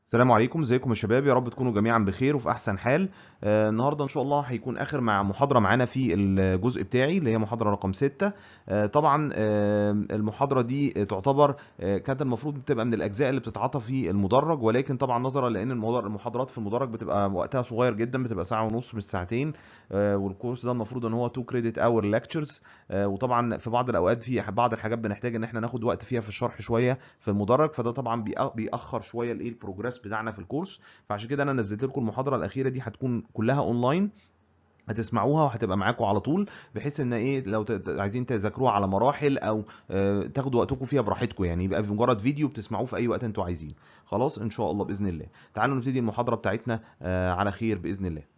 السلام عليكم ازيكم يا شباب يا رب تكونوا جميعا بخير وفي احسن حال آه النهارده ان شاء الله هيكون اخر مع محاضره معانا في الجزء بتاعي اللي هي محاضره رقم 6 آه طبعا آه المحاضره دي تعتبر آه كانت المفروض تبقى من الاجزاء اللي بتتعاطى في المدرج ولكن طبعا نظرا لان المدر- المحاضرات في المدرج بتبقى وقتها صغير جدا بتبقى ساعه ونص مش ساعتين آه والكورس ده المفروض ان هو 2 كريدت اور ليكتشرز وطبعا في بعض الاوقات في بعض الحاجات بنحتاج ان احنا ناخد وقت فيها في الشرح شويه في المدرج فده طبعا بيأ- بيأخر شويه الايه البروجرس بتاعنا في الكورس فعشان كده انا نزلت لكم المحاضره الاخيره دي هتكون كلها اونلاين هتسمعوها وهتبقى معاكم على طول بحيث ان ايه لو ت- عايزين تذاكروها على مراحل او آه، تاخدوا وقتكم فيها براحتكم يعني يبقى في مجرد فيديو بتسمعوه في اي وقت انتوا عايزين خلاص ان شاء الله باذن الله تعالوا نبتدي المحاضره بتاعتنا آه، على خير باذن الله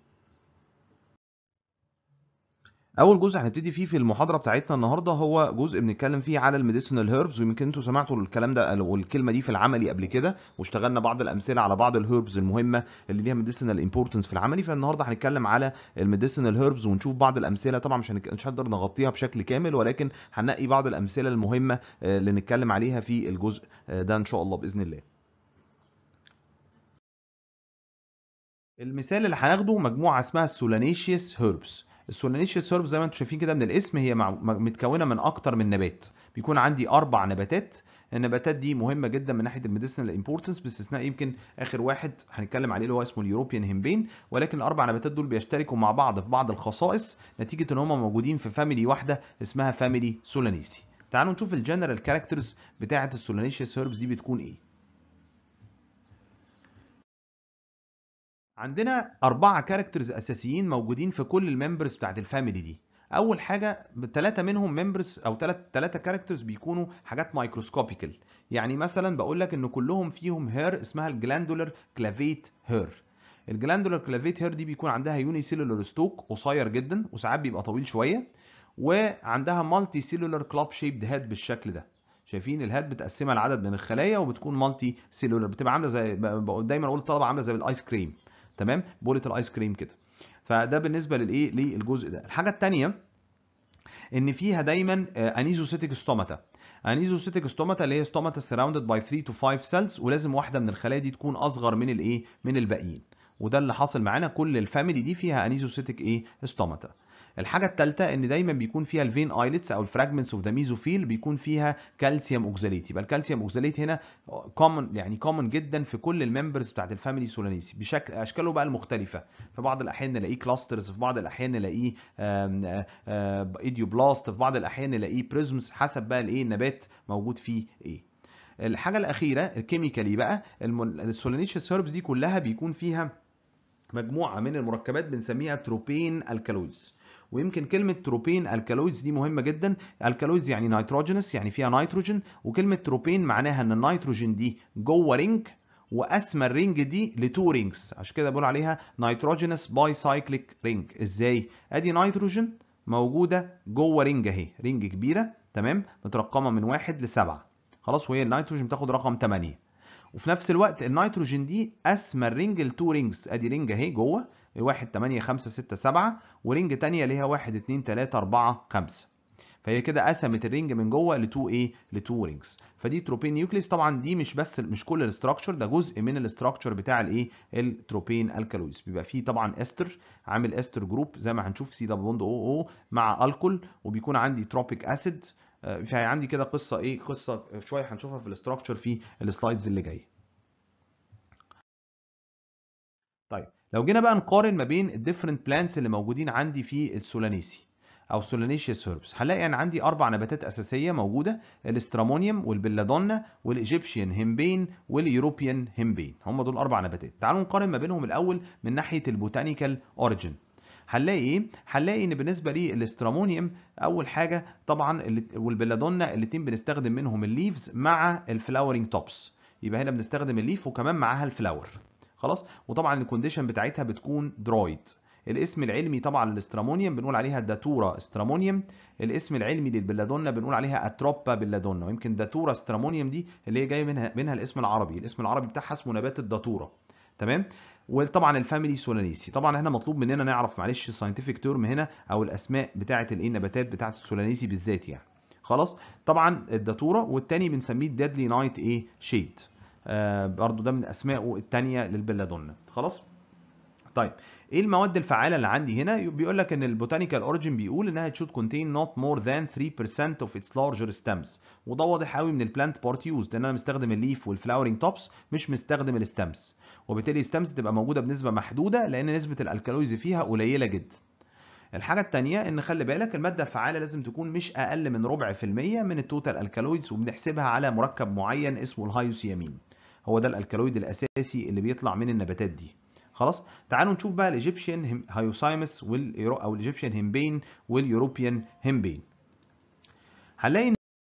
اول جزء هنبتدي فيه في المحاضره بتاعتنا النهارده هو جزء بنتكلم فيه على الميديسينال هيربز ويمكن انتوا سمعتوا الكلام ده والكلمه دي في العملي قبل كده واشتغلنا بعض الامثله على بعض الهيربز المهمه اللي ليها ميديسينال امبورتنس في العملي فالنهارده هنتكلم على الميديسينال هيربز ونشوف بعض الامثله طبعا مش هنك- مش هنقدر نغطيها بشكل كامل ولكن هننقي بعض الامثله المهمه آه، اللي نتكلم عليها في الجزء آه، ده ان شاء الله باذن الله المثال اللي هناخده مجموعه اسمها السولانيشيوس هيربس السولانيشيوس هيربس زي ما انتم شايفين كده من الاسم هي مع- م- متكونه من اكتر من نبات بيكون عندي اربع نباتات النباتات دي مهمه جدا من ناحيه الميديسينال امبورتنس باستثناء يمكن اخر واحد هنتكلم عليه اللي هو اسمه اليوروبيان هيمبين ولكن الاربع نباتات دول بيشتركوا مع بعض في بعض الخصائص نتيجه ان هم موجودين في فاميلي واحده اسمها فاميلي سولانيسي تعالوا نشوف الجنرال كاركترز بتاعه السولانيشيوس هيربس دي بتكون ايه عندنا أربعة كاركترز أساسيين موجودين في كل الممبرز بتاعت الفاميلي دي أول حاجة ثلاثة منهم ممبرز أو ثلاث ثلاثة كاركترز بيكونوا حاجات مايكروسكوبيكال يعني مثلا بقول لك إن كلهم فيهم هير اسمها الجلاندولار كلافيت هير الجلاندولار كلافيت هير دي بيكون عندها يوني سيلولار ستوك قصير جدا وساعات بيبقى طويل شوية وعندها مالتي سيلولار كلاب شيبد هيد بالشكل ده شايفين الهاد بتقسمها لعدد من الخلايا وبتكون مالتي سيلولار بتبقى عامله زي ب- دايما اقول للطلبه عامله زي الايس كريم تمام بولة الايس كريم كده فده بالنسبه للايه للجزء ده الحاجه الثانيه ان فيها دايما انيزوسيتيك ستوماتا انيزوسيتيك ستوماتا اللي هي ستوماتا سراوندد باي 3 تو 5 سيلز ولازم واحده من الخلايا دي تكون اصغر من الايه من الباقيين وده اللي حاصل معانا كل الفاميلي دي فيها انيزوسيتيك ايه ستوماتا الحاجه الثالثه ان دايما بيكون فيها الفين ايلتس او الفراجمنتس اوف ذا ميزوفيل بيكون فيها كالسيوم اوكزاليت يبقى الكالسيوم اوكزاليت هنا كومن يعني كومن جدا في كل الممبرز بتاعت الفاميلي سولانيسي بشكل اشكاله بقى المختلفه في بعض الاحيان نلاقيه كلاسترز في بعض الاحيان نلاقيه ايديوبلاست في بعض الاحيان نلاقيه بريزمز حسب بقى الايه النبات موجود فيه ايه الحاجه الاخيره الكيميكالي بقى السولانيشيوس هيربس دي كلها بيكون فيها مجموعه من المركبات بنسميها تروبين الكالويدز ويمكن كلمة تروبين الكالويدز دي مهمة جدا الكالويدز يعني نيتروجينس يعني فيها نيتروجين وكلمة تروبين معناها ان النيتروجين دي جوه رينج واسمى الرينج دي لتو رينجز عشان كده بقول عليها نيتروجينس باي سايكليك رينج ازاي ادي نيتروجين موجودة جوه رينج اهي رينج كبيرة تمام مترقمة من واحد لسبعة خلاص وهي النيتروجين بتاخد رقم 8 وفي نفس الوقت النيتروجين دي اسمى الرينج لتو رينجز ادي رينج اهي جوه 1 8 5 6 7 ورينج تانية ليها 1 2 3 4 5 فهي كده قسمت الرينج من جوه لتو ايه لتو رينجز فدي تروبين نيوكليس طبعا دي مش بس مش كل الاستراكشر ده جزء من الاستراكشر بتاع الايه التروبين الكالويز بيبقى فيه طبعا استر عامل استر جروب زي ما هنشوف سي دبل بوند او او مع الكول وبيكون عندي تروبيك اسيد في عندي كده قصه ايه قصه شويه هنشوفها في الاستراكشر في السلايدز اللي جايه طيب لو جينا بقى نقارن ما بين الديفرنت بلانتس اللي موجودين عندي في السولانيسي او سولانيشيوس هيربس هنلاقي ان عندي اربع نباتات اساسيه موجوده الاسترامونيوم والبلادونا والايجيبشن هيمبين واليوروبيان هيمبين هم دول اربع نباتات تعالوا نقارن ما بينهم الاول من ناحيه البوتانيكال اوريجين هنلاقي ايه هنلاقي ان بالنسبه للاسترامونيوم اول حاجه طبعا ال- والبلادونا الاثنين بنستخدم منهم الليفز مع الفلاورنج توبس يبقى هنا بنستخدم الليف وكمان معاها الفلاور خلاص وطبعا الكونديشن بتاعتها بتكون درايد الاسم العلمي طبعا للاسترامونيوم بنقول عليها داتورا استرامونيوم الاسم العلمي للبلادونا بنقول عليها اتروبا بلادونا ويمكن داتورا استرامونيوم دي اللي هي جايه منها منها الاسم العربي الاسم العربي بتاعها اسمه نبات الداتورا تمام وطبعا الفاميلي سولانيسي طبعا احنا مطلوب مننا نعرف معلش الساينتفك تيرم هنا او الاسماء بتاعه الايه النباتات بتاعه السولانيسي بالذات يعني خلاص طبعا الداتورا والتاني بنسميه ديدلي نايت ايه شيد آه برضو ده من اسمائه الثانيه للبلادونا خلاص طيب ايه المواد الفعاله اللي عندي هنا بيقول لك ان البوتانيكال اوريجين بيقول انها should contain not more than 3% of its larger stems وده واضح قوي من البلانت بارت يوز لان انا مستخدم الليف والفلاورنج توبس مش مستخدم الستمز وبالتالي الستمز تبقى موجوده بنسبه محدوده لان نسبه الالكالويز فيها قليله جدا الحاجة التانية ان خلي بالك المادة الفعالة لازم تكون مش اقل من ربع في المية من التوتال الكالويدز وبنحسبها على مركب معين اسمه الهايوسيامين هو ده الالكالويد الاساسي اللي بيطلع من النباتات دي خلاص تعالوا نشوف بقى الايجيبشن هايوسايمس واليورو او الايجيبشن هيمبين واليوروبيان هيمبين هنلاقي ان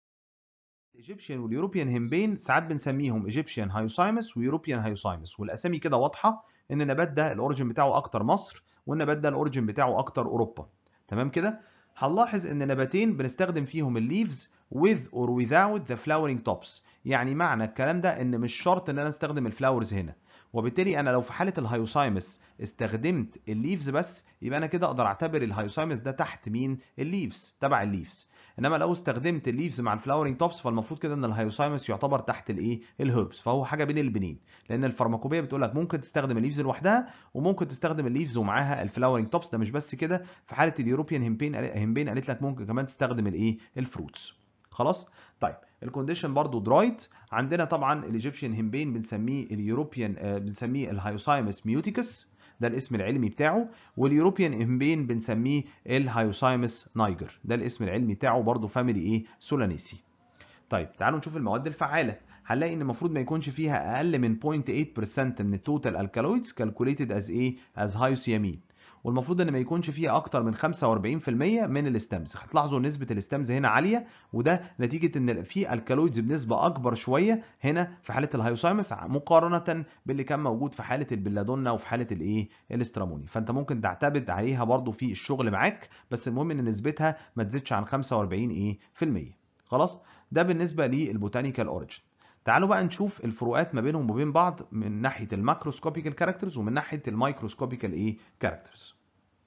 الايجيبشن واليوروبيان هيمبين ساعات بنسميهم ايجيبشن هايوسايمس ويوروبيان هايوسايمس والاسامي كده واضحه ان النبات ده الاوريجن بتاعه اكتر مصر والنبات ده الاوريجن بتاعه اكتر اوروبا تمام كده هنلاحظ ان نباتين بنستخدم فيهم الليفز with or without the flowering tops يعني معنى الكلام ده ان مش شرط ان انا استخدم الفلاورز هنا وبالتالي انا لو في حاله الهايوسايمس استخدمت الليفز بس يبقى انا كده اقدر اعتبر الهايوسايمس ده تحت مين الليفز تبع الليفز انما لو استخدمت الليفز مع الفلاورنج توبس فالمفروض كده ان الهايوسايمس يعتبر تحت الايه الهربس فهو حاجه بين البنين لان الفارماكوبيه بتقول لك ممكن تستخدم الليفز لوحدها وممكن تستخدم الليفز ومعاها الفلاورنج توبس ده مش بس كده في حاله اليوروبيان هيمبين هيمبين قالت لك ممكن كمان تستخدم الايه الفروتس خلاص طيب الكونديشن برضو درايت عندنا طبعا الايجيبشن هيمبين بنسميه اليوروبيان آه بنسميه الهايوسايمس ميوتيكس ده الاسم العلمي بتاعه واليوروبيان هيمبين بنسميه الهايوسايمس نايجر ده الاسم العلمي بتاعه برضو فاميلي ايه سولانيسي طيب تعالوا نشوف المواد الفعاله هنلاقي ان المفروض ما يكونش فيها اقل من 0.8% من التوتال الكالويدز كالكوليتد از ايه از هايوسيامين والمفروض ان ما يكونش فيها اكتر من 45% من الاستمز هتلاحظوا نسبه الاستمز هنا عاليه وده نتيجه ان في الكالويدز بنسبه اكبر شويه هنا في حاله الهايوسايمس مقارنه باللي كان موجود في حاله البلادونا وفي حاله الايه الاستراموني فانت ممكن تعتمد عليها برضو في الشغل معاك بس المهم ان نسبتها ما تزيدش عن 45 ايه في المية خلاص ده بالنسبه للبوتانيكال اوريجين تعالوا بقى نشوف الفروقات ما بينهم وبين بعض من ناحيه الماكروسكوبيكال كاركترز ومن ناحيه المايكروسكوبيكال ايه كاركترز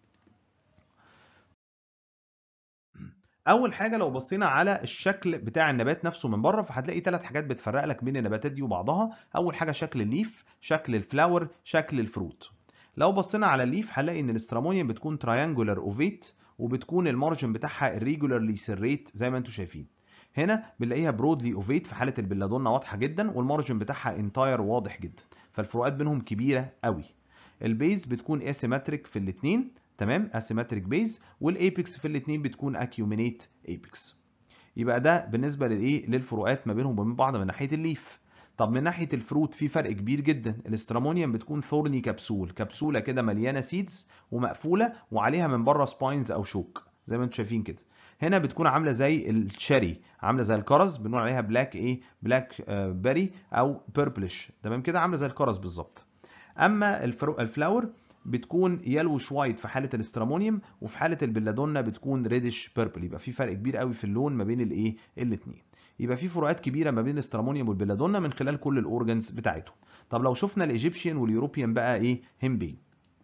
اول حاجه لو بصينا على الشكل بتاع النبات نفسه من بره فهتلاقي ثلاث حاجات بتفرق لك بين النباتات دي وبعضها اول حاجه شكل الليف شكل الفلاور شكل الفروت لو بصينا على الليف هنلاقي ان الاسترامونيوم بتكون تراينجولار اوفيت وبتكون المارجن بتاعها الريجولارلي سيريت زي ما انتم شايفين هنا بنلاقيها برودلي اوفيت في حاله البلادونا واضحه جدا والمارجن بتاعها انتاير واضح جدا فالفروقات بينهم كبيره قوي البيز بتكون اسيمتريك في الاثنين تمام اسيمتريك بيز والايبكس في الاثنين بتكون اكيومينيت ايبكس يبقى ده بالنسبه للايه للفروقات ما بينهم وبين بعض من ناحيه الليف طب من ناحيه الفروت في فرق كبير جدا الاسترامونيوم بتكون ثورني كبسول كبسوله كده مليانه سيدز ومقفوله وعليها من بره سباينز او شوك زي ما انتم شايفين كده هنا بتكون عامله زي الشاري عامله زي الكرز بنقول عليها بلاك ايه بلاك بيري او بيربلش تمام كده عامله زي الكرز بالظبط اما الفلاور بتكون يلوش وايت في حاله الاسترامونيوم وفي حاله البلادونا بتكون ريدش بيربل يبقى في فرق كبير قوي في اللون ما بين الايه الاثنين يبقى في فروقات كبيره ما بين الاسترامونيوم والبلادونا من خلال كل الاورجنز بتاعتهم طب لو شفنا الايجيبشن واليوروبيان بقى ايه هيمبين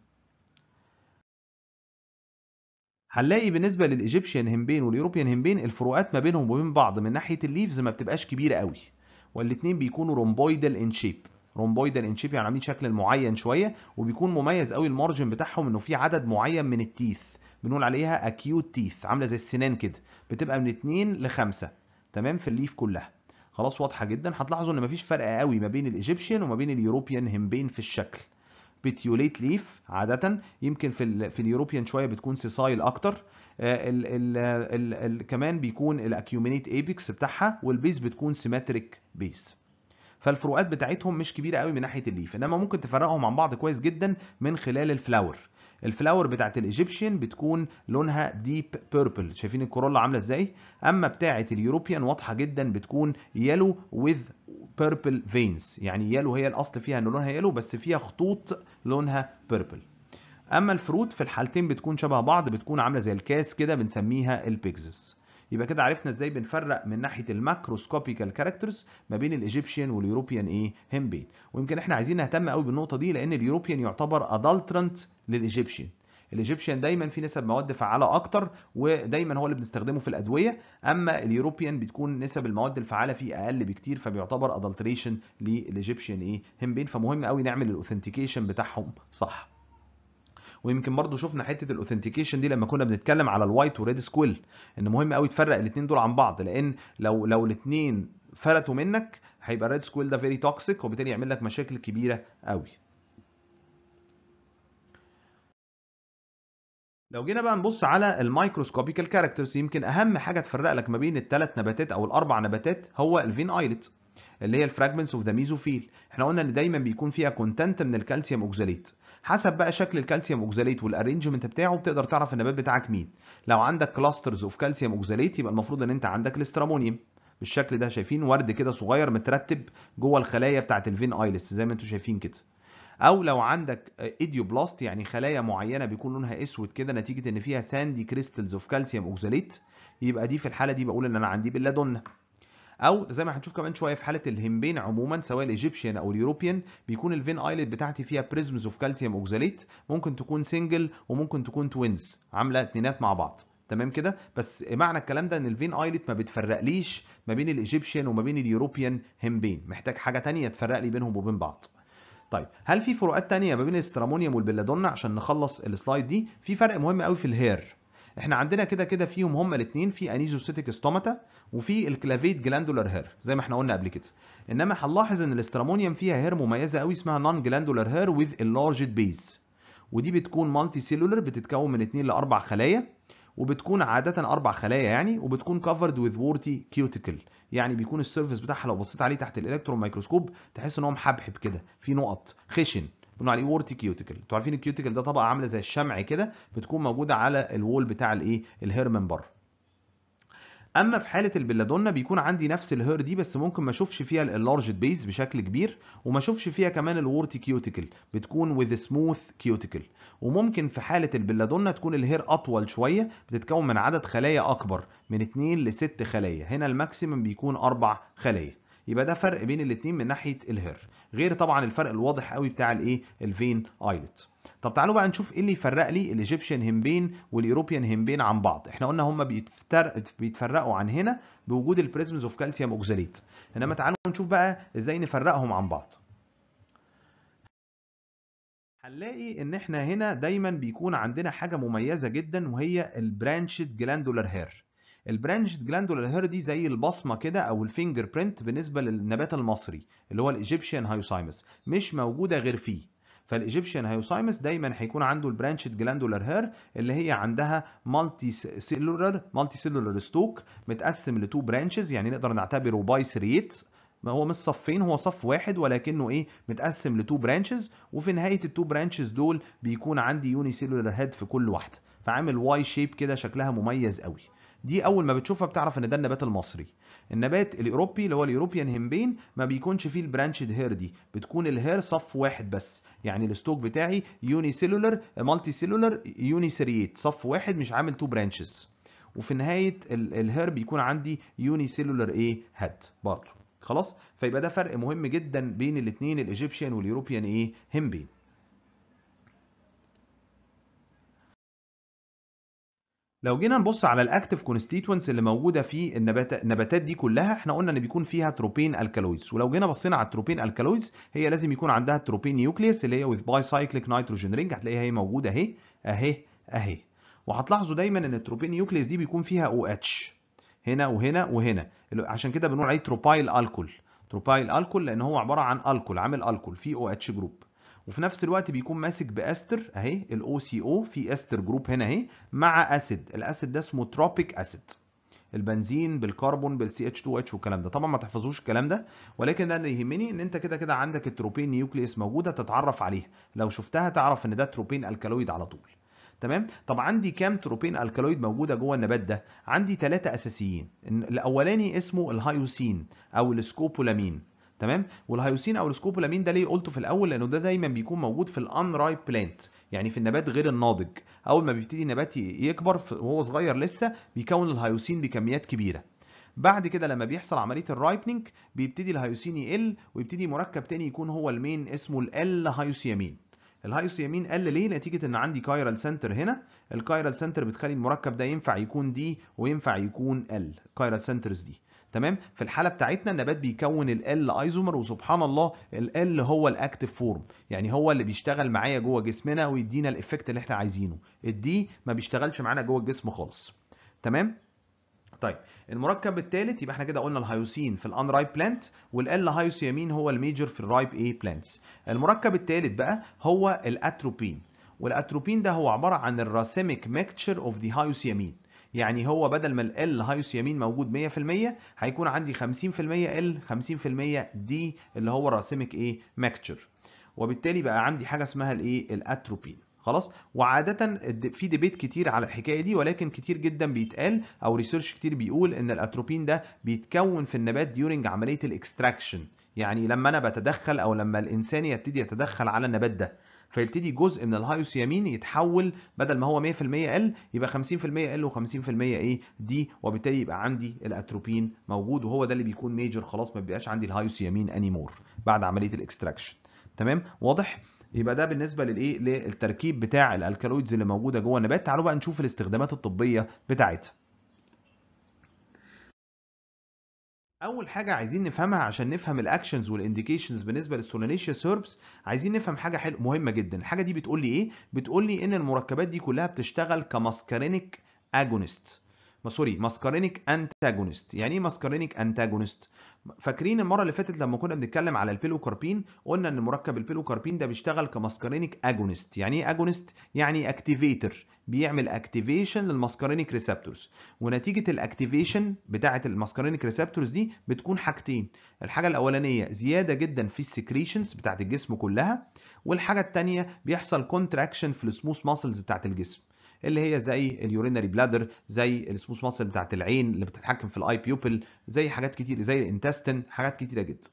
هنلاقي بالنسبه للايجيبشن هيمبين واليوروبيان هيمبين الفروقات ما بينهم وبين بعض من ناحيه الليفز ما بتبقاش كبيره قوي والاثنين بيكونوا رومبويدال ان شيب رومبويدال ان شيب يعني عاملين شكل معين شويه وبيكون مميز قوي المارجن بتاعهم انه في عدد معين من التيث بنقول عليها اكيوت تيث عامله زي السنان كده بتبقى من 2 ل 5 تمام في الليف كلها خلاص واضحه جدا هتلاحظوا ان مفيش فرق قوي ما بين الايجيبشن وما بين اليوروبيان هيمبين في الشكل بتيوليت ليف عاده يمكن في ال في اليوروبيان شويه بتكون سيسايل اكتر ال ال ال ال كمان بيكون الاكيومينيت ايبكس بتاعها والبيز بتكون سيمتريك بيز فالفروقات بتاعتهم مش كبيره قوي من ناحيه الليف انما ممكن تفرقهم عن بعض كويس جدا من خلال الفلاور الفلاور بتاعت الايجيبشن بتكون لونها ديب بيربل شايفين الكورولا عامله ازاي اما بتاعت اليوروبيان واضحه جدا بتكون يلو وذ بيربل فينز يعني يلو هي الاصل فيها ان لونها يلو بس فيها خطوط لونها بيربل اما الفروت في الحالتين بتكون شبه بعض بتكون عامله زي الكاس كده بنسميها البيكزس يبقى كده عرفنا ازاي بنفرق من ناحيه الماكروسكوبيكال كاركترز ما بين الايجيبشن واليوروبيان ايه هيمبين ويمكن احنا عايزين نهتم قوي بالنقطه دي لان اليوروبيان يعتبر ادلترنت للايجيبشن الايجيبشن دايما في نسب مواد فعاله اكتر ودايما هو اللي بنستخدمه في الادويه اما اليوروبيان بتكون نسب المواد الفعاله فيه اقل بكتير فبيعتبر ادلتريشن للايجيبشن ايه همبين فمهم قوي نعمل الاوثنتيكيشن بتاعهم صح ويمكن برضو شفنا حته الاوثنتيكيشن دي لما كنا بنتكلم على الوايت وريد سكويل ان مهم قوي تفرق الاثنين دول عن بعض لان لو لو الاثنين فلتوا منك هيبقى الريد سكويل ده فيري توكسيك وبالتالي يعمل لك مشاكل كبيره قوي لو جينا بقى نبص على الميكروسكوبيكال كاركترز يمكن اهم حاجه تفرق لك ما بين الثلاث نباتات او الاربع نباتات هو الفين ايلت اللي هي الفراجمنتس اوف ذا ميزوفيل احنا قلنا ان دايما بيكون فيها كونتنت من الكالسيوم اوكزاليت حسب بقى شكل الكالسيوم اوكزاليت والارينجمنت بتاعه بتقدر تعرف النبات بتاعك مين لو عندك كلاسترز اوف كالسيوم اوكزاليت يبقى المفروض ان انت عندك الاسترامونيوم بالشكل ده شايفين ورد كده صغير مترتب جوه الخلايا بتاعه الفين ايلس زي ما انتم شايفين كده او لو عندك ايديوبلاست يعني خلايا معينه بيكون لونها اسود كده نتيجه ان فيها ساندي كريستلز اوف كالسيوم اوكزاليت يبقى دي في الحاله دي بقول ان انا عندي بلادونا او زي ما هنشوف كمان شويه في حاله الهمبين عموما سواء الايجيبشن او اليوروبيان بيكون الفين ايلت بتاعتي فيها بريزمز اوف كالسيوم اوكزاليت ممكن تكون سنجل وممكن تكون توينز عامله اتنينات مع بعض تمام كده بس معنى الكلام ده ان الفين ايلت ما بتفرقليش ما بين الايجيبشن وما بين اليوروبيان همبين محتاج حاجه تانية تفرق لي بينهم وبين بعض طيب هل في فروقات تانية ما بين الاسترامونيوم والبلادونا عشان نخلص السلايد دي في فرق مهم قوي في الهير احنا عندنا كده كده فيهم هما الاثنين في انيزوسيتيك ستوماتا وفي الكلافيت جلاندولار هير زي ما احنا قلنا قبل كده انما هنلاحظ ان الاسترامونيوم فيها هير مميزه قوي اسمها نون جلاندولار هير وذ اللارجد بيز ودي بتكون مالتي سيلولر بتتكون من 2 ل 4 خلايا وبتكون عادة أربع خلايا يعني وبتكون كفرد وذ وورتي كيوتيكل يعني بيكون السيرفيس بتاعها لو بصيت عليه تحت الالكترون مايكروسكوب تحس ان هو محبحب كده في نقط خشن بنقول عليه وورتي كيوتيكل انتوا عارفين الكيوتيكل ده طبقه عامله زي الشمع كده بتكون موجوده على الوول بتاع الايه الهير من بره اما في حاله البلادونا بيكون عندي نفس الهير دي بس ممكن ما اشوفش فيها اللارجد بيز بشكل كبير وما اشوفش فيها كمان الورتي كيوتيكل بتكون وذ سموث كيوتيكل وممكن في حاله البلادونا تكون الهير اطول شويه بتتكون من عدد خلايا اكبر من 2 ل 6 خلايا هنا الماكسيمم بيكون اربع خلايا يبقى ده فرق بين الاثنين من ناحيه الهير غير طبعا الفرق الواضح قوي بتاع الايه الفين ايلت طب تعالوا بقى نشوف ايه اللي يفرق لي الايجيبشن همبين والاوروبيان همبين عن بعض احنا قلنا هم بيتفرقوا عن هنا بوجود البريزمز اوف كالسيوم اوكزاليت انما تعالوا نشوف بقى ازاي نفرقهم عن بعض هنلاقي ان احنا هنا دايما بيكون عندنا حاجه مميزه جدا وهي البرانشد جلاندولار هير البرانشد جلاندولار هير دي زي البصمه كده او الفينجر برينت بالنسبه للنبات المصري اللي هو الايجيبشن هايوسايمس مش موجوده غير فيه فالايجيبشن هايوسايمس دايما هيكون عنده البرانشد جلاندولار هير اللي هي عندها مالتي سيلولر مالتي سيلولر ستوك متقسم لتو برانشز يعني نقدر نعتبره بايسريت ما هو مش صفين هو صف واحد ولكنه ايه متقسم لتو برانشز وفي نهايه التو برانشز دول بيكون عندي يوني سيلولر هيد في كل واحده فعامل واي شيب كده شكلها مميز قوي دي اول ما بتشوفها بتعرف ان ده النبات المصري النبات الاوروبي اللي هو اليوروبيان هيمبين ما بيكونش فيه البرانشد هير دي بتكون الهير صف واحد بس يعني الستوك بتاعي يوني سيلولر مالتي سيلولر يوني سيريت صف واحد مش عامل تو برانشز وفي نهايه الهير بيكون عندي يوني سيلولر ايه هيد برضه خلاص فيبقى ده فرق مهم جدا بين الاثنين الايجيبشن واليوروبيان ايه هيمبين لو جينا نبص على الاكتيف كونستيتوينتس اللي موجوده في النبات النباتات دي كلها احنا قلنا ان بيكون فيها تروبين الكالويدز ولو جينا بصينا على التروبين الكالويدز هي لازم يكون عندها التروبين نيوكليوس اللي هي وذ باي سايكليك نيتروجين رينج هتلاقيها هي موجوده اهي اهي اهي وهتلاحظوا دايما ان التروبين نيوكليوس دي بيكون فيها او اتش هنا وهنا وهنا عشان كده بنقول عليه تروبايل الكول تروبايل الكول لان هو عباره عن الكول عامل الكول فيه او اتش جروب وفي نفس الوقت بيكون ماسك باستر اهي الاو سي او في استر جروب هنا اهي مع اسيد الاسيد ده اسمه تروبيك اسيد البنزين بالكربون بالسي اتش 2 اتش والكلام ده طبعا ما تحفظوش الكلام ده ولكن ده اللي يهمني ان انت كده كده عندك التروبين نيوكليوس موجوده تتعرف عليها لو شفتها تعرف ان ده تروبين الكالويد على طول تمام طب عندي كام تروبين الكالويد موجوده جوه النبات ده عندي ثلاثه اساسيين الاولاني اسمه الهايوسين او السكوبولامين تمام والهيوسين او السكوبولامين ده ليه قلته في الاول لانه ده دايما بيكون موجود في الان رايب بلانت يعني في النبات غير الناضج اول ما بيبتدي النبات يكبر وهو صغير لسه بيكون الهيوسين بكميات كبيره بعد كده لما بيحصل عمليه الرايبنينج بيبتدي الهيوسين يقل ويبتدي مركب تاني يكون هو المين اسمه ال هيوسيامين الهايوسيامين قل ليه نتيجه ان عندي كايرال سنتر هنا الكايرال سنتر بتخلي المركب ده ينفع يكون دي وينفع يكون ال كايرال سنترز دي تمام في الحاله بتاعتنا النبات بيكون ال ايزومر وسبحان الله ال هو الاكتيف فورم يعني هو اللي بيشتغل معايا جوه جسمنا ويدينا الايفكت اللي احنا عايزينه الدي ما بيشتغلش معانا جوه الجسم خالص تمام طيب المركب الثالث يبقى احنا كده قلنا الهيوسين في الان رايب بلانت والال هيوسيامين هو الميجر في الرايب اي بلانتس المركب الثالث بقى هو الاتروبين والاتروبين ده هو عباره عن الراسيميك ميكتشر اوف ذا هيوسيامين يعني هو بدل ما ال هيوسيامين موجود 100% هيكون عندي 50% ال 50% دي اللي هو الراسيميك ايه ميكتشر وبالتالي بقى عندي حاجه اسمها الايه الاتروبين خلاص وعاده في ديبيت كتير على الحكايه دي ولكن كتير جدا بيتقال او ريسيرش كتير بيقول ان الاتروبين ده بيتكون في النبات ديورنج عمليه الاكستراكشن يعني لما انا بتدخل او لما الانسان يبتدي يتدخل على النبات ده فيبتدي جزء من الهايوسيامين يتحول بدل ما هو 100% ال يبقى 50% ال و50% ايه دي وبالتالي يبقى عندي الاتروبين موجود وهو ده اللي بيكون ميجر خلاص ما بيبقاش عندي الهايوسيامين انيمور بعد عمليه الاكستراكشن تمام واضح يبقى ده بالنسبه للايه للتركيب بتاع الالكالويدز اللي موجوده جوه النبات تعالوا بقى نشوف الاستخدامات الطبيه بتاعتها اول حاجه عايزين نفهمها عشان نفهم الاكشنز والانديكيشنز بالنسبه للسولانيشيا سيربس عايزين نفهم حاجه حلوه مهمه جدا الحاجه دي بتقول لي ايه بتقول لي ان المركبات دي كلها بتشتغل كماسكارينيك اجونست سوري ماسكارينيك انتاجونست يعني ايه ماسكارينيك انتاجونست فاكرين المره اللي فاتت لما كنا بنتكلم على البيلوكاربين قلنا ان مركب البيلوكاربين ده بيشتغل كماسكارينيك اجونست يعني ايه اجونست يعني اكتيفيتر بيعمل اكتيفيشن للماسكارينيك ريسبتورز ونتيجه الاكتيفيشن بتاعه الماسكارينيك ريسبتورز دي بتكون حاجتين الحاجه الاولانيه زياده جدا في السكريشنز بتاعه الجسم كلها والحاجه الثانيه بيحصل كونتراكشن في السموث ماسلز بتاعه الجسم اللي هي زي اليورينري بلادر زي السموث ماسل بتاعت العين اللي بتتحكم في الاي بيوبل زي حاجات كتير زي الانتستين حاجات كتيره جدا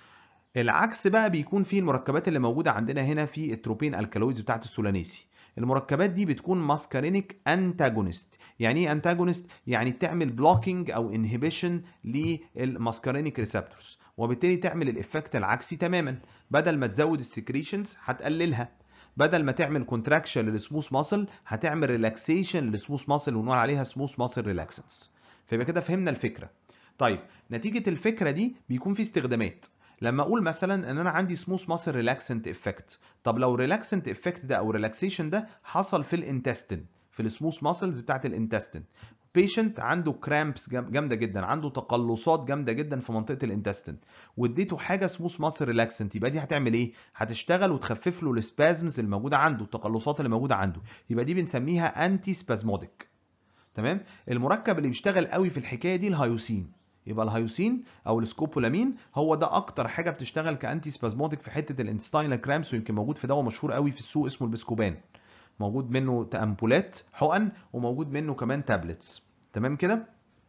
العكس بقى بيكون في المركبات اللي موجوده عندنا هنا في التروبين الكالويدز بتاعت السولانيسي المركبات دي بتكون ماسكارينيك انتاجونست يعني ايه انتاجونست يعني تعمل بلوكينج او انهبيشن للماسكارينيك ريسبتورز وبالتالي تعمل الايفكت العكسي تماما بدل ما تزود السكريشنز هتقللها بدل ما تعمل كونتراكشن للسموث ماسل هتعمل ريلاكسيشن للسموث ماسل ونقول عليها سموث ماسل ريلاكسنس فيبقى كده فهمنا الفكره طيب نتيجه الفكره دي بيكون في استخدامات لما اقول مثلا ان انا عندي سموث ماسل ريلاكسنت افكت طب لو ريلاكسنت افكت ده او ريلاكسيشن ده حصل في الانتستين في السموث ماسلز بتاعت الانتستين بيشنت عنده كرامبس جامده جدا عنده تقلصات جامده جدا في منطقه الانتستين واديته حاجه سموث ماسل ريلاكسنت يبقى دي هتعمل ايه هتشتغل وتخفف له السبازمز الموجوده عنده التقلصات اللي موجوده عنده يبقى دي بنسميها انتي سبازموديك تمام المركب اللي بيشتغل قوي في الحكايه دي الهيوسين يبقى الهيوسين او السكوبولامين هو ده اكتر حاجه بتشتغل كانتي سبازموديك في حته الانستاينال كرامبس ويمكن موجود في دواء مشهور قوي في السوق اسمه البسكوبان موجود منه امبولات حقن وموجود منه كمان تابلتس تمام كده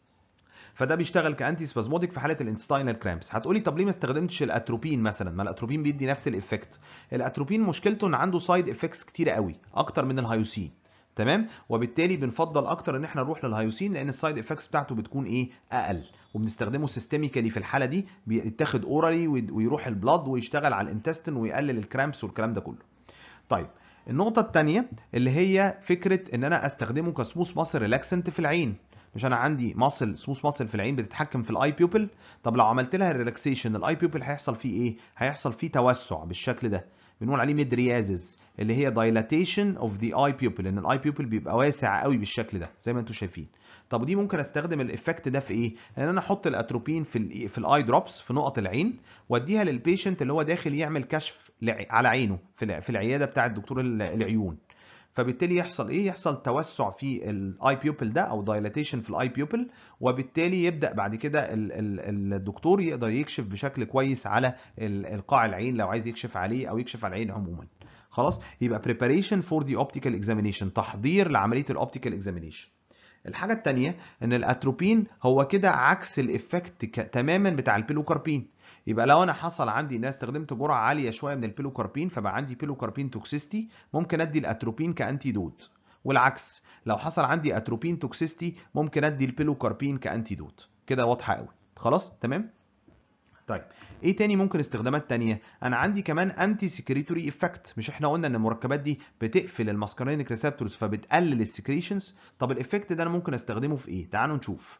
فده بيشتغل كانتي سبازموديك في حاله الانستاينال كرامبس هتقولي طب ليه ما استخدمتش الاتروبين مثلا ما الاتروبين بيدي نفس الايفكت الاتروبين مشكلته ان عنده سايد افكتس كتيره قوي اكتر من الهيوسين تمام وبالتالي بنفضل اكتر ان احنا نروح للهيوسين لان السايد افكتس بتاعته بتكون ايه اقل وبنستخدمه سيستميكالي في الحاله دي بيتاخد اورالي ويروح البلاد ويشتغل على الانتستين ويقلل الكرامبس والكلام ده كله طيب النقطة الثانية اللي هي فكرة ان انا استخدمه كسموث ماسل ريلاكسنت في العين مش انا عندي ماسل سموث ماسل في العين بتتحكم في الاي بيوبل طب لو عملت لها ريلاكسيشن الاي بيوبل هيحصل فيه ايه هيحصل فيه توسع بالشكل ده بنقول عليه ميدريازز اللي هي دايلاتيشن اوف ذا اي بيوبل ان الاي بيوبل بيبقى واسع قوي بالشكل ده زي ما انتم شايفين طب دي ممكن استخدم الايفكت ده في ايه ان انا احط الاتروبين في ال في الاي دروبس في نقط العين واديها للبيشنت اللي هو داخل يعمل كشف على عينه في في العياده بتاعه دكتور العيون فبالتالي يحصل ايه يحصل توسع في الاي بيوبل ده او دايلاتيشن في الاي بيوبل وبالتالي يبدا بعد كده الدكتور يقدر يكشف بشكل كويس على القاع العين لو عايز يكشف عليه او يكشف على العين عموما خلاص يبقى preparation for the optical examination تحضير لعمليه الاوبتيكال اكزامينيشن الحاجه الثانيه ان الاتروبين هو كده عكس الايفكت تماما بتاع البيلوكاربين يبقى لو انا حصل عندي ان انا استخدمت جرعه عاليه شويه من البيلوكاربين فبقى عندي بيلوكاربين توكسيستي ممكن ادي الاتروبين كانتي دوت والعكس لو حصل عندي اتروبين توكسيستي ممكن ادي البيلوكاربين كانتي دوت كده واضحه قوي خلاص تمام طيب ايه تاني ممكن استخدامات تانية انا عندي كمان انتي سكريتوري افكت مش احنا قلنا ان المركبات دي بتقفل الماسكارينيك ريسبتورز فبتقلل السكريشنز طب الافكت ده انا ممكن استخدمه في ايه تعالوا نشوف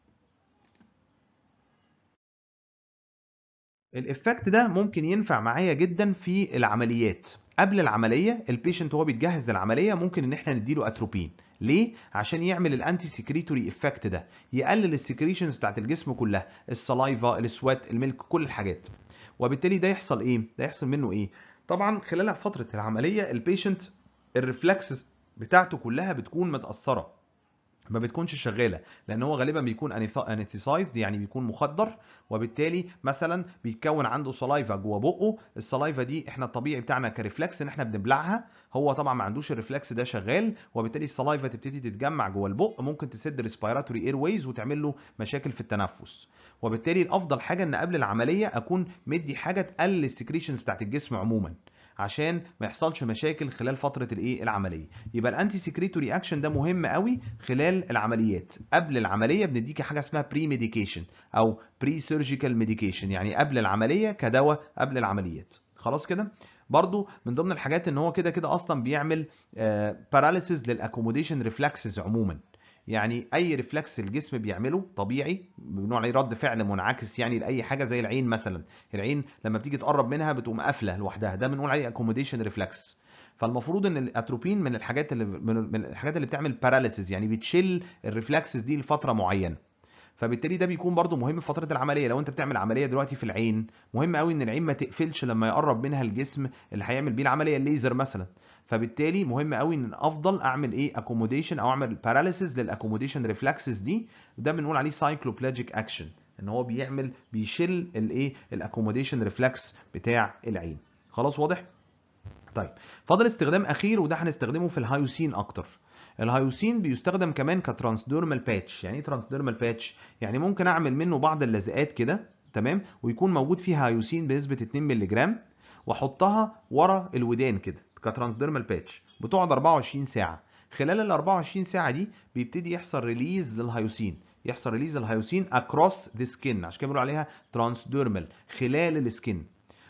الافكت ده ممكن ينفع معايا جدا في العمليات قبل العمليه البيشنت وهو بيتجهز للعمليه ممكن ان احنا نديله اتروبين ليه عشان يعمل الانتي سكريتوري افكت ده يقلل السكريشنز بتاعت الجسم كلها السلايفا السوات الملك كل الحاجات وبالتالي ده يحصل ايه ده يحصل منه ايه طبعا خلال فتره العمليه البيشنت الريفلكسز بتاعته كلها بتكون متاثره ما بتكونش شغاله لان هو غالبا بيكون انستيسايزد يعني بيكون مخدر وبالتالي مثلا بيتكون عنده سلايفا جوه بقه السلايفا دي احنا الطبيعي بتاعنا كريفلكس ان احنا بنبلعها هو طبعا ما عندوش الريفلكس ده شغال وبالتالي السلايفا تبتدي تتجمع جوه البق ممكن تسد ريسبيراتوري اير ويز وتعمل له مشاكل في التنفس وبالتالي الافضل حاجه ان قبل العمليه اكون مدي حاجه تقلل السكريشنز بتاعت الجسم عموما عشان ما يحصلش مشاكل خلال فتره الايه العمليه يبقى الانتي سكريتوري اكشن ده مهم قوي خلال العمليات قبل العمليه بنديكي حاجه اسمها بري ميديكيشن او بري سيرجيكال ميديكيشن يعني قبل العمليه كدواء قبل العمليات خلاص كده برضو من ضمن الحاجات ان هو كده كده اصلا بيعمل باراليسيس للاكوموديشن ريفلكسز عموما يعني اي ريفلكس الجسم بيعمله طبيعي بنقول عليه رد فعل منعكس يعني لاي حاجه زي العين مثلا العين لما بتيجي تقرب منها بتقوم قافله لوحدها ده بنقول عليه اكوموديشن ريفلكس فالمفروض ان الاتروبين من الحاجات اللي من الحاجات اللي بتعمل باراليسيس يعني بتشيل الريفلكسز دي لفتره معينه فبالتالي ده بيكون برضو مهم في فتره العمليه لو انت بتعمل عمليه دلوقتي في العين مهم قوي ان العين ما تقفلش لما يقرب منها الجسم اللي هيعمل بيه العمليه الليزر مثلا فبالتالي مهم قوي ان افضل اعمل ايه اكوموديشن او اعمل باراليسيس للاكوموديشن ريفلكسز دي ده بنقول عليه سايكلوبلاجيك اكشن ان هو بيعمل بيشل الايه الاكوموديشن ريفلكس بتاع العين خلاص واضح طيب فاضل استخدام اخير وده هنستخدمه في الهايوسين اكتر الهايوسين بيستخدم كمان كترانسديرمال باتش يعني ايه ترانسديرمال باتش يعني ممكن اعمل منه بعض اللزقات كده تمام ويكون موجود فيها هايوسين بنسبه 2 مللي جرام واحطها ورا الودان كده كترانسديرمال باتش بتقعد 24 ساعه خلال ال 24 ساعه دي بيبتدي يحصل ريليز للهيوسين يحصل ريليز للهيوسين اكروس ذا سكين عشان كده بيقولوا عليها ترانسديرمال خلال السكين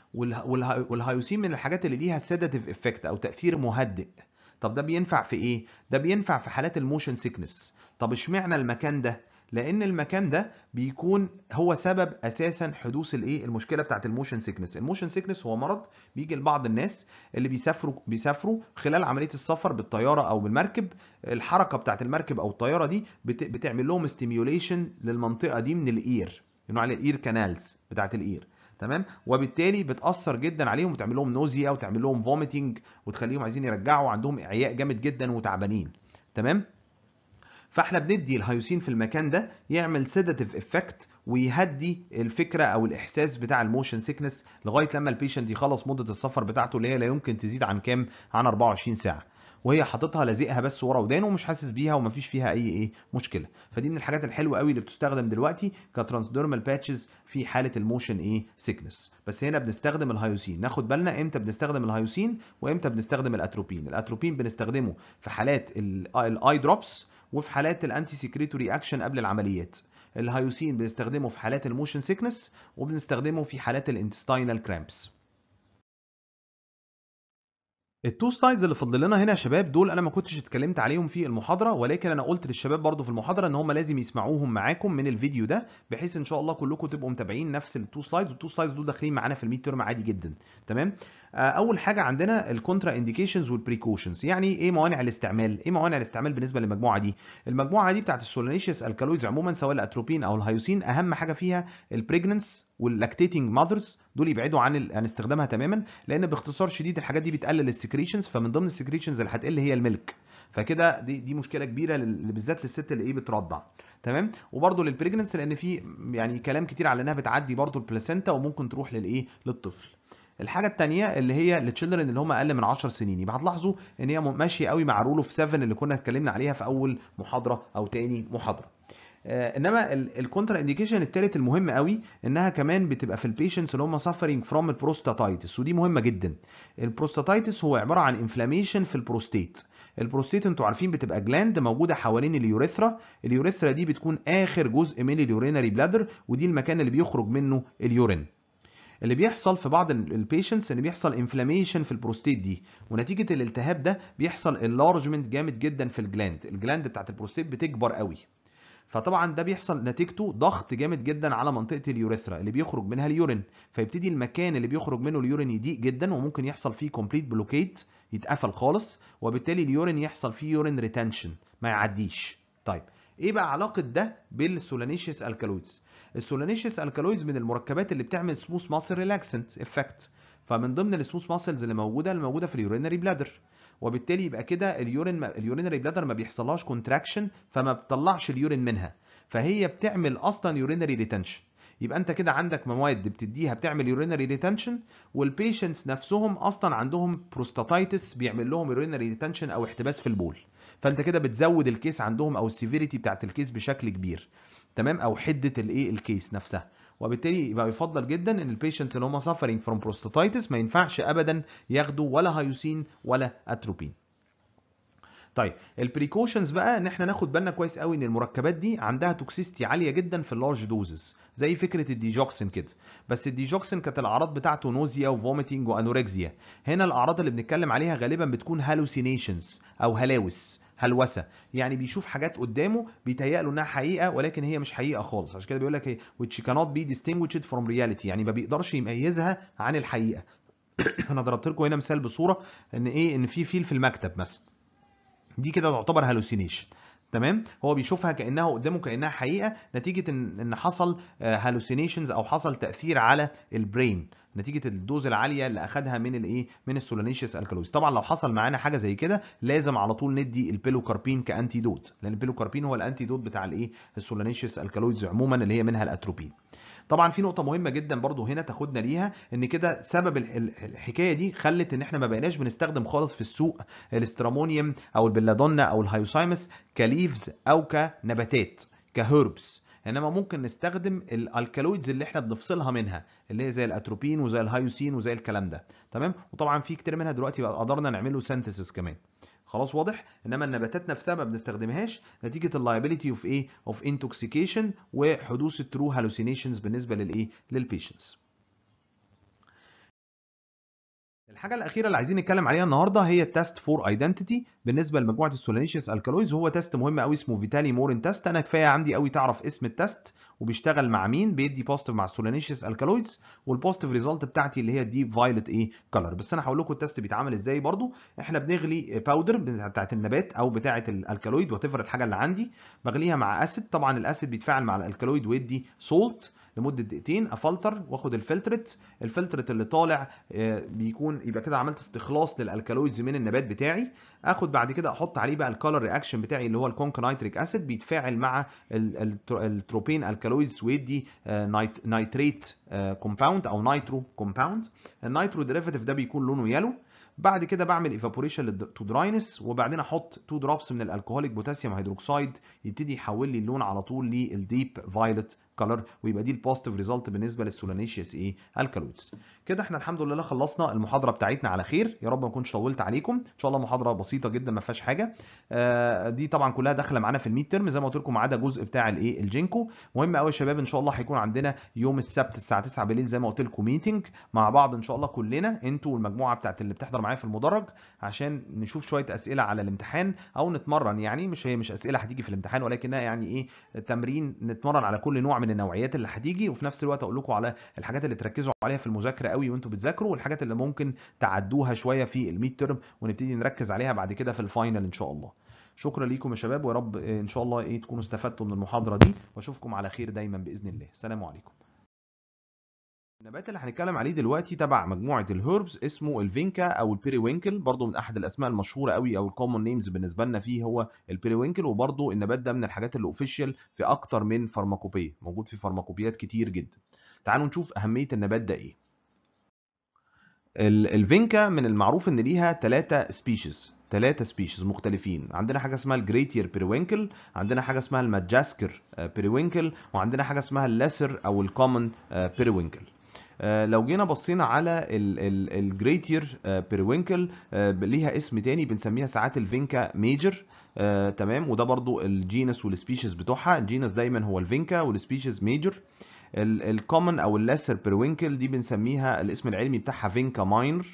والهيوسين من الحاجات اللي ليها سيداتيف افكت او تاثير مهدئ طب ده بينفع في ايه ده بينفع في حالات الموشن سيكنس طب اشمعنى المكان ده لان المكان ده بيكون هو سبب اساسا حدوث الايه المشكله بتاعت الموشن سيكنس الموشن سيكنس هو مرض بيجي لبعض الناس اللي بيسافروا بيسافروا خلال عمليه السفر بالطياره او بالمركب الحركه بتاعت المركب او الطياره دي بتعمل لهم ستيميوليشن للمنطقه دي من الاير بنقول عليه الاير كانالز بتاعت الاير تمام وبالتالي بتاثر جدا عليهم وتعمل لهم نوزيا وتعمل لهم فوميتنج وتخليهم عايزين يرجعوا عندهم اعياء جامد جدا وتعبانين تمام فاحنا بندي الهيوسين في المكان ده يعمل سيداتيف افكت ويهدي الفكره او الاحساس بتاع الموشن سيكنس لغايه لما البيشنت يخلص مده السفر بتاعته اللي هي لا يمكن تزيد عن كام عن 24 ساعه وهي حاططها لازقها بس ورا ودانه ومش حاسس بيها ومفيش فيها اي ايه مشكله فدي من الحاجات الحلوه قوي اللي بتستخدم دلوقتي كترانسديرمال باتشز في حاله الموشن ايه سيكنس بس هنا بنستخدم الهيوسين ناخد بالنا امتى بنستخدم الهيوسين وامتى بنستخدم الاتروبين الاتروبين بنستخدمه في حالات الاي دروبس وفي حالات الانتي سكريتوري اكشن قبل العمليات الهيوسين بنستخدمه في حالات الموشن سيكنس وبنستخدمه في حالات الانتستينال كرامبس التو سلايدز اللي فاضل لنا هنا يا شباب دول انا ما كنتش اتكلمت عليهم في المحاضره ولكن انا قلت للشباب برضو في المحاضره ان هم لازم يسمعوهم معاكم من الفيديو ده بحيث ان شاء الله كلكم تبقوا متابعين نفس التو سلايدز والتو سلايدز دول داخلين معانا في الميد تيرم عادي جدا تمام اول حاجه عندنا الكونترا انديكيشنز والبريكوشنز يعني ايه موانع الاستعمال ايه موانع الاستعمال بالنسبه للمجموعه دي المجموعه دي بتاعت السولينيشيس الكالويدز عموما سواء الاتروبين او الهيوسين اهم حاجه فيها البريجننس واللاكتيتنج ماذرز دول يبعدوا عن ال... عن استخدامها تماما لان باختصار شديد الحاجات دي بتقلل السكريشنز فمن ضمن السكريشنز اللي هتقل هي الملك فكده دي دي مشكله كبيره لل... بالذات للست اللي ايه بترضع تمام وبرده للبريجننس لان في يعني كلام كتير على انها بتعدي برده البلاسينتا وممكن تروح للايه للطفل الحاجه الثانيه اللي هي للتشيلدرن اللي هم اقل من 10 سنين يبقى هتلاحظوا ان هي ماشيه قوي مع رول اوف 7 اللي كنا اتكلمنا عليها في اول محاضره او تاني محاضره آه انما الكونترا انديكيشن الثالث المهم قوي انها كمان بتبقى في البيشنتس اللي هم سافرنج فروم البروستاتايتس ودي مهمه جدا البروستاتايتس هو عباره عن انفلاميشن في البروستيت البروستيت انتوا عارفين بتبقى جلاند موجوده حوالين اليوريثرا اليوريثرا دي بتكون اخر جزء من اليورينري بلادر ودي المكان اللي بيخرج منه اليورين اللي بيحصل في بعض البيشنتس ان بيحصل انفلاميشن في البروستيت دي ونتيجه الالتهاب ده بيحصل انلارجمنت جامد جدا في الجلاند الجلاند بتاعت البروستيت بتكبر قوي فطبعا ده بيحصل نتيجته ضغط جامد جدا على منطقه اليوريثرا اللي بيخرج منها اليورين فيبتدي المكان اللي بيخرج منه اليورين يضيق جدا وممكن يحصل فيه كومبليت بلوكيت يتقفل خالص وبالتالي اليورين يحصل فيه يورين ريتنشن ما يعديش طيب ايه بقى علاقه ده بالسولانيشيس الكالويدز السولانيشيس الكالويدز من المركبات اللي بتعمل سموث ماسل ريلاكسنت افكت فمن ضمن السموث ماسلز اللي موجوده اللي موجوده في اليورينري بلادر وبالتالي يبقى كده اليورين ما اليورينري بلادر ما بيحصلهاش كونتراكشن فما بتطلعش اليورين منها فهي بتعمل اصلا يورينري ريتنشن يبقى انت كده عندك مواد بتديها بتعمل يورينري ريتنشن والبيشنتس نفسهم اصلا عندهم بروستاتايتس بيعمل لهم يورينري ريتنشن او احتباس في البول فانت كده بتزود الكيس عندهم او السيفيريتي بتاعت الكيس بشكل كبير تمام او حده الايه الكيس نفسها وبالتالي يبقى يفضل جدا ان البيشنتس اللي هم سافرينج فروم بروستاتايتس ما ينفعش ابدا ياخدوا ولا هايوسين ولا اتروبين طيب البريكوشنز بقى ان احنا ناخد بالنا كويس قوي ان المركبات دي عندها توكسيستي عاليه جدا في اللارج دوزز زي فكره الديجوكسين كده بس الديجوكسين كانت الاعراض بتاعته نوزيا وفوميتنج وانوركسيا هنا الاعراض اللي بنتكلم عليها غالبا بتكون هالوسينيشنز او هلاوس هلوسه يعني بيشوف حاجات قدامه بيتهيأ له انها حقيقه ولكن هي مش حقيقه خالص عشان كده بيقول لك which cannot be distinguished from reality يعني ما بيقدرش يميزها عن الحقيقه انا ضربت لكم هنا مثال بصوره ان ايه ان في فيل في المكتب مثلا دي كده تعتبر هالوسينيشن تمام هو بيشوفها كانها قدامه كانها حقيقه نتيجه ان ان حصل هالوسينيشنز او حصل تاثير على البرين نتيجه الدوز العاليه اللي اخدها من الايه من السولانيشيس الكالويز طبعا لو حصل معانا حاجه زي كده لازم على طول ندي البيلوكاربين كانتي دوت لان البيلوكاربين هو الانتي دوت بتاع الايه السولانيشيس الكالويدز عموما اللي هي منها الاتروبين طبعا في نقطة مهمة جدا برضو هنا تاخدنا ليها ان كده سبب الحكاية دي خلت ان احنا ما بقيناش بنستخدم خالص في السوق الاسترامونيوم او البلادونا او الهايوسايمس كليفز او كنباتات كهربس انما ممكن نستخدم الالكالويدز اللي احنا بنفصلها منها اللي هي زي الاتروبين وزي الهايوسين وزي الكلام ده تمام وطبعا في كتير منها دلوقتي بقى قدرنا نعمله سينثيسيس كمان خلاص واضح انما النباتات نفسها ما بنستخدمهاش نتيجه اللايبيليتي اوف ايه اوف انتوكسيكيشن وحدوث الترو هالوسينيشنز بالنسبه للايه للبيشنتس الحاجه الاخيره اللي عايزين نتكلم عليها النهارده هي التست فور ايدنتيتي بالنسبه لمجموعه السولانيشيس الكالويز هو تيست مهم قوي اسمه فيتالي مورين تيست انا كفايه عندي قوي تعرف اسم التست وبيشتغل مع مين بيدي بوزيتيف مع السولانيشيس الكالويدز والبوزيتيف ريزلت بتاعتي اللي هي ديب فايلت ايه كلر بس انا هقول لكم التست بيتعمل ازاي برضو احنا بنغلي باودر بتاعت النبات او بتاعه الالكالويد وتفر الحاجه اللي عندي بغليها مع اسيد طبعا الاسيد بيتفاعل مع الالكالويد ويدي سولت لمده دقيقتين افلتر واخد الفلترت الفلترت اللي طالع بيكون يبقى كده عملت استخلاص للالكالويدز من النبات بتاعي اخد بعد كده احط عليه بقى الكالر رياكشن بتاعي اللي هو الكونكنايتريك اسيد بيتفاعل مع التروبين الكالويدز ويدي نايتريت كومباوند او نايترو كومباوند النايترو ديريفاتيف ده بيكون لونه يلو بعد كده بعمل ايفابوريشن تو دراينس وبعدين احط 2 دروبس من الالكوهوليك بوتاسيوم هيدروكسيد يبتدي يحول لي اللون على طول للديب فايلت كلر ويبقى دي البوزيتيف ريزلت بالنسبه للسولانيشيس ايه الكالويدز كده احنا الحمد لله خلصنا المحاضره بتاعتنا على خير يا رب ما اكونش طولت عليكم ان شاء الله محاضره بسيطه جدا ما فيهاش حاجه آه دي طبعا كلها داخله معانا في الميد ترم زي ما قلت لكم ما عدا جزء بتاع الايه الجينكو مهم قوي يا شباب ان شاء الله هيكون عندنا يوم السبت الساعه 9 بالليل زي ما قلت لكم ميتنج مع بعض ان شاء الله كلنا انتوا والمجموعه بتاعت اللي بتحضر معايا في المدرج عشان نشوف شويه اسئله على الامتحان او نتمرن يعني مش هي مش اسئله هتيجي في الامتحان ولكنها يعني ايه تمرين نتمرن على كل نوع من النوعيات اللي هتيجي وفي نفس الوقت اقول لكم على الحاجات اللي تركزوا عليها في المذاكره قوي وانتوا بتذاكروا والحاجات اللي ممكن تعدوها شويه في الميد ترم ونبتدي نركز عليها بعد كده في الفاينل ان شاء الله شكرا ليكم يا شباب ويا رب ان شاء الله ايه تكونوا استفدتوا من المحاضره دي واشوفكم على خير دايما باذن الله السلام عليكم النبات اللي هنتكلم عليه دلوقتي تبع مجموعه الهيربز اسمه الفينكا او البيريوينكل برضو من احد الاسماء المشهوره قوي او الكومون نيمز بالنسبه لنا فيه هو البيريوينكل وبرضو النبات ده من الحاجات اللي اوفيشال في اكتر من فارماكوبيه موجود في فارماكوبيات كتير جدا تعالوا نشوف اهميه النبات ده ايه الفينكا من المعروف ان ليها ثلاثة سبيشيز ثلاثة سبيشيز مختلفين عندنا حاجة اسمها الجريتير بيريوينكل عندنا حاجة اسمها الماجاسكر بيريوينكل وعندنا حاجة اسمها اللاسر او الكومن بيريوينكل آه، لو جينا بصينا على الجريتير بيروينكل ليها اسم تاني بنسميها ساعات الفينكا ميجر آه، تمام وده برضو الجينس والسبيشيز بتوعها الجينس دايما هو الفينكا والسبيشيز ميجر الكومن او اللاسر بيروينكل دي بنسميها الاسم العلمي بتاعها فينكا ماينر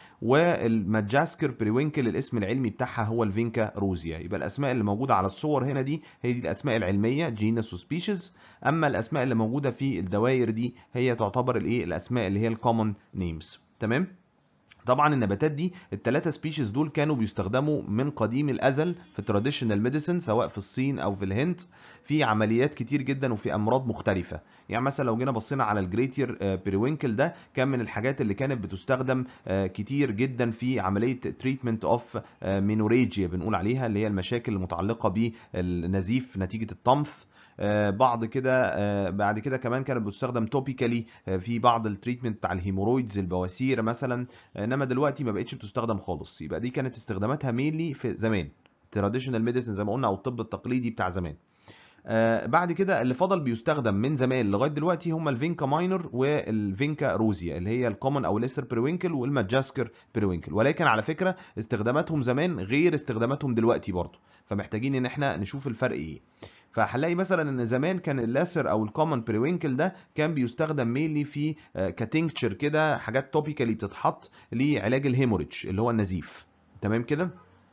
والماجاسكر بريوينكل الاسم العلمي بتاعها هو الفينكا روزيا يبقى الاسماء اللي موجوده على الصور هنا دي هي دي الاسماء العلميه جينس وسبيشيز اما الاسماء اللي موجوده في الدوائر دي هي تعتبر الايه الاسماء اللي هي الكومن نيمز تمام طبعا النباتات دي الثلاثه سبيشيز دول كانوا بيستخدموا من قديم الازل في تراديشنال ميديسن سواء في الصين او في الهند في عمليات كتير جدا وفي امراض مختلفه يعني مثلا لو جينا بصينا على الجريتير بيروينكل ده كان من الحاجات اللي كانت بتستخدم آه، كتير جدا في عمليه تريتمنت اوف مينوريجيا بنقول عليها اللي هي المشاكل المتعلقه بالنزيف نتيجه الطمث آه، بعض كده آه، بعد كده كمان كانت بتستخدم توبيكالي في بعض التريتمنت بتاع الهيمورويدز البواسير مثلا انما دلوقتي ما بقتش بتستخدم خالص يبقى دي كانت استخداماتها مينلي في زمان تراديشنال ميديسن زي ما قلنا او الطب التقليدي بتاع زمان آه بعد كده اللي فضل بيستخدم من زمان لغايه دلوقتي هم الفينكا ماينر والفينكا روزيا اللي هي الكومن او ليسر بريوينكل والماجاسكر بريوينكل ولكن على فكره استخداماتهم زمان غير استخداماتهم دلوقتي برضه فمحتاجين ان احنا نشوف الفرق ايه فهنلاقي مثلا ان زمان كان اللاسر او الكومن بريوينكل ده كان بيستخدم مينلي في كاتينكتشر كده حاجات توبيكالي بتتحط لعلاج الهيموريدج اللي هو النزيف تمام كده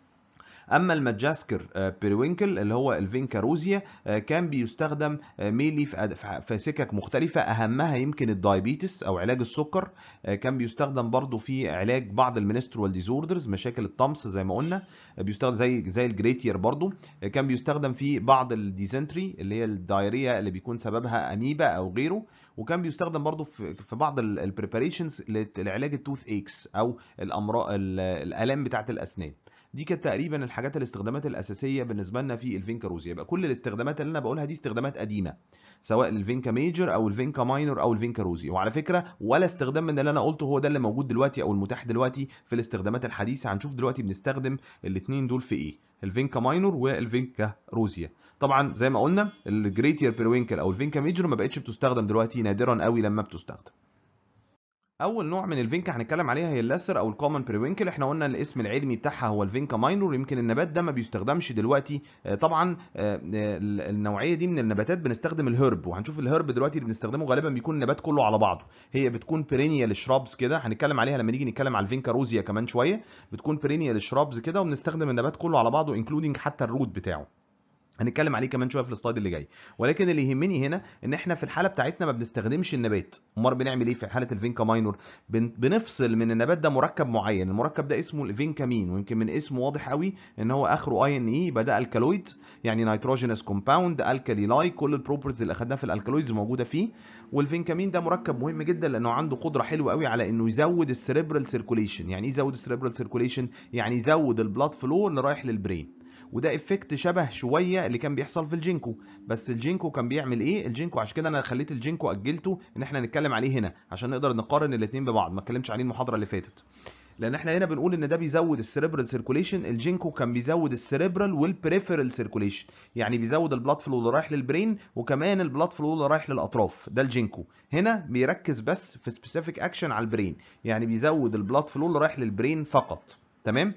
اما الماجاسكر بيروينكل اللي هو الفينكا روزيا كان بيستخدم ميلي في سكك مختلفه اهمها يمكن الدايابيتس او علاج السكر كان بيستخدم برضو في علاج بعض المينسترول ديزوردرز مشاكل الطمس زي ما قلنا بيستخدم زي زي الجريتير برضو كان بيستخدم في بعض الديزنتري اللي هي الدايريا اللي بيكون سببها اميبا او غيره وكان بيستخدم برضو في في بعض البريباريشنز لعلاج التوث ايكس او الامراض الالام بتاعه الاسنان دي كانت تقريبا الحاجات الاستخدامات الاساسيه بالنسبه لنا في الفينكا روزيا يبقى كل الاستخدامات اللي انا بقولها دي استخدامات قديمه سواء الفينكا ميجر او الفينكا ماينور او الفينكا روزيا وعلى فكره ولا استخدام من اللي انا قلته هو ده اللي موجود دلوقتي او المتاح دلوقتي في الاستخدامات الحديثه هنشوف دلوقتي بنستخدم الاثنين دول في ايه الفينكا ماينور والفينكا روزيا طبعا زي ما قلنا الجريتير بيروينكل او الفينكا ميجر ما بقتش بتستخدم دلوقتي نادرا قوي لما بتستخدم اول نوع من الفينكا هنتكلم عليها هي اللاسر او الكومن بريوينكل احنا قلنا الاسم العلمي بتاعها هو الفينكا ماينور يمكن النبات ده ما بيستخدمش دلوقتي طبعا النوعيه دي من النباتات بنستخدم الهرب وهنشوف الهرب دلوقتي اللي بنستخدمه غالبا بيكون النبات كله على بعضه هي بتكون بيرينيال شرابز كده هنتكلم عليها لما نيجي نتكلم على الفينكا روزيا كمان شويه بتكون بيرينيال شرابز كده وبنستخدم النبات كله على بعضه انكلودنج حتى الروت بتاعه هنتكلم عليه كمان شويه في السلايد اللي جاي ولكن اللي يهمني هنا ان احنا في الحاله بتاعتنا ما بنستخدمش النبات امال بنعمل ايه في حاله الفينكا ماينور بن... بنفصل من النبات ده مركب معين المركب ده اسمه الفينكامين ويمكن من اسمه واضح قوي ان هو اخره اي ان اي يبقى ده الكالويد يعني نيتروجينس كومباوند الكالي لاي كل البروبرتيز اللي اخدناها في الالكالويدز موجوده فيه والفينكامين ده مركب مهم جدا لانه عنده قدره حلوه قوي على انه يزود السريبرال سيركوليشن يعني ايه يزود السريبرال سيركوليشن يعني يزود البلاد فلو اللي رايح للبرين وده افكت شبه شويه اللي كان بيحصل في الجينكو بس الجينكو كان بيعمل ايه الجينكو عشان كده انا خليت الجينكو اجلته ان احنا نتكلم عليه هنا عشان نقدر نقارن الاثنين ببعض ما اتكلمش عليه المحاضره اللي فاتت لان احنا هنا بنقول ان ده بيزود السريبرال سيركوليشن الجينكو كان بيزود السريبرال والبريفرال سيركوليشن يعني بيزود البلاد فلو اللي رايح للبرين وكمان البلاد فلو اللي رايح للاطراف ده الجينكو هنا بيركز بس في سبيسيفيك اكشن على البرين يعني بيزود البلاد فلو اللي رايح للبرين فقط تمام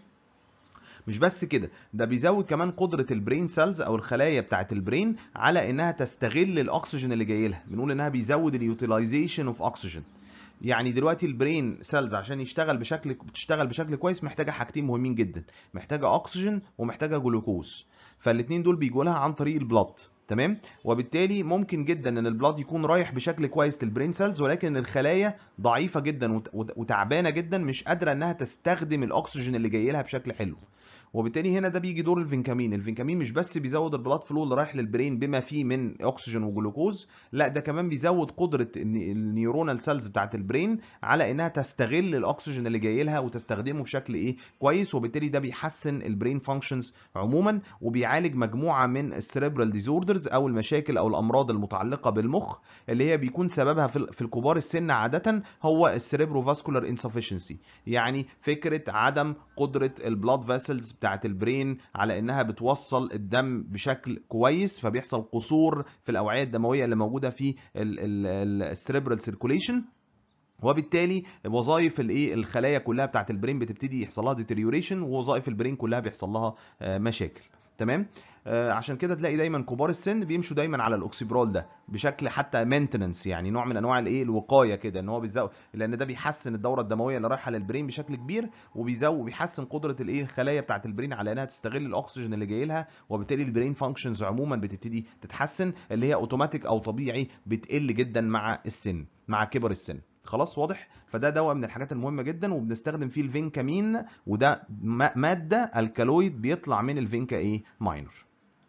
مش بس كده ده بيزود كمان قدره البرين سيلز او الخلايا بتاعه البرين على انها تستغل الاكسجين اللي جاي لها بنقول انها بيزود اليوتيلايزيشن اوف اوكسجين يعني دلوقتي البرين سيلز عشان يشتغل بشكل بتشتغل بشكل كويس محتاجه حاجتين مهمين جدا محتاجه اكسجين ومحتاجه جلوكوز فالاثنين دول بيجوا لها عن طريق البلاد تمام وبالتالي ممكن جدا ان البلاد يكون رايح بشكل كويس للبرين سيلز ولكن الخلايا ضعيفه جدا وتعبانه جدا مش قادره انها تستخدم الاكسجين اللي جاي لها بشكل حلو وبالتالي هنا ده بيجي دور الفينكامين الفينكامين مش بس بيزود البلاد فلو اللي رايح للبرين بما فيه من اكسجين وجلوكوز لا ده كمان بيزود قدره النيورونال سيلز بتاعت البرين على انها تستغل الاكسجين اللي جاي لها وتستخدمه بشكل ايه كويس وبالتالي ده بيحسن البرين فانكشنز عموما وبيعالج مجموعه من السيريبرال ديزوردرز او المشاكل او الامراض المتعلقه بالمخ اللي هي بيكون سببها في الكبار السن عاده هو السيريبرو فاسكولار انسفشنسي يعني فكره عدم قدره البلاد فيسلز بتاعت البرين على انها بتوصل الدم بشكل كويس فبيحصل قصور في الاوعيه الدمويه اللي موجوده في السريبرال سيركوليشن وبالتالي وظائف الايه الخلايا كلها بتاعت البرين بتبتدي يحصل لها ديتريوريشن ووظائف البرين كلها بيحصل لها آه، مشاكل تمام آه، عشان كده تلاقي دايما كبار السن بيمشوا دايما على الاوكسيبرول ده بشكل حتى مينتننس يعني نوع من انواع الايه الوقايه كده ان هو بيزود لان ده بيحسن الدوره الدمويه اللي رايحه للبرين بشكل كبير وبيزود وبيحسن قدره الايه الخلايا بتاعه البرين على انها تستغل الاكسجين اللي جاي لها وبالتالي البرين فانكشنز عموما بتبتدي تتحسن اللي هي اوتوماتيك او طبيعي بتقل جدا مع السن مع كبر السن خلاص واضح فده دواء من الحاجات المهمه جدا وبنستخدم فيه الفينكامين وده م- ماده الكالويد بيطلع من الفينكا ايه ماينور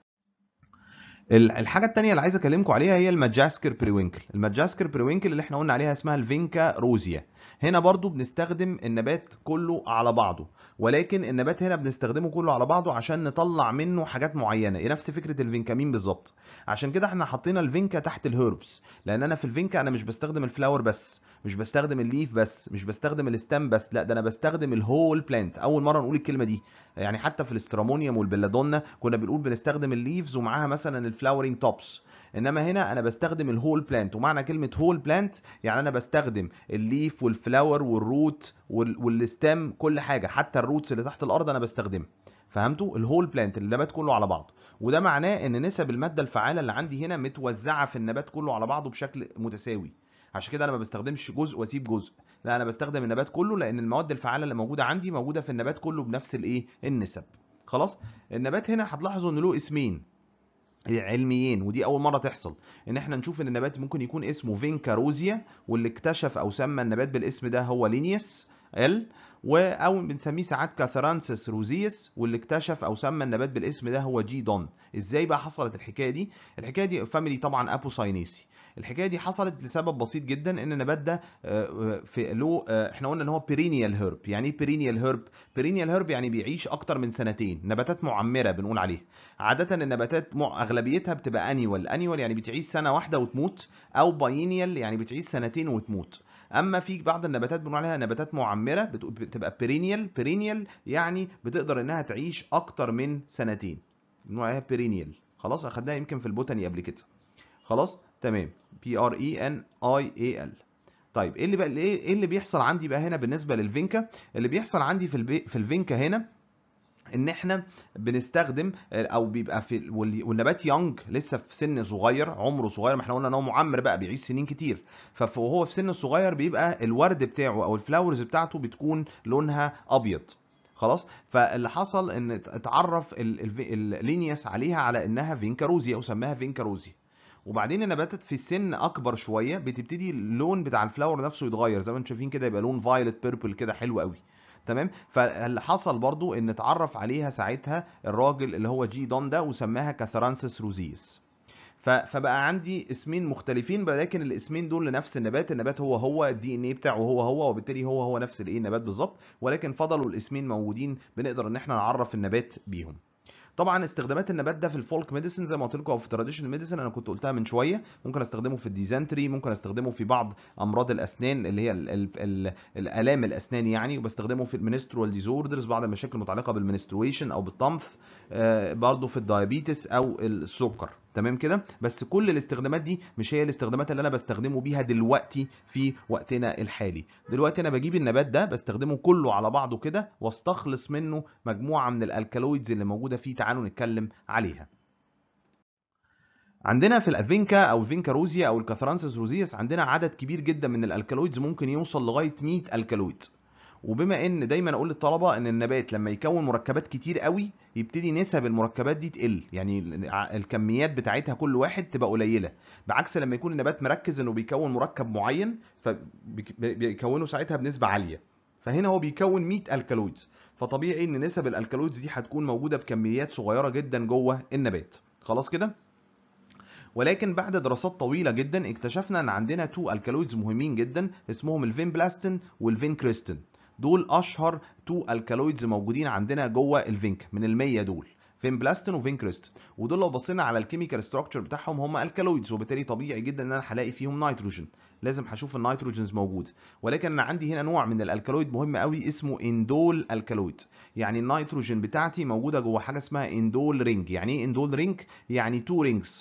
ال- الحاجه الثانيه اللي عايز اكلمكم عليها هي الماجاسكر بريوينكل الماجاسكر بريوينكل اللي احنا قلنا عليها اسمها الفينكا روزيا هنا برضو بنستخدم النبات كله على بعضه ولكن النبات هنا بنستخدمه كله على بعضه عشان نطلع منه حاجات معينه هي نفس فكره الفينكامين بالظبط عشان كده احنا حطينا الفينكا تحت الهيربس لان انا في الفينكا انا مش بستخدم الفلاور بس مش بستخدم الليف بس مش بستخدم الستام بس لا ده انا بستخدم الهول بلانت اول مره نقول الكلمه دي يعني حتى في الاسترامونيوم والبلادونا كنا بنقول بنستخدم الليفز ومعاها مثلا الفلاورينج توبس انما هنا انا بستخدم الهول بلانت ومعنى كلمه هول بلانت يعني انا بستخدم الليف والفلاور والروت وال- والستام كل حاجه حتى الروتس اللي تحت الارض انا بستخدمها فهمتوا الهول بلانت النبات كله على بعضه وده معناه ان نسب الماده الفعاله اللي عندي هنا متوزعه في النبات كله على بعضه بشكل متساوي عشان كده انا ما بستخدمش جزء واسيب جزء لا انا بستخدم النبات كله لان المواد الفعاله اللي موجوده عندي موجوده في النبات كله بنفس الايه النسب خلاص النبات هنا هتلاحظوا ان له اسمين علميين ودي اول مره تحصل ان احنا نشوف ان النبات ممكن يكون اسمه فينكاروزيا واللي اكتشف او سمى النبات بالاسم ده هو لينيوس ال و او بنسميه ساعات كاثرانسس روزيوس واللي اكتشف او سمى النبات بالاسم ده هو جي دون ازاي بقى حصلت الحكايه دي الحكايه دي فاميلي طبعا ابوساينيسي الحكايه دي حصلت لسبب بسيط جدا ان النبات ده آه، في له آه، احنا قلنا ان هو بيرينيال هيرب يعني ايه بيرينيال هيرب بيرينيال هيرب يعني بيعيش اكتر من سنتين نباتات معمره بنقول عليها عاده النباتات مع- اغلبيتها بتبقى انيوال انيوال يعني بتعيش سنه واحده وتموت او باينيال يعني بتعيش سنتين وتموت اما في بعض النباتات بنقول عليها نباتات معمره بت- بتبقى بيرينيال بيرينيال يعني بتقدر انها تعيش اكتر من سنتين بنقول عليها بيرينيال خلاص اخدناها يمكن في البوتاني قبل كده خلاص تمام بي ار اي ان اي اي ال طيب ايه اللي بقى ايه إيه اللي بيحصل عندي بقى هنا بالنسبه للفينكا اللي بيحصل عندي في البي في الفينكا هنا ان احنا بنستخدم او بيبقى في وال- والنبات يونج لسه في سن صغير عمره صغير ما احنا قلنا ان هو معمر بقى بيعيش سنين كتير فهو في سن صغير بيبقى الورد بتاعه او الفلاورز بتاعته بتكون لونها ابيض خلاص فاللي حصل ان اتعرف ال- الفي- اللينياس عليها على انها فينكاروزيا وسماها فينكاروزيا وبعدين النباتات في السن اكبر شويه بتبتدي اللون بتاع الفلاور نفسه يتغير زي ما انتم شايفين كده يبقى لون فايلت بيربل كده حلو قوي تمام فاللي حصل برضو ان اتعرف عليها ساعتها الراجل اللي هو جي دون ده وسماها كاثرانسس روزيس ف- فبقى عندي اسمين مختلفين ولكن الاسمين دول لنفس النبات النبات هو هو الدي ان ايه بتاعه هو هو وبالتالي هو هو نفس الايه النبات بالظبط ولكن فضلوا الاسمين موجودين بنقدر ان احنا نعرف النبات بيهم طبعا استخدامات النبات ده في الفولك ميديسن زي ما قلت لكم او في التراديشنال ميديسن انا كنت قلتها من شويه ممكن استخدمه في الديزنتري ممكن استخدمه في بعض امراض الاسنان اللي هي ال ال ال الالام الاسنان يعني وبستخدمه في المنسترول ديزوردرز بعض المشاكل المتعلقه بالمنسترويشن او بالطمث آه، برضه في الدايابيتس او السكر تمام كده بس كل الاستخدامات دي مش هي الاستخدامات اللي انا بستخدمه بيها دلوقتي في وقتنا الحالي دلوقتي انا بجيب النبات ده بستخدمه كله على بعضه كده واستخلص منه مجموعه من الالكالويدز اللي موجوده فيه تعالوا نتكلم عليها عندنا في الافينكا او الفينكا روزيا او الكاثرانسس روزيس عندنا عدد كبير جدا من الالكالويدز ممكن يوصل لغايه 100 الكالويد وبما ان دايما اقول للطلبه ان النبات لما يكون مركبات كتير قوي يبتدي نسب المركبات دي تقل يعني الكميات بتاعتها كل واحد تبقى قليله بعكس لما يكون النبات مركز انه بيكون مركب معين فبيكونه ساعتها بنسبه عاليه فهنا هو بيكون 100 الكالويدز فطبيعي ان نسب الالكالويدز دي هتكون موجوده بكميات صغيره جدا جوه النبات خلاص كده ولكن بعد دراسات طويله جدا اكتشفنا ان عندنا تو الكالويدز مهمين جدا اسمهم الفين بلاستين والفين كريستين دول اشهر تو الكالويدز موجودين عندنا جوه الفينك من ال100 دول فين بلاستين وفين كريستين ودول لو بصينا على الكيميكال ستراكشر بتاعهم هم الكالويدز وبالتالي طبيعي جدا ان انا هلاقي فيهم نيتروجين لازم هشوف النيتروجينز موجود ولكن انا عندي هنا نوع من الالكالويد مهم قوي اسمه اندول الكالويد يعني النيتروجين بتاعتي موجوده جوه حاجه اسمها اندول رينج يعني ايه اندول رينج يعني تو رينجز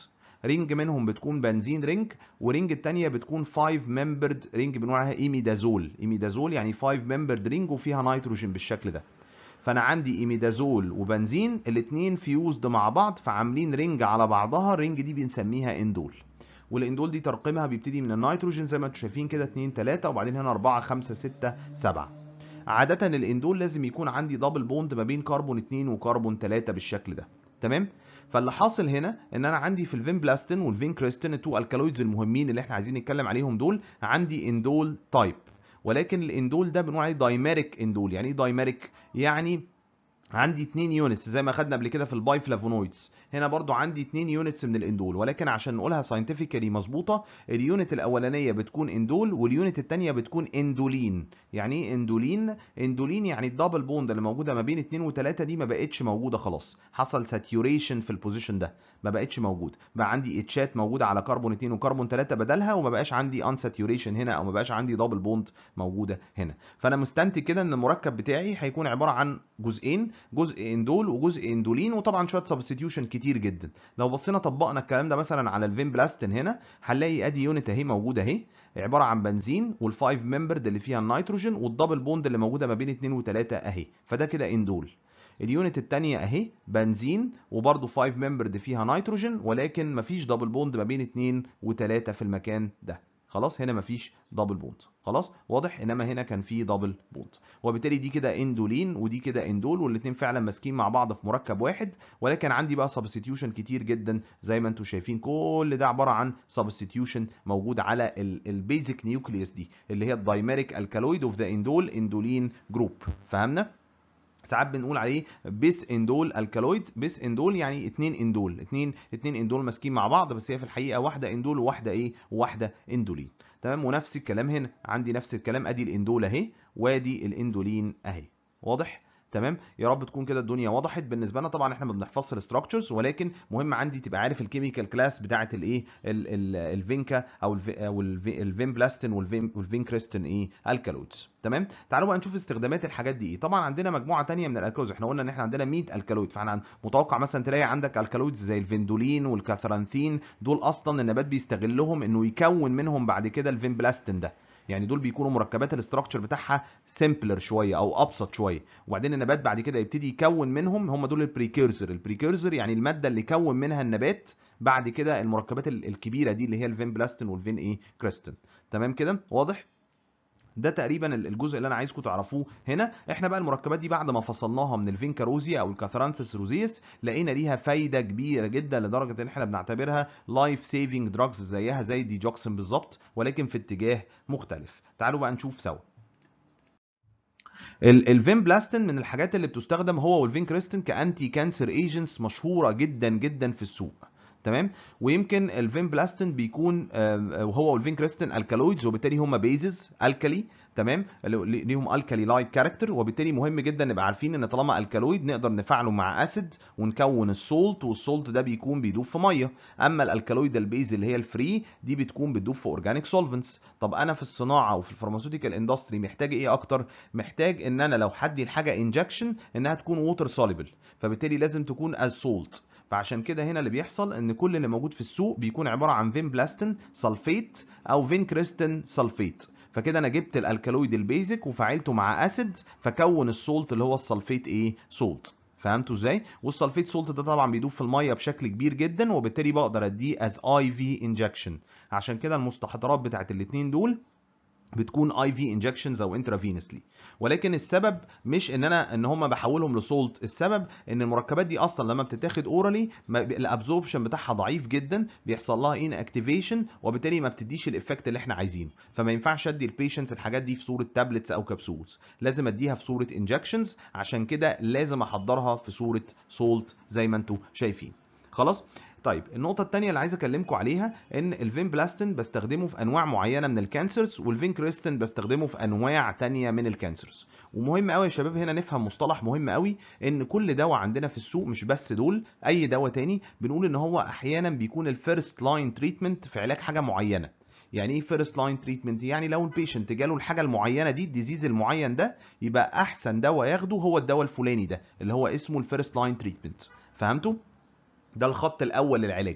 رينج منهم بتكون بنزين رينج ورينج التانية بتكون 5 ممبرد رينج بنقول عليها ايميدازول ايميدازول يعني 5 ممبرد رينج وفيها نيتروجين بالشكل ده فانا عندي ايميدازول وبنزين الاثنين فيوزد مع بعض فعاملين رينج على بعضها الرينج دي بنسميها اندول والاندول دي ترقيمها بيبتدي من النيتروجين زي ما انتم شايفين كده 2 3 وبعدين هنا 4 5 6 7 عادة الاندول لازم يكون عندي دبل بوند ما بين كربون 2 وكربون 3 بالشكل ده تمام فاللي حاصل هنا ان انا عندي في الفين بلاستين والفين كريستين التو الكالويدز المهمين اللي احنا عايزين نتكلم عليهم دول عندي اندول تايب ولكن الاندول ده بنقول عليه دايميريك اندول يعني ايه دايميريك يعني عندي 2 يونتس زي ما خدنا قبل كده في الباي فلافونويدز هنا برضو عندي 2 يونتس من الاندول ولكن عشان نقولها ساينتفيكالي مظبوطه اليونت الاولانيه بتكون اندول واليونت الثانيه بتكون اندولين يعني ايه اندولين اندولين يعني الدبل بوند اللي موجوده ما بين 2 و3 دي ما بقتش موجوده خلاص حصل ساتيوريشن في البوزيشن ده ما بقتش موجود بقى عندي اتشات موجوده على كربون 2 وكربون 3 بدلها وما بقاش عندي ان ساتيوريشن هنا او ما بقاش عندي دبل بوند موجوده هنا فانا مستنتج كده ان المركب بتاعي هيكون عباره عن جزئين جزء اندول وجزء اندولين وطبعا شويه سبستيتيوشن كتير جدا لو بصينا طبقنا الكلام ده مثلا على الفين بلاستين هنا هنلاقي ادي يونت اهي موجوده اهي عباره عن بنزين والفايف ممبرد اللي فيها النيتروجين والدبل بوند اللي موجوده ما بين 2 و3 اهي فده كده اندول اليونت الثانيه اهي بنزين وبرده 5 ممبرد فيها نيتروجين ولكن مفيش دبل بوند ما بين 2 و3 في المكان ده خلاص هنا مفيش دبل بوند خلاص واضح انما هنا كان في دبل بوند وبالتالي دي كده اندولين ودي كده اندول والاثنين فعلا ماسكين مع بعض في مركب واحد ولكن عندي بقى سبستيتيوشن كتير جدا زي ما انتم شايفين كل ده عباره عن سبستيتيوشن موجود على البيزك نيوكليوس دي اللي هي الدايميريك الكالويد اوف ذا اندول اندولين جروب فهمنا ساعات بنقول عليه بيس اندول الكالويد بيس اندول يعني اتنين اندول اتنين اتنين اندول ماسكين مع بعض بس هي في الحقيقه واحده اندول وواحده ايه وواحده اندولين تمام ونفس الكلام هنا عندي نفس الكلام ادي الاندول اهي وادي الاندولين اهي واضح تمام يا رب تكون كده الدنيا وضحت بالنسبه لنا طبعا احنا ما بنحفظش الاستراكشرز ولكن مهم عندي تبقى عارف الكيميكال كلاس بتاعه الايه الفينكا او او الفين بلاستين والفين والفين كريستين ايه الكالويدز تمام تعالوا بقى نشوف استخدامات الحاجات دي ايه طبعا عندنا مجموعه ثانيه من الالكالويدز احنا قلنا ان احنا عندنا 100 الكالويد فاحنا متوقع مثلا تلاقي عندك الكالويدز زي الفيندولين والكاثرانثين دول اصلا النبات بيستغلهم انه يكون منهم بعد كده الفين بلاستين ده يعني دول بيكونوا مركبات الاستراكشر بتاعها سيمبلر شويه او ابسط شويه وبعدين النبات بعد كده يبتدي يكون منهم هم دول البريكيرسر البريكيرسر يعني الماده اللي كون منها النبات بعد كده المركبات الكبيره دي اللي هي الفين بلاستين والفين ايه كريستين تمام كده واضح ده تقريبا الجزء اللي انا عايزكم تعرفوه هنا احنا بقى المركبات دي بعد ما فصلناها من الفينكاروزيا او الكاثرانثس روزيس لقينا ليها فايده كبيره جدا لدرجه ان احنا بنعتبرها لايف سيفنج دراجز زيها زي الديجوكسين بالظبط ولكن في اتجاه مختلف تعالوا بقى نشوف سوا الفين بلاستين من الحاجات اللي بتستخدم هو والفين كريستين كانتي كانسر ايجنتس مشهوره جدا جدا في السوق تمام ويمكن الفين بلاستين بيكون وهو والفين كريستين الكالويدز وبالتالي هم بيزز الكالي تمام ليهم الكالي لايك كاركتر وبالتالي مهم جدا نبقى عارفين ان طالما الكالويد نقدر نفعله مع اسيد ونكون السولت والسولت ده بيكون بيدوب في ميه اما الالكالويد البيز اللي هي الفري دي بتكون بتدوب في اورجانيك سولفنتس طب انا في الصناعه وفي الفارماسيوتيكال اندستري محتاج ايه اكتر محتاج ان انا لو حدي الحاجه انجكشن انها تكون ووتر سوليبل فبالتالي لازم تكون از سولت فعشان كده هنا اللي بيحصل ان كل اللي موجود في السوق بيكون عباره عن فين بلاستين سلفيت او فين كريستين سلفيت فكده انا جبت الالكالويد البيزك وفعلته مع اسيد فكون السولت اللي هو السلفيت ايه سولت فهمتوا ازاي والسلفيت سولت ده طبعا بيدوب في الميه بشكل كبير جدا وبالتالي بقدر اديه از اي في انجكشن عشان كده المستحضرات بتاعت الاثنين دول بتكون اي في انجكشنز او انترافينسلي ولكن السبب مش ان انا ان هم بحولهم لسولت السبب ان المركبات دي اصلا لما بتتاخد اورالي الابزوربشن بتاعها ضعيف جدا بيحصل لها ان اكتيفيشن وبالتالي ما بتديش الايفكت اللي احنا عايزينه فما ينفعش ادي البيشنتس الحاجات دي في صوره تابلتس او كبسولز لازم اديها في صوره انجكشنز عشان كده لازم احضرها في صوره سولت زي ما انتم شايفين خلاص طيب النقطة الثانية اللي عايز اكلمكم عليها ان الفين بلاستين بستخدمه في انواع معينة من الكانسرز والفين كريستين بستخدمه في انواع تانية من الكانسرز ومهم قوي يا شباب هنا نفهم مصطلح مهم قوي ان كل دواء عندنا في السوق مش بس دول اي دواء تاني بنقول ان هو احيانا بيكون الفيرست لاين تريتمنت في علاج حاجة معينة يعني ايه فيرست لاين تريتمنت يعني لو البيشنت جاله الحاجه المعينه دي الديزيز المعين ده يبقى احسن دواء ياخده هو الدواء الفلاني ده اللي هو اسمه الفيرست لاين تريتمنت فهمتوا ده الخط الاول للعلاج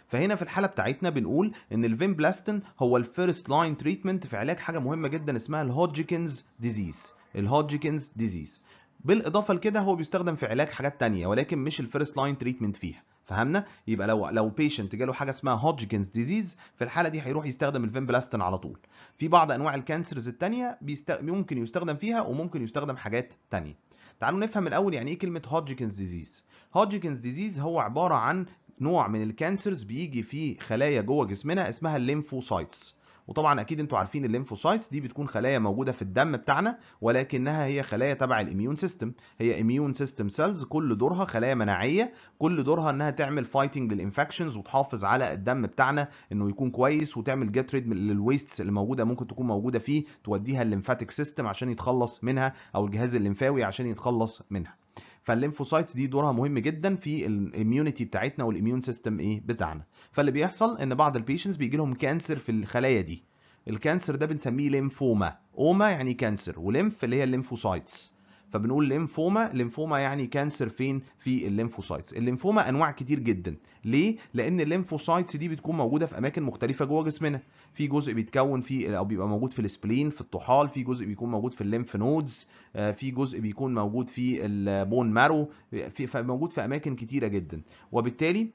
فهنا في الحاله بتاعتنا بنقول ان الفيمبلاستين هو الفيرست لاين تريتمنت في علاج حاجه مهمه جدا اسمها الهودجكنز ديزيز الهودجكنز ديزيز بالاضافه لكده هو بيستخدم في علاج حاجات تانية ولكن مش الفيرست لاين تريتمنت فيها فهمنا يبقى لو لو بيشنت جاله حاجه اسمها هودجكنز ديزيز في الحاله دي هيروح يستخدم الفيمبلاستين على طول في بعض انواع الكانسرز التانية بيست... ممكن يستخدم فيها وممكن يستخدم حاجات تانية تعالوا نفهم الاول يعني ايه كلمه هودجكنز ديزيز هودجكنز ديزيز هو عباره عن نوع من الكانسرز بيجي فيه خلايا جوه جسمنا اسمها الليمفوسايتس وطبعا اكيد انتوا عارفين الليمفوسايتس دي بتكون خلايا موجوده في الدم بتاعنا ولكنها هي خلايا تبع الاميون سيستم هي اميون سيستم سيلز كل دورها خلايا مناعيه كل دورها انها تعمل فايتنج للانفكشنز وتحافظ على الدم بتاعنا انه يكون كويس وتعمل جيت ريد للويستس اللي موجوده ممكن تكون موجوده فيه توديها الليمفاتيك سيستم عشان يتخلص منها او الجهاز الليمفاوي عشان يتخلص منها فالليمفوسايتس دي دورها مهم جدا في الاميونيتي بتاعتنا والاميون سيستم ايه بتاعنا فاللي بيحصل ان بعض البيشنتس بيجي لهم كانسر في الخلايا دي الكانسر ده بنسميه ليمفوما اوما يعني كانسر وليمف اللي هي الليمفوسايتس فبنقول ليمفوما ليمفوما يعني كانسر فين في الليمفوسايتس الليمفوما انواع كتير جدا ليه لان الليمفوسايتس دي بتكون موجوده في اماكن مختلفه جوه جسمنا في جزء بيتكون في او بيبقى موجود في السبلين في الطحال في جزء بيكون موجود في الليمف نودز في جزء بيكون موجود في البون مارو في موجود في اماكن كتيره جدا وبالتالي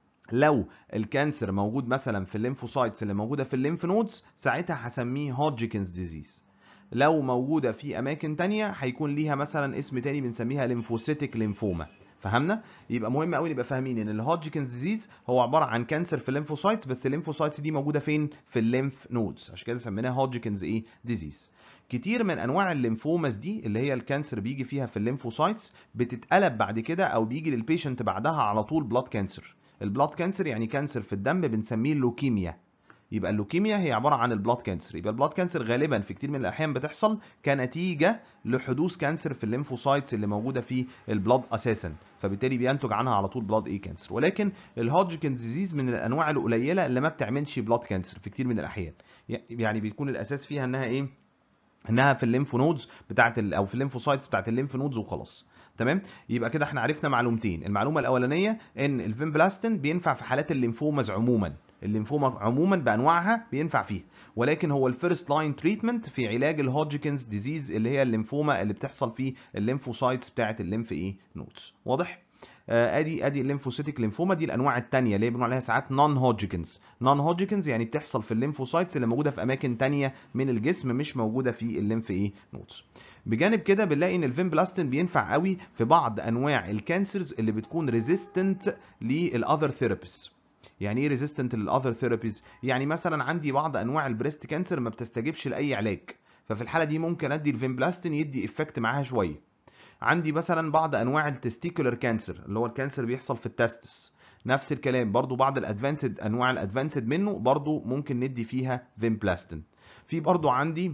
لو الكانسر موجود مثلا في الليمفوسايتس اللي موجوده في الليمف نودز ساعتها هسميه هودجكنز ديزيز لو موجوده في اماكن تانية هيكون ليها مثلا اسم تاني بنسميها ليمفوسيتك ليمفوما فهمنا يبقى مهم قوي نبقى فاهمين ان الهودجكنز ديزيز هو عباره عن كانسر في الليمفوسايتس بس الليمفوسايتس دي موجوده فين في الليمف نودز عشان كده سميناها هودجكنز ايه ديزيز كتير من انواع الليمفوماس دي اللي هي الكانسر بيجي فيها في الليمفوسايتس بتتقلب بعد كده او بيجي للبيشنت بعدها على طول بلاد كانسر البلاد كانسر يعني كانسر في الدم بنسميه اللوكيميا يبقى اللوكيميا هي عباره عن البلاد كانسر يبقى البلاد كانسر غالبا في كتير من الاحيان بتحصل كنتيجه لحدوث كانسر في الليمفوسايتس اللي موجوده في البلاد اساسا فبالتالي بينتج عنها على طول بلاد اي كانسر ولكن الهودجكنز ديزيز من الانواع القليله اللي ما بتعملش بلاد كانسر في كتير من الاحيان يعني بيكون الاساس فيها انها ايه انها في الليمف نودز بتاعت او في الليمفوسايتس بتاعت الليمف نودز وخلاص تمام يبقى كده احنا عرفنا معلومتين المعلومه الاولانيه ان الفيمبلاستين بينفع في حالات الليمفوماز عموما الليمفوما عموما بانواعها بينفع فيها ولكن هو الفيرست لاين تريتمنت في علاج الهودجكنز ديزيز اللي هي الليمفوما اللي بتحصل في الليمفوسايتس بتاعه الليمف ايه نودز واضح آه ادي ادي الليمفوسيتك ليمفوما دي الانواع الثانيه اللي بنقول عليها ساعات نون هودجكنز نون هودجكنز يعني بتحصل في الليمفوسايتس اللي موجوده في اماكن ثانيه من الجسم مش موجوده في الليمف ايه نودز بجانب كده بنلاقي ان الفيمبلاستين بينفع قوي في بعض انواع الكانسرز اللي بتكون ريزيستنت للاذر ثيرابيز يعني ايه ريزيستنت للاذر ثيرابيز يعني مثلا عندي بعض انواع البريست كانسر ما بتستجيبش لاي علاج ففي الحاله دي ممكن ادي الفيمبلاستين يدي افكت معاها شويه عندي مثلا بعض انواع التستيكولار كانسر اللي هو الكانسر بيحصل في التستس نفس الكلام برضو بعض الادفانسد انواع الادفانسد منه برضو ممكن ندي فيها فيمبلاستين في برضو عندي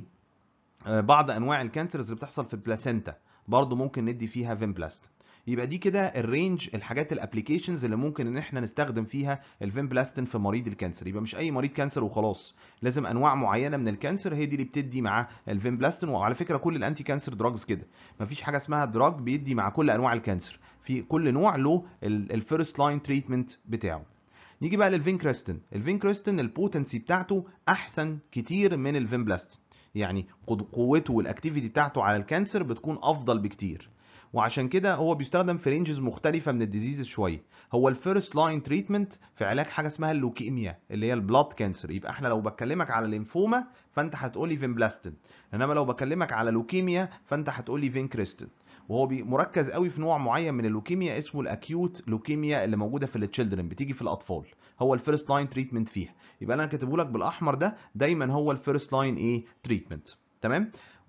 بعض انواع الكانسرز اللي بتحصل في البلاسينتا برضو ممكن ندي فيها فيمبلاستين يبقى دي كده الرينج الحاجات الابلكيشنز اللي ممكن ان احنا نستخدم فيها الفيمبلاستين في مريض الكانسر يبقى مش اي مريض كانسر وخلاص لازم انواع معينه من الكانسر هي دي اللي بتدي مع الفيمبلاستين وعلى فكره كل الانتي كانسر دراجز كده مفيش حاجه اسمها دراج بيدي مع كل انواع الكانسر في كل نوع له الفيرست لاين تريتمنت بتاعه نيجي بقى للفينكريستين الفينكريستين البوتنسي بتاعته احسن كتير من الفيمبلاستين يعني قوته والاكتيفيتي بتاعته على الكانسر بتكون افضل بكتير وعشان كده هو بيستخدم في رينجز مختلفه من الديزيز شويه هو الفيرست لاين تريتمنت في علاج حاجه اسمها اللوكيميا اللي هي البلاد كانسر يبقى احنا لو بكلمك على ليمفوما فانت هتقولي فيمبلاستين انما لو بكلمك على لوكيميا فانت هتقولي فينكريستين وهو مركز قوي في نوع معين من اللوكيميا اسمه الاكيوت لوكيميا اللي موجوده في التشيلدرن بتيجي في الاطفال هو الفيرست لاين تريتمنت فيها يبقى انا كاتبه لك بالاحمر ده دايما هو الفيرست لاين ايه تريتمنت تمام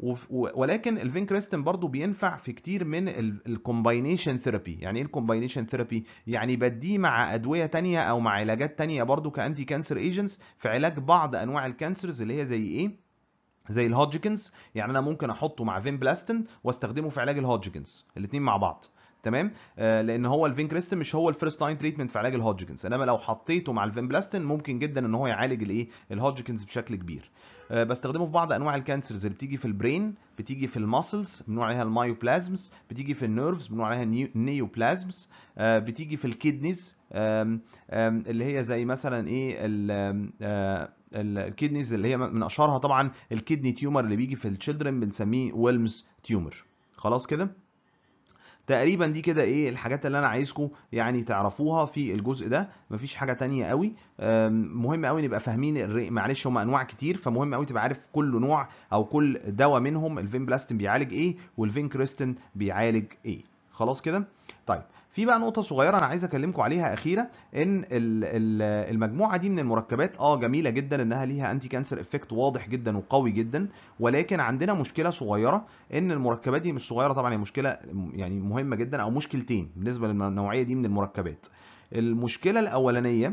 ولكن الفينكريستين برضو بينفع في كتير من الكومباينيشن ثيرابي يعني ايه الكومباينيشن ثيرابي يعني بديه مع ادويه تانية او مع علاجات تانية برضو كانتي كانسر ايجنتس في علاج بعض انواع الكانسرز اللي هي زي ايه زي الهودجكنز يعني انا ممكن احطه مع فينبلاستين واستخدمه في علاج الهودجكنز الاثنين مع بعض تمام آه لان هو الفينكريستين مش هو الفيرست لاين تريتمنت في علاج الهودجكنز انما لو حطيته مع الفينبلاستين ممكن جدا ان هو يعالج الايه الهودجكنز بشكل كبير آه، بستخدمه في بعض انواع الكانسرز اللي بتيجي في البرين بتيجي في الماسلز بنقول عليها المايوبلازمز بتيجي في النيرفز بنقول عليها النيو- النيوبلازمز آه، بتيجي في الكيدنيز آم، آم، اللي هي زي مثلا ايه ال- آم، آه، ال- الكيدنيز اللي هي من اشهرها طبعا الكيدني تيومر اللي بيجي في التشيلدرن بنسميه ويلمز تيومر خلاص كده تقريبا دي كده ايه الحاجات اللي انا عايزكم يعني تعرفوها في الجزء ده مفيش حاجه تانية قوي أم، مهم قوي نبقى فاهمين الري... معلش هم انواع كتير فمهم قوي تبقى عارف كل نوع او كل دواء منهم الفين بلاستين بيعالج ايه والفين كريستين بيعالج ايه خلاص كده طيب في بقى نقطة صغيرة أنا عايز أكلمكم عليها أخيرة إن ال- ال- المجموعة دي من المركبات أه جميلة جدا إنها ليها أنتي كانسر إفكت واضح جدا وقوي جدا ولكن عندنا مشكلة صغيرة إن المركبات دي مش صغيرة طبعا هي مشكلة يعني مهمة جدا أو مشكلتين بالنسبة للنوعية دي من المركبات المشكلة الأولانية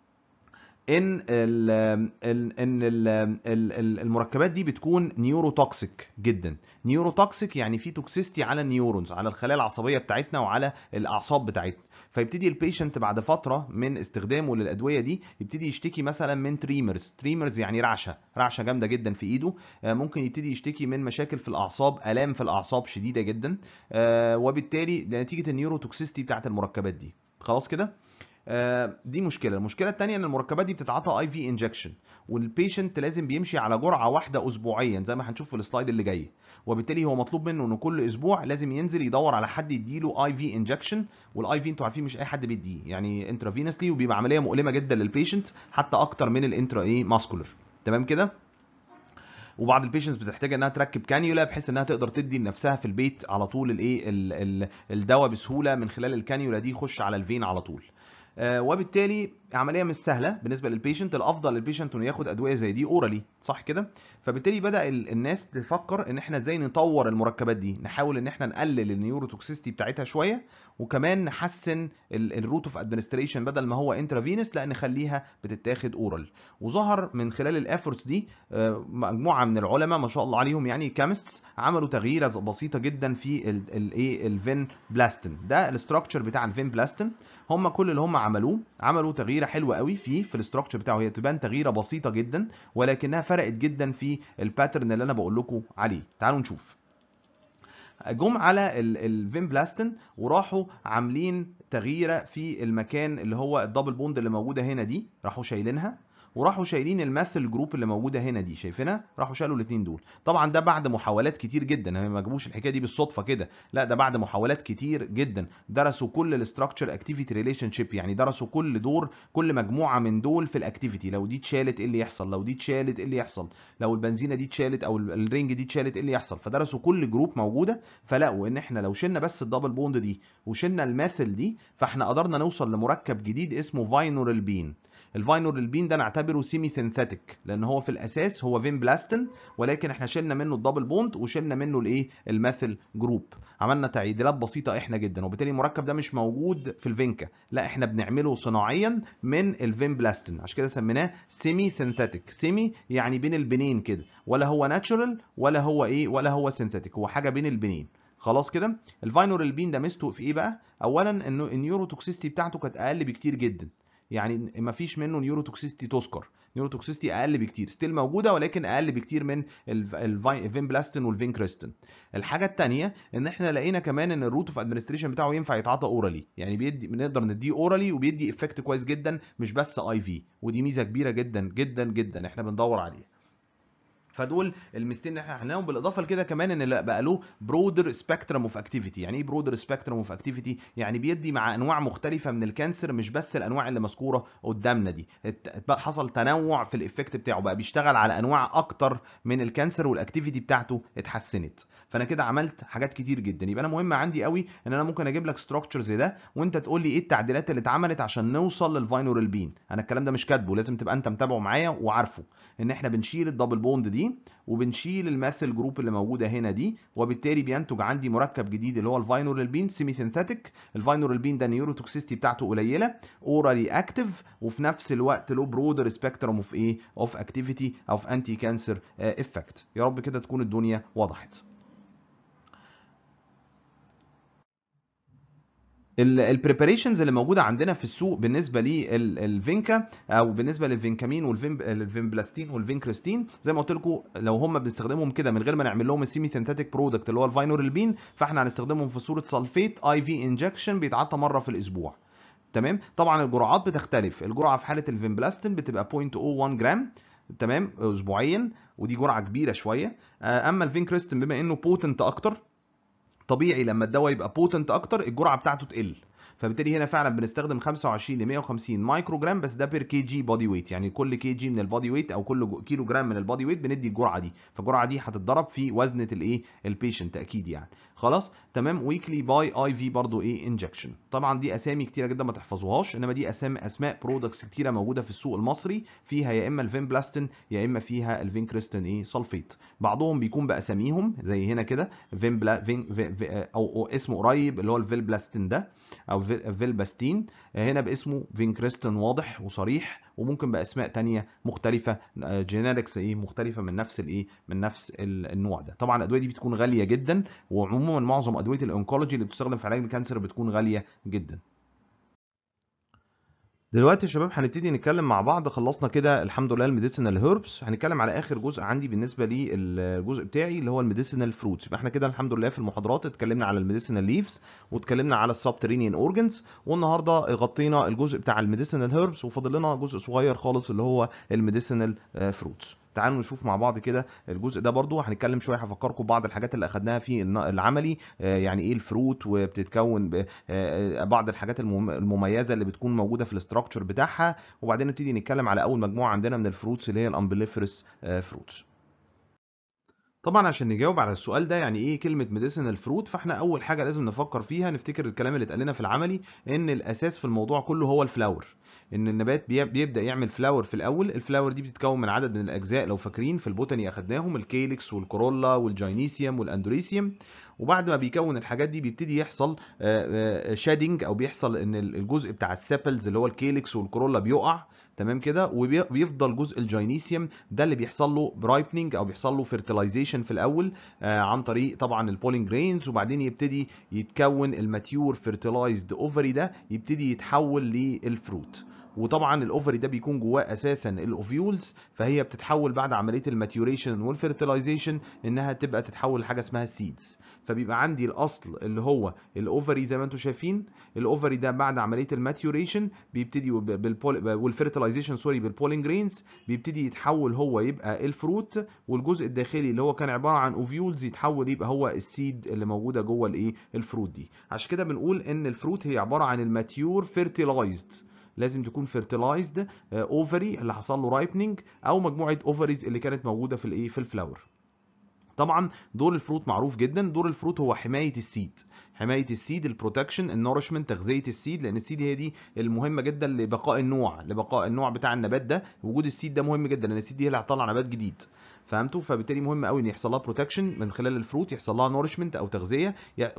ان ال ال ان ال ال ال المركبات دي بتكون نيوروتوكسيك جدا نيوروتوكسيك يعني في توكسيستي على النيورونز على الخلايا العصبيه بتاعتنا وعلى الاعصاب بتاعتنا فيبتدي البيشنت بعد فتره من استخدامه للادويه دي يبتدي يشتكي مثلا من تريمرز تريمرز يعني رعشه رعشه جامده جدا في ايده آه، ممكن يبتدي يشتكي من مشاكل في الاعصاب الام في الاعصاب شديده جدا آه، وبالتالي ده نتيجه النيوروتوكسيستي بتاعت المركبات دي خلاص كده آه، دي مشكله المشكله الثانيه ان المركبات دي بتتعاطى اي في انجكشن والبيشنت لازم بيمشي على جرعه واحده اسبوعيا زي ما هنشوف في السلايد اللي جاي وبالتالي هو مطلوب منه انه كل اسبوع لازم ينزل يدور على حد يديله اي في انجكشن والاي في انتوا عارفين مش اي حد بيديه يعني انترافينسلي وبيبقى عمليه مؤلمه جدا للبيشنت حتى اكتر من الانترا ايه ماسكولر تمام كده وبعض البيشنتس بتحتاج انها تركب كانيولا بحيث انها تقدر تدي لنفسها في البيت على طول الايه ال- ال- الدواء بسهوله من خلال الكانيولا دي يخش على الفين على طول آه، وبالتالي عمليه مش سهله بالنسبه للبيشنت الافضل للبيشنت انه ياخد ادويه زي دي اورالي صح كده فبالتالي بدا ال- الناس تفكر ان احنا ازاي نطور المركبات دي نحاول ان احنا نقلل النيوروتوكسيستي بتاعتها شويه وكمان نحسن الروت اوف ادمنستريشن بدل ما هو انترافينس لا نخليها بتتاخد اورال وظهر من خلال الافورتس دي آه، مجموعه من العلماء ما شاء الله عليهم يعني كيمستس عملوا تغييره بسيطه جدا في الايه الفين بلاستين ده الاستراكشر بتاع الفين بلاستين هم كل اللي هم عملوه عملوا تغييره حلوه قوي فيه في الاستراكشر بتاعه هي تبان تغييره بسيطه جدا ولكنها فرقت جدا في الباترن اللي انا بقول لكم عليه تعالوا نشوف جم على الفين بلاستين وراحوا عاملين تغييره في المكان اللي هو الدبل بوند اللي موجوده هنا دي راحوا شايلينها وراحوا شايلين الماثل جروب اللي موجوده هنا دي شايفينها راحوا شالوا الاثنين دول طبعا ده بعد محاولات كتير جدا هم ما جابوش الحكايه دي بالصدفه كده لا ده بعد محاولات كتير جدا درسوا كل الاستراكشر اكتيفيتي ريليشن شيب يعني درسوا كل دور كل مجموعه من دول في الاكتيفيتي لو دي اتشالت ايه اللي يحصل لو دي اتشالت ايه اللي يحصل لو البنزينه دي اتشالت او الرينج دي اتشالت ايه اللي يحصل فدرسوا كل جروب موجوده فلقوا ان احنا لو شلنا بس الدبل بوند دي وشلنا الماثل دي فاحنا قدرنا نوصل لمركب جديد اسمه فاينورالبين الفاينورالبين ده نعتبره سيمي سينثيتك لان هو في الاساس هو فين بلاستين ولكن احنا شلنا منه الدبل بوند وشلنا منه الايه الماثل جروب عملنا تعديلات بسيطه احنا جدا وبالتالي المركب ده مش موجود في الفينكا لا احنا بنعمله صناعيا من الفين بلاستين عشان كده سميناه سيمي سينثيتك سيمي يعني بين البنين كده ولا هو ناتشورال ولا هو ايه ولا هو سينثيتك هو حاجه بين البنين خلاص كده الفاينورالبين ده ميزته في ايه بقى اولا انه النيوروتوكسيستي بتاعته كانت اقل بكتير جدا يعني ما فيش منه نيوروتوكسيستي تذكر نيوروتوكسيستي اقل بكتير ستيل موجوده ولكن اقل بكتير من الفين بلاستين والفين كريستين الحاجه الثانيه ان احنا لقينا كمان ان الروت اوف ادمنستريشن بتاعه ينفع يتعاطى اورالي يعني بيدي بنقدر نديه اورالي وبيدي افكت كويس جدا مش بس اي في ودي ميزه كبيره جدا جدا جدا احنا بندور عليها فدول الميزتين اللي احنا عملناهم بالاضافه لكده كمان ان بقى له برودر سبيكترم اوف اكتيفيتي يعني ايه برودر سبيكترم اوف اكتيفيتي يعني بيدي مع انواع مختلفه من الكانسر مش بس الانواع اللي مذكوره قدامنا دي بقى حصل تنوع في الايفكت بتاعه بقى بيشتغل على انواع اكتر من الكانسر والاكتيفيتي بتاعته اتحسنت فانا كده عملت حاجات كتير جدا يبقى انا مهم عندي قوي ان انا ممكن اجيب لك ستراكشر زي ده وانت تقول لي ايه التعديلات اللي اتعملت عشان نوصل للفاينورال بين انا الكلام ده مش كاتبه لازم تبقى انت متابعه معايا وعارفه ان احنا بنشيل الدبل بوند دي وبنشيل الماثل جروب اللي موجوده هنا دي وبالتالي بينتج عندي مركب جديد اللي هو الفاينورال بين سيمي سينثيتك الفاينورال بين ده نيوروتوكسيستي بتاعته قليله اورالي اكتف وفي نفس الوقت له برودر سبيكترم اوف ايه اوف اكتيفيتي اوف انتي كانسر افكت يا رب كده تكون الدنيا وضحت البريباريشنز اللي موجوده عندنا في السوق بالنسبه للفينكا او بالنسبه للفينكامين والفينبلاستين والفينكريستين زي ما قلت لكم لو هم بنستخدمهم كده من غير ما نعمل لهم السيمي سينثيتك برودكت اللي هو الفاينورالبين فاحنا هنستخدمهم في صوره سلفيت اي في انجكشن بيتعطى مره في الاسبوع تمام طبعا الجرعات بتختلف الجرعه في حاله الفينبلاستين بتبقى 0.01 جرام تمام اسبوعيا ودي جرعه كبيره شويه اما الفينكريستين بما انه بوتنت اكتر طبيعي لما الدواء يبقى بوتنت اكتر الجرعه بتاعته تقل فبالتالي هنا فعلا بنستخدم 25 ل 150 مايكرو جرام بس ده بير كي جي بودي ويت يعني كل كي جي من البودي ويت او كل كيلو جرام من البودي ويت بندي الجرعه دي فالجرعه دي هتتضرب في وزنه الايه البيشنت اكيد يعني خلاص تمام ويكلي باي اي في برضو ايه انجكشن طبعا دي اسامي كتيره جدا ما تحفظوهاش انما دي اسامي اسماء برودكتس كتيره موجوده في السوق المصري فيها يا اما الفين بلاستين يا اما فيها الفين كريستين ايه سلفيت بعضهم بيكون باساميهم زي هنا كده فين بلا فين في في أو, او اسمه قريب اللي هو الفيل بلاستين ده او فيلباستين هنا باسمه فينكريستين واضح وصريح وممكن باسماء تانية مختلفه جينيركس ايه مختلفه من نفس الايه من نفس النوع ده طبعا الادويه دي بتكون غاليه جدا وعموما معظم ادويه الانكولوجي اللي بتستخدم في علاج الكانسر بتكون غاليه جدا دلوقتي يا شباب هنبتدي نتكلم مع بعض خلصنا كده الحمد لله الميديسينال هيربس هنتكلم على اخر جزء عندي بالنسبه للجزء بتاعي اللي هو الميديسينال فروتس يبقى احنا كده الحمد لله في المحاضرات اتكلمنا على الميديسينال ليفز واتكلمنا على السبترينيان اورجنز والنهارده غطينا الجزء بتاع الميديسينال هيربس وفاضل لنا جزء صغير خالص اللي هو الميديسينال فروتس تعالوا نشوف مع بعض كده الجزء ده برضو هنتكلم شويه هفكركم ببعض الحاجات اللي اخدناها في العملي يعني ايه الفروت وبتتكون بعض الحاجات المميزه اللي بتكون موجوده في الاستراكشر بتاعها وبعدين نبتدي نتكلم على اول مجموعه عندنا من الفروتس اللي هي الامبليفرس فروتس طبعا عشان نجاوب على السؤال ده يعني ايه كلمه ميديسينال فروت فاحنا اول حاجه لازم نفكر فيها نفتكر الكلام اللي اتقال لنا في العملي ان الاساس في الموضوع كله هو الفلاور ان النبات بيبدا يعمل فلاور في الاول الفلاور دي بتتكون من عدد من الاجزاء لو فاكرين في البوتاني اخدناهم الكيلكس والكورولا والجاينيسيوم والاندوريسيوم وبعد ما بيكون الحاجات دي بيبتدي يحصل شادنج او بيحصل ان الجزء بتاع السيبلز اللي هو الكيلكس والكورولا بيقع تمام كده وبيفضل جزء الجاينيسيوم ده اللي بيحصل له برايبنينج او بيحصل له فيرتلايزيشن في الاول آه عن طريق طبعا البولينج جرينز وبعدين يبتدي يتكون الماتيور فيرتلايزد اوفري ده يبتدي يتحول للفروت وطبعا الاوفري ده بيكون جواه اساسا الاوفيولز فهي بتتحول بعد عمليه الماتيوريشن والفيرتلايزيشن انها تبقى تتحول لحاجه اسمها سيدز فبيبقى عندي الاصل اللي هو الاوفري زي ما انتم شايفين الاوفري ده بعد عمليه الماتيوريشن بيبتدي والفيرتلايزيشن سوري بالبولينج جرينز بيبتدي يتحول هو يبقى الفروت والجزء الداخلي اللي هو كان عباره عن اوفيولز يتحول يبقى هو السيد اللي موجوده جوه الايه الفروت دي عشان كده بنقول ان الفروت هي عباره عن الماتيور فيرتلايزد لازم تكون فيرتلايزد اوفري اللي حصل له رايبنينج او مجموعه اوفريز اللي كانت موجوده في الايه في الفلاور طبعا دور الفروت معروف جدا دور الفروت هو حمايه السيد حمايه السيد البروتكشن النورشمنت تغذيه السيد لان السيد هي دي المهمه جدا لبقاء النوع لبقاء النوع بتاع النبات ده وجود السيد ده مهم جدا لان السيد دي هي اللي هتطلع نبات جديد فهمتوا فبالتالي مهم قوي ان يحصل لها بروتكشن من خلال الفروت يحصل لها نورشمنت او تغذيه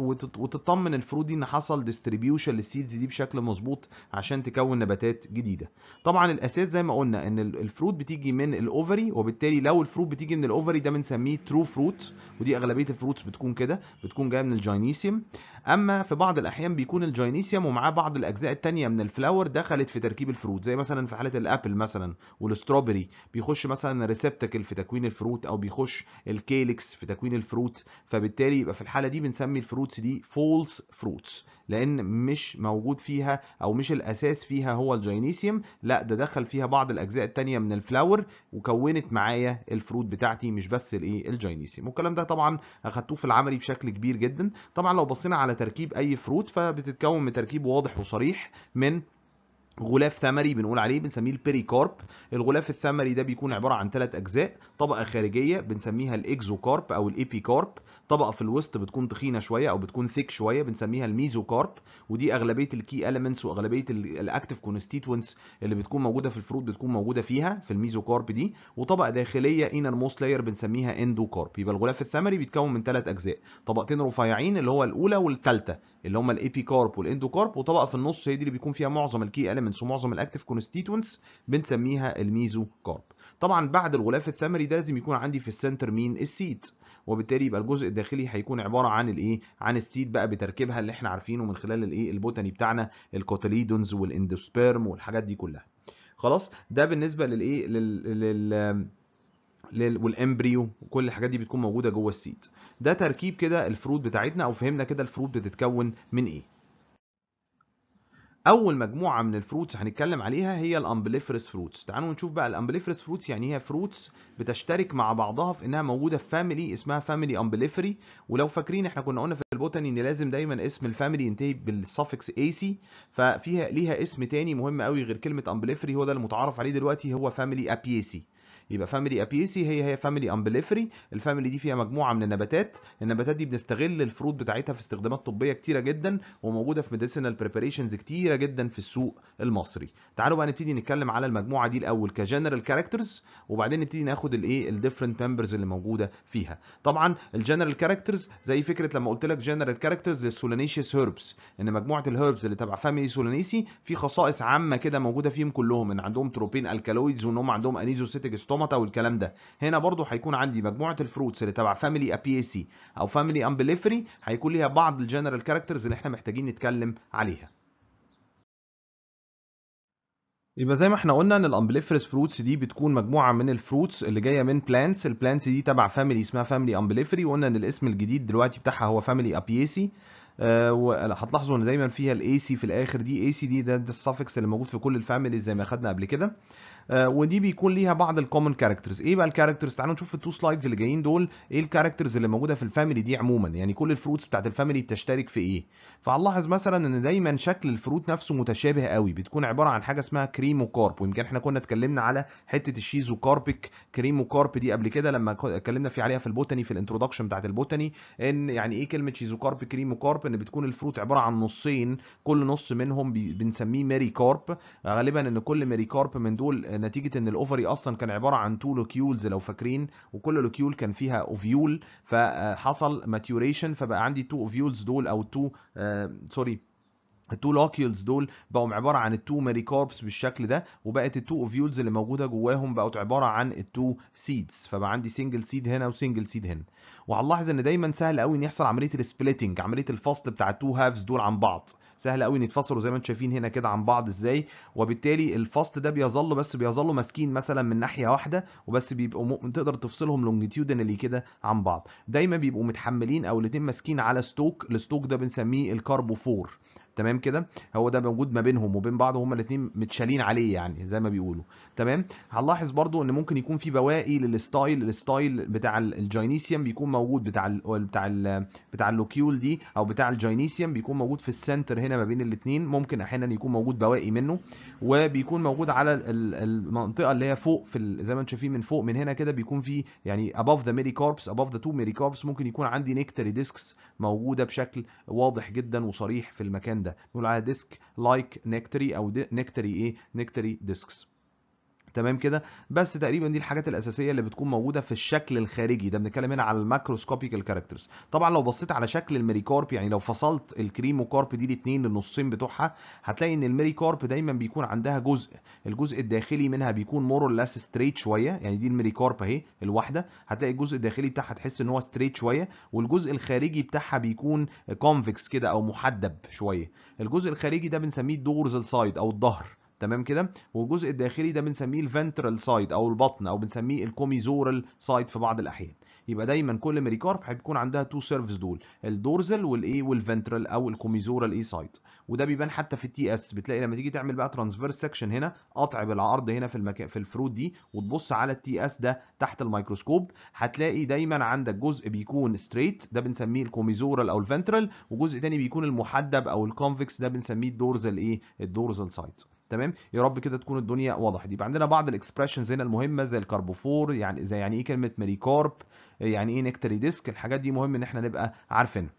وتطمن الفروت دي ان حصل ديستريبيوشن للسيدز دي بشكل مظبوط عشان تكون نباتات جديده طبعا الاساس زي ما قلنا ان الفروت بتيجي من الاوفري وبالتالي لو الفروت بتيجي من الاوفري ده بنسميه ترو فروت ودي اغلبيه الفروتس بتكون كده بتكون جايه من الجاينيسيوم اما في بعض الاحيان بيكون الجاينيسيوم ومعاه بعض الاجزاء الثانيه من الفلاور دخلت في تركيب الفروت زي مثلا في حاله الابل مثلا والستروبري بيخش مثلا ريسبتكل في تكوين الفروت او بيخش الكيلكس في تكوين الفروت فبالتالي يبقى في الحاله دي بنسمي الفروتس دي فولس فروتس لان مش موجود فيها او مش الاساس فيها هو الجاينيسيوم لا ده دخل فيها بعض الاجزاء الثانيه من الفلاور وكونت معايا الفروت بتاعتي مش بس الايه الجاينيسيوم والكلام ده طبعا اخدتوه في العملي بشكل كبير جدا طبعا لو بصينا على تركيب اي فروت فبتتكون من تركيب واضح وصريح من غلاف ثمري بنقول عليه بنسميه البيريكارب الغلاف الثمري ده بيكون عباره عن ثلاث اجزاء طبقه خارجيه بنسميها الاكزوكارب او الايبيكارب طبقه في الوسط بتكون تخينه شويه او بتكون ثيك شويه بنسميها الميزوكارب ودي اغلبيه الكي اليمنتس واغلبيه الاكتيف كونستيتوينتس اللي بتكون موجوده في الفروت بتكون موجوده فيها في الميزوكارب دي وطبقه داخليه انر موست لاير بنسميها اندوكارب يبقى الغلاف الثمري بيتكون من ثلاث اجزاء طبقتين رفيعين اللي هو الاولى والثالثه اللي هم الايبيكارب والاندوكارب وطبقه في النص هي دي اللي بيكون فيها معظم الكي اليمنتس ومعظم الاكتيف كونستيتوينتس بنسميها الميزوكارب طبعا بعد الغلاف الثمري ده لازم يكون عندي في السنتر مين السيد وبالتالي يبقى الجزء الداخلي هيكون عباره عن الايه عن السيد بقى بتركيبها اللي احنا عارفينه من خلال الايه البوتاني بتاعنا الكوتليدونز والاندوسبيرم والحاجات دي كلها خلاص ده بالنسبه للايه لل, لل... لل... والامبريو وكل الحاجات دي بتكون موجوده جوه السيد ده تركيب كده الفروت بتاعتنا او فهمنا كده الفروت بتتكون من ايه اول مجموعه من الفروتس هنتكلم عليها هي الامبليفرس فروتس تعالوا نشوف بقى الامبليفرس فروتس يعني هي فروتس بتشترك مع بعضها في انها موجوده في فاميلي اسمها فاميلي امبليفري ولو فاكرين احنا كنا قلنا في البوتاني ان لازم دايما اسم الفاميلي ينتهي بالسفكس اي ففيها ليها اسم تاني مهم قوي غير كلمه امبليفري هو ده المتعارف عليه دلوقتي هو فاميلي ابيسي يبقى فاميلي ابيسي هي هي فاميلي امبليفري الفاميلي دي فيها مجموعه من النباتات النباتات دي بنستغل الفروت بتاعتها في استخدامات طبيه كتيره جدا وموجوده في ميديسينال بريباريشنز كتيره جدا في السوق المصري تعالوا بقى نبتدي نتكلم على المجموعه دي الاول كجنرال كاركترز وبعدين نبتدي ناخد الايه الديفرنت ممبرز اللي موجوده فيها طبعا الجنرال كاركترز زي فكره لما قلت لك جنرال كاركترز للسولانيشيوس هيربس ان مجموعه الهيربس اللي تبع فاميلي سولانيسي في خصائص عامه كده موجوده فيهم كلهم ان عندهم تروبين الكالويدز وان هم عندهم انيزوسيتيك ستوماتا والكلام ده هنا برضو هيكون عندي مجموعه الفروتس اللي تبع فاميلي ابيسي او فاميلي امبليفري هيكون ليها بعض الجنرال كاركترز اللي احنا محتاجين نتكلم عليها يبقى زي ما احنا قلنا ان الامبليفرس فروتس دي بتكون مجموعه من الفروتس اللي جايه من بلانتس البلانتس دي تبع فاميلي اسمها فاميلي امبليفري وقلنا ان الاسم الجديد دلوقتي بتاعها هو فاميلي ابيسي أه وهتلاحظوا ان دايما فيها الاي سي في الاخر دي اي سي دي ده, ده السفكس اللي موجود في كل الفاميليز زي ما خدنا قبل كده آه ودي بيكون ليها بعض الكومن كاركترز ايه بقى الكاركترز تعالوا نشوف في التو سلايدز اللي جايين دول ايه الكاركترز اللي موجوده في الفاميلي دي عموما يعني كل الفروتس بتاعت الفاميلي بتشترك في ايه فهنلاحظ مثلا ان دايما شكل الفروت نفسه متشابه قوي بتكون عباره عن حاجه اسمها كريمو كارب ويمكن احنا كنا اتكلمنا على حته الشيزو كاربيك كريمو كارب دي قبل كده لما اتكلمنا في عليها في البوتاني في الانترودكشن بتاعت البوتاني ان يعني ايه كلمه شيزو كارب كريمو كارب ان بتكون الفروت عباره عن نصين كل نص منهم بنسميه ميري كارب غالبا ان كل ميري كارب من دول نتيجه ان الاوفري اصلا كان عباره عن تو لوكيولز لو فاكرين وكل لوكيول كان فيها اوفيول فحصل ماتيوريشن فبقى عندي تو اوفيولز دول او تو سوري التو لوكيولز دول بقوا عباره عن التو ميريكاربس بالشكل ده وبقت التو اوفيولز اللي موجوده جواهم بقت عباره عن التو سيدز فبقى عندي سنجل سيد هنا وسنجل سيد هنا وهنلاحظ ان دايما سهل قوي ان يحصل عمليه السبليتنج عمليه الفصل بتاع التو هافز دول عن بعض سهل قوي ان يتفصلوا زي ما انتم شايفين هنا كده عن بعض ازاي وبالتالي الفصل ده بيظل بس بيظلوا ماسكين مثلا من ناحيه واحده وبس بيبقوا م... تقدر تفصلهم لونجيتيودنالي كده عن بعض دايما بيبقوا متحملين او الاثنين ماسكين على ستوك الستوك ده بنسميه الكاربوفور تمام كده هو ده موجود ما بينهم وبين بعض وهما الاثنين متشالين عليه يعني زي ما بيقولوا تمام هنلاحظ برضو ان ممكن يكون في بواقي للستايل الستايل بتاع الجاينيسيوم بيكون موجود بتاع ال بتاع ال بتاع اللوكيول دي او بتاع الجاينيسيوم بيكون موجود في السنتر هنا ما بين الاثنين ممكن احيانا يكون موجود بواقي منه وبيكون موجود على المنطقه اللي هي فوق في زي ما انتم شايفين من فوق من هنا كده بيكون في يعني above the mericarps above the two mericarps ممكن يكون عندي نكتري ديسكس موجوده بشكل واضح جدا وصريح في المكان ده نقول على ديسك لايك نكتري او نكتري ايه نكتري ديسكس تمام كده بس تقريبا دي الحاجات الاساسيه اللي بتكون موجوده في الشكل الخارجي ده بنتكلم هنا على الماكروسكوبيكال كاركترز طبعا لو بصيت على شكل الميريكارب يعني لو فصلت الكريموكارب دي الاثنين للنصين بتوعها هتلاقي ان الميريكارب دايما بيكون عندها جزء الجزء الداخلي منها بيكون مور لاس ستريت شويه يعني دي الميريكارب اهي الواحده هتلاقي الجزء الداخلي بتاعها تحس ان هو ستريت شويه والجزء الخارجي بتاعها بيكون كونفكس كده او محدب شويه الجزء الخارجي ده بنسميه الدورزال سايد او الظهر تمام كده والجزء الداخلي ده بنسميه الفنترال سايد او البطن او بنسميه الكوميزورال سايد في بعض الاحيان يبقى دايما كل ميريكارب هيكون عندها تو سيرفز دول الدورزل والايه والفنترال او الكوميزورال اي سايد وده بيبان حتى في التي اس بتلاقي لما تيجي تعمل بقى ترانسفيرس سكشن هنا قطع بالعرض هنا في المكان في الفروت دي وتبص على التي اس ده تحت الميكروسكوب هتلاقي دايما عندك جزء بيكون ستريت ده بنسميه الكوميزورال او الفنترال وجزء تاني بيكون المحدب او الكونفكس ده بنسميه الدورزل ايه الدورزل سايد تمام يا رب كده تكون الدنيا وضحت يبقى عندنا بعض الاكسبريشنز هنا المهمه زي الكربوفور يعني زي يعني ايه كلمه ميريكارب يعني ايه نكتري ديسك الحاجات دي مهم ان احنا نبقى عارفينها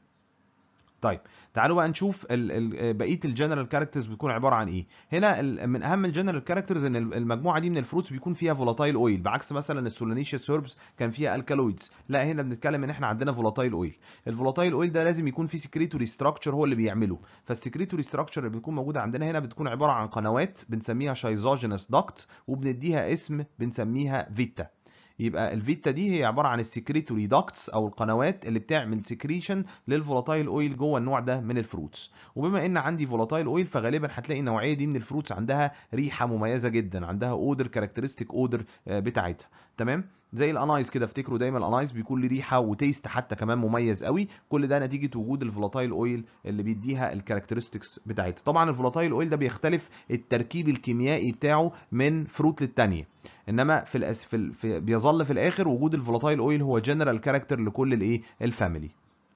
طيب تعالوا بقى نشوف ال ال بقيه الجنرال كاركترز بتكون عباره عن ايه هنا من اهم الجنرال كاركترز ان المجموعه دي من الفروتس بيكون فيها فولاتايل اويل بعكس مثلا السولانيشيوس هيربس كان فيها الكالويدز لا هنا بنتكلم ان احنا عندنا فولاتايل اويل الفولاتايل اويل ده لازم يكون فيه سكريتوري ستراكشر هو اللي بيعمله فالسكريتوري ستراكشر اللي بتكون موجوده عندنا هنا بتكون عباره عن قنوات بنسميها شايزوجينس داكت وبنديها اسم بنسميها فيتا يبقى الفيتا دي هي عباره عن السكريتوري داكتس او القنوات اللي بتعمل سكريشن للفولاتايل اويل جوه النوع ده من الفروتس وبما ان عندي فولاتايل اويل فغالبا هتلاقي النوعيه دي من الفروتس عندها ريحه مميزه جدا عندها اودر كاركترستيك اودر بتاعتها تمام زي الانايس كده افتكروا دايما الانايس بيكون ليه ريحه وتيست حتى كمان مميز قوي كل ده نتيجه وجود الفولاتايل اويل اللي بيديها الكاركترستكس بتاعتها طبعا الفولاتايل اويل ده بيختلف التركيب الكيميائي بتاعه من فروت للتانيه انما في, الأس... في, ال... في بيظل في الاخر وجود الفولاتايل اويل هو جنرال كاركتر لكل الايه الفاميلي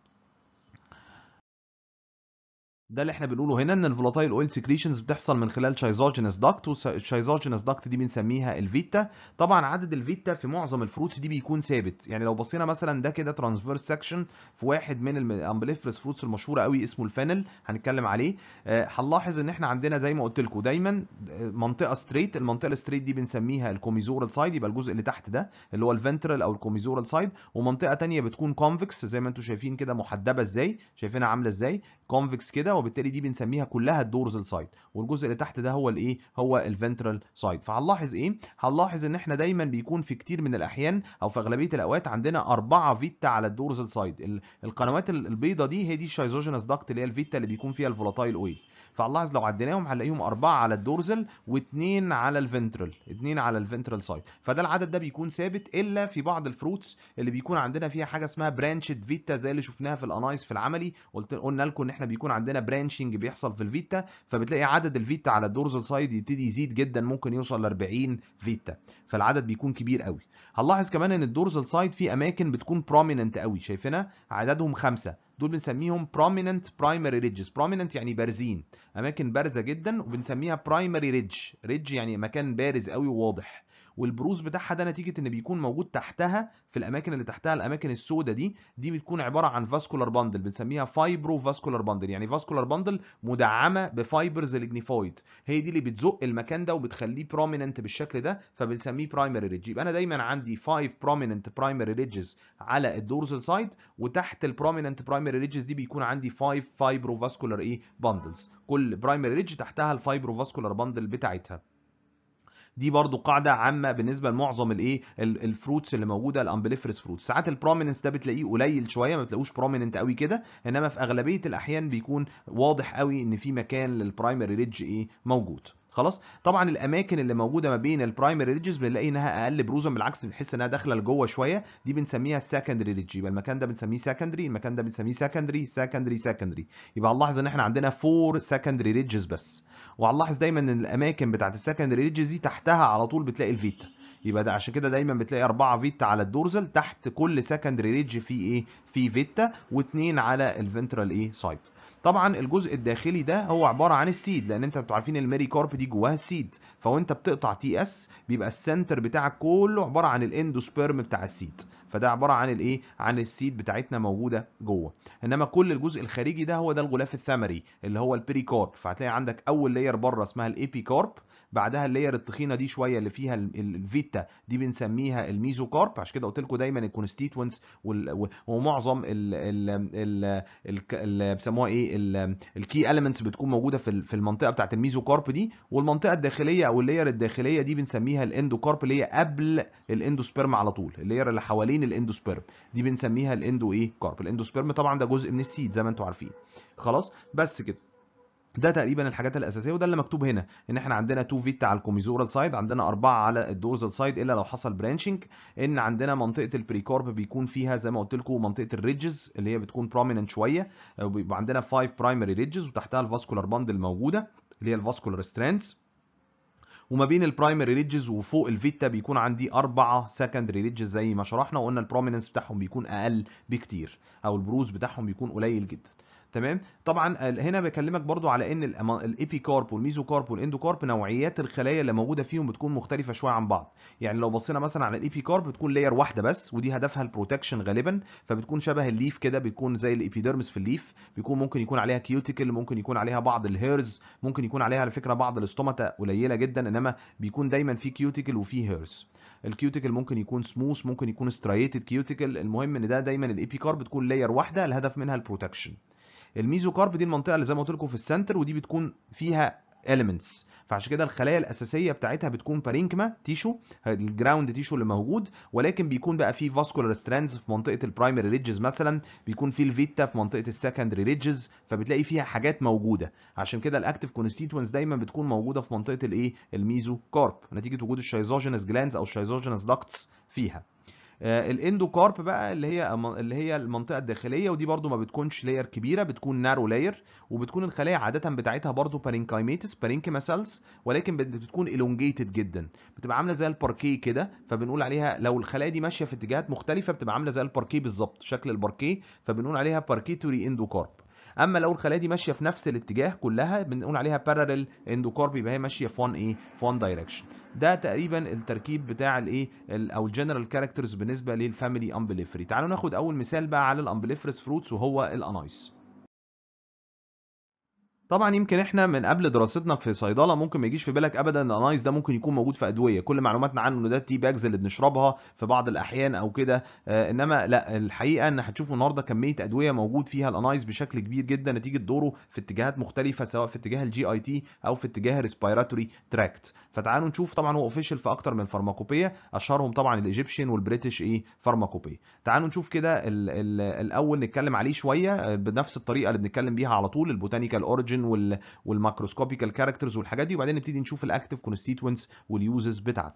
ده اللي احنا بنقوله هنا ان الفولاتايل اويل سكريشنز بتحصل من خلال شايزوجينس داكت والشايزوجينس داكت دي بنسميها الفيتا طبعا عدد الفيتا في معظم الفروتس دي بيكون ثابت يعني لو بصينا مثلا ده كده ترانسفيرس سكشن في واحد من الامبليفرس فروتس المشهوره قوي اسمه الفانل هنتكلم عليه هنلاحظ ان احنا عندنا زي ما قلت لكم دايما منطقه ستريت المنطقه الستريت دي بنسميها الكوميزورال سايد يبقى الجزء اللي تحت ده اللي هو الفنترال او الكوميزورال سايد ومنطقه ثانيه بتكون كونفكس زي ما انتم شايفين كده محدبه ازاي شايفينها عامله ازاي كونفكس كده وبالتالي دي بنسميها كلها الدورزال سايد والجزء اللي تحت ده هو الايه هو الفنترال سايد فهنلاحظ ايه هنلاحظ ان احنا دايما بيكون في كتير من الاحيان او في اغلبيه الاوقات عندنا أربعة فيتا على الدورزال سايد القنوات البيضه دي هي دي الشايزوجينس داكت اللي هي الفيتا اللي بيكون فيها الفولاتايل اويل فهنلاحظ لو عديناهم هنلاقيهم أربعة على الدورزل واثنين على الفنترال اثنين على الفنترال سايد فده العدد ده بيكون ثابت إلا في بعض الفروتس اللي بيكون عندنا فيها حاجة اسمها برانشد فيتا زي اللي شفناها في الانايس في العملي قلت قلنا لكم ان احنا بيكون عندنا برانشنج بيحصل في الفيتا فبتلاقي عدد الفيتا على الدورزل سايد يبتدي يزيد جدا ممكن يوصل ل 40 فيتا فالعدد بيكون كبير قوي هنلاحظ كمان ان الدورزل سايد في اماكن بتكون بروميننت قوي شايفينها عددهم خمسة دول بنسميهم prominent primary ridges prominent يعني بارزين اماكن بارزه جدا وبنسميها primary ridge ridge يعني مكان بارز قوي وواضح والبروز بتاعها ده نتيجه ان بيكون موجود تحتها في الاماكن اللي تحتها الاماكن السوداء دي دي بتكون عباره عن فاسكولار باندل بنسميها فايبرو فاسكولار باندل يعني فاسكولار باندل مدعمه بفايبرز الجنيفويد هي دي اللي بتزق المكان ده وبتخليه بروميننت بالشكل ده فبنسميه برايمري ريدج يبقى انا دايما عندي 5 بروميننت برايمري ريدجز على الدورزال سايد وتحت البروميننت برايمري ريدجز دي بيكون عندي 5 فايبرو فاسكولار ايه باندلز كل برايمري ريدج تحتها الفايبرو فاسكولار باندل بتاعتها دي برضو قاعده عامه بالنسبه لمعظم الايه الفروتس اللي موجوده الامبليفرس فروتس ساعات البروميننس ده بتلاقيه قليل شويه ما بتلاقوش بروميننت قوي كده انما في اغلبيه الاحيان بيكون واضح قوي ان في مكان للبرايمري ريدج ايه موجود خلاص طبعا الاماكن اللي موجوده ما بين البرايمري ريدجز بنلاقي انها اقل بروزا بالعكس بنحس انها داخله لجوه شويه دي بنسميها السكندري ريدج يبقى المكان ده بنسميه سكندري المكان ده بنسميه سكندري سكندري سكندري يبقى هنلاحظ ان احنا عندنا فور سكندري ريدجز بس وهنلاحظ دايما ان الاماكن بتاعت السكندري ريدجز دي تحتها على طول بتلاقي الفيتا يبقى ده عشان كده دايما بتلاقي أربعة فيتا على الدورزل تحت كل سكندري ريدج فيه ايه في فيتا واثنين على الفنترال ايه سايد طبعا الجزء الداخلي ده هو عباره عن السيد لان انت انتوا عارفين الميري كارب دي جواها السيد فوانت بتقطع تي اس بيبقى السنتر بتاعك كله عباره عن الاندوسبيرم بتاع السيد فده عباره عن الايه عن السيد بتاعتنا موجوده جوه انما كل الجزء الخارجي ده هو ده الغلاف الثمري اللي هو البيري كارب فهتلاقي عندك اول لاير بره اسمها الايبي كارب بعدها اللاير التخينه دي شويه اللي فيها الفيتا دي بنسميها الميزو كارب عشان كده قلت لكم دايما الكونستيتوينتس ومعظم ال ال بيسموها ايه الكي اليمنتس بتكون موجوده في في المنطقه بتاعه الميزو كارب دي والمنطقه الداخليه او اللاير الداخليه دي بنسميها الاندو كارب اللي هي قبل الاندوسبيرم على طول اللاير اللي حوالين الاندوسبيرم دي بنسميها الاندو ايه كارب الاندوسبيرم طبعا ده جزء من السيد زي ما انتم عارفين خلاص بس كده ده تقريبا الحاجات الاساسيه وده اللي مكتوب هنا ان احنا عندنا 2 فيتا على الكوميزورال سايد عندنا أربعة على الدورزال سايد الا لو حصل برانشنج ان عندنا منطقه البريكورب بيكون فيها زي ما قلت لكم منطقه الريدجز اللي هي بتكون بروميننت شويه وبيبقى عندنا 5 برايمري ريدجز وتحتها الفاسكولار باندل موجوده اللي هي الفاسكولار ستراندز وما بين البرايمري ريدجز وفوق الفيتا بيكون عندي أربعة سكندري ريدجز زي ما شرحنا وقلنا البروميننس بتاعهم بيكون أقل بكتير أو البروز بتاعهم بيكون قليل جدا تمام طبعا هنا بكلمك برضو على ان الايبي كارب والميزو كارب والاندو كارب نوعيات الخلايا اللي موجوده فيهم بتكون مختلفه شويه عن بعض يعني لو بصينا مثلا على الايبي كارب بتكون لاير واحده بس ودي هدفها البروتكشن غالبا فبتكون شبه الليف كده بتكون زي الابيديرمس في الليف بيكون ممكن يكون عليها كيوتيكل ممكن يكون عليها بعض الهيرز ممكن يكون عليها على فكره بعض الاستوماتا قليله جدا انما بيكون دايما في كيوتيكل وفي هيرز الكيوتيكل ممكن يكون سموث ممكن يكون ستريتد كيوتيكل المهم ان ده دايما الايبي كارب بتكون لاير واحده الهدف منها البروتكشن الميزوكارب دي المنطقه اللي زي ما قلت لكم في السنتر ودي بتكون فيها elements فعشان كده الخلايا الاساسيه بتاعتها بتكون بارينكما تيشو الجراوند تيشو اللي موجود ولكن بيكون بقى فيه فاسكولار ستراندز في منطقه البرايمري ريدجز مثلا بيكون فيه الفيتا في منطقه السكندري ريدجز فبتلاقي فيها حاجات موجوده عشان كده الاكتيف كونستيتوينتس دايما بتكون موجوده في منطقه الايه الميزو كارب نتيجه وجود الشيزوجينس جلاندز او الشيزوجينس داكتس فيها الاندوكارب بقى اللي هي اللي هي المنطقه الداخليه ودي برده ما بتكونش لاير كبيره بتكون نارو لاير وبتكون الخلايا عاده بتاعتها برده بارينكايميتس بارينكيما سيلز ولكن بتكون الونجيتد جدا بتبقى عامله زي الباركيه كده فبنقول عليها لو الخلايا دي ماشيه في اتجاهات مختلفه بتبقى عامله زي الباركيه بالظبط شكل الباركيه فبنقول عليها باركيتوري اندوكارب اما لو الخلايا دي ماشيه في نفس الاتجاه كلها بنقول عليها بارالل اندوكارب يبقى هي ماشيه في 1 ايه في 1 دايركشن ده تقريبا التركيب بتاع الايه او الجنرال كاركترز بالنسبه للفاميلي امبليفري تعالوا ناخد اول مثال بقى على الامبليفرس فروتس وهو الانايس طبعا يمكن احنا من قبل دراستنا في صيدله ممكن ما يجيش في بالك ابدا ان الانايس ده ممكن يكون موجود في ادويه كل معلوماتنا عنه انه ده التي باجز اللي بنشربها في بعض الاحيان او كده آه انما لا الحقيقه ان هتشوفوا النهارده كميه ادويه موجود فيها الانايس بشكل كبير جدا نتيجه دوره في اتجاهات مختلفه سواء في اتجاه الجي اي تي او في اتجاه الريسبيراتوري تراكت فتعالوا نشوف طبعا هو اوفيشال في اكتر من فارماكوبيه اشهرهم طبعا الايجيبشن والبريتش ايه فارماكوبيه تعالوا نشوف كده الاول نتكلم عليه شويه بنفس الطريقه اللي بنتكلم بيها على طول البوتانيكال اوريجين وال والماكروسكوبيكال كاركترز والحاجات دي وبعدين نبتدي نشوف الاكتيف كونستيتوينتس واليوزز بتاعته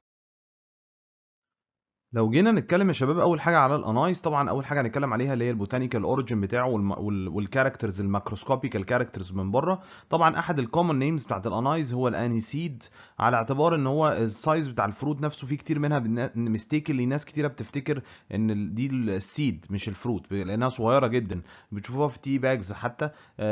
لو جينا نتكلم يا شباب اول حاجه على الانايس طبعا اول حاجه هنتكلم عليها اللي هي البوتانيكال اوريجين بتاعه والكاركترز الماكروسكوبيكال كاركترز من بره طبعا احد الكومن نيمز بتاعت الانايز هو الانيسيد على اعتبار ان هو السايز بتاع الفروت نفسه فيه كتير منها ميستيك اللي ناس كتيره بتفتكر ان دي السيد مش الفروت لانها صغيره جدا بتشوفوها في تي باجز حتى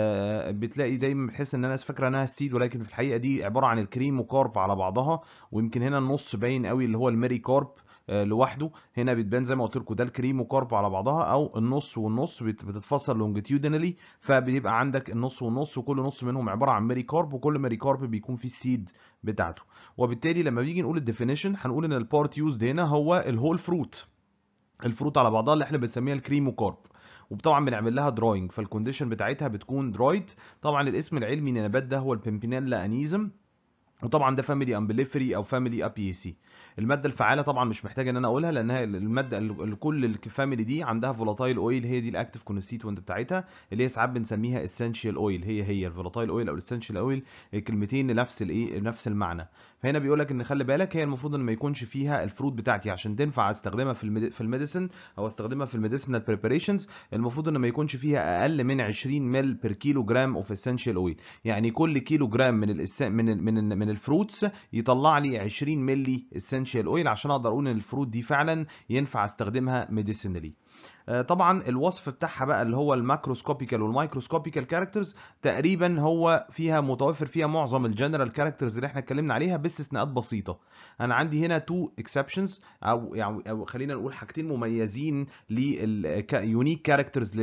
بتلاقي دايما بتحس ان الناس فاكره انها السيد ولكن في الحقيقه دي عباره عن الكريم وكارب على بعضها ويمكن هنا النص باين قوي اللي هو الميري كارب لوحده هنا بتبان زي ما قلت لكم ده الكريم وكارب على بعضها او النص والنص بتتفصل لونجيتيودينالي فبيبقى عندك النص والنص وكل نص منهم عباره عن ميري كارب وكل ميري كارب بيكون فيه السيد بتاعته وبالتالي لما بيجي نقول الديفينيشن هنقول ان البارت يوزد هنا هو الهول فروت الفروت على بعضها اللي احنا بنسميها الكريم وكارب وطبعا بنعمل لها دراينج فالكونديشن بتاعتها بتكون درايد طبعا الاسم العلمي للنبات ده هو البيمبينيلا انيزم وطبعا ده فاميلي امبليفري او فاميلي ابيسي الماده الفعاله طبعا مش محتاج ان انا اقولها لانها الماده ال- كل الفاميلي دي عندها فولاتايل اويل هي دي الاكتيف كونستيتوينت بتاعتها اللي هي ساعات بنسميها اسينشال اويل هي هي الفولاتايل اويل او الاسينشال اويل كلمتين لنفس الايه نفس المعنى فهنا بيقول لك ان خلي بالك هي المفروض ان ما يكونش فيها الفروت بتاعتي عشان تنفع استخدمها في الميد... في الميديسن او استخدمها في الميديسنال بريباريشنز المفروض ان ما يكونش فيها اقل من 20 مل بير كيلو جرام اوف اسينشال اويل يعني كل كيلو جرام من الإس... من ال... من ال... من الفروتس يطلع لي 20 ملي اسينشال اويل عشان اقدر اقول ان الفروت دي فعلا ينفع استخدمها ميديسينالي طبعا الوصف بتاعها بقى اللي هو الماكروسكوبيكال والمايكروسكوبيكال كاركترز تقريبا هو فيها متوفر فيها معظم الجنرال كاركترز اللي احنا اتكلمنا عليها باستثناءات بسيطه انا عندي هنا تو اكسبشنز او يعني او خلينا نقول حاجتين مميزين لليونيك كاركترز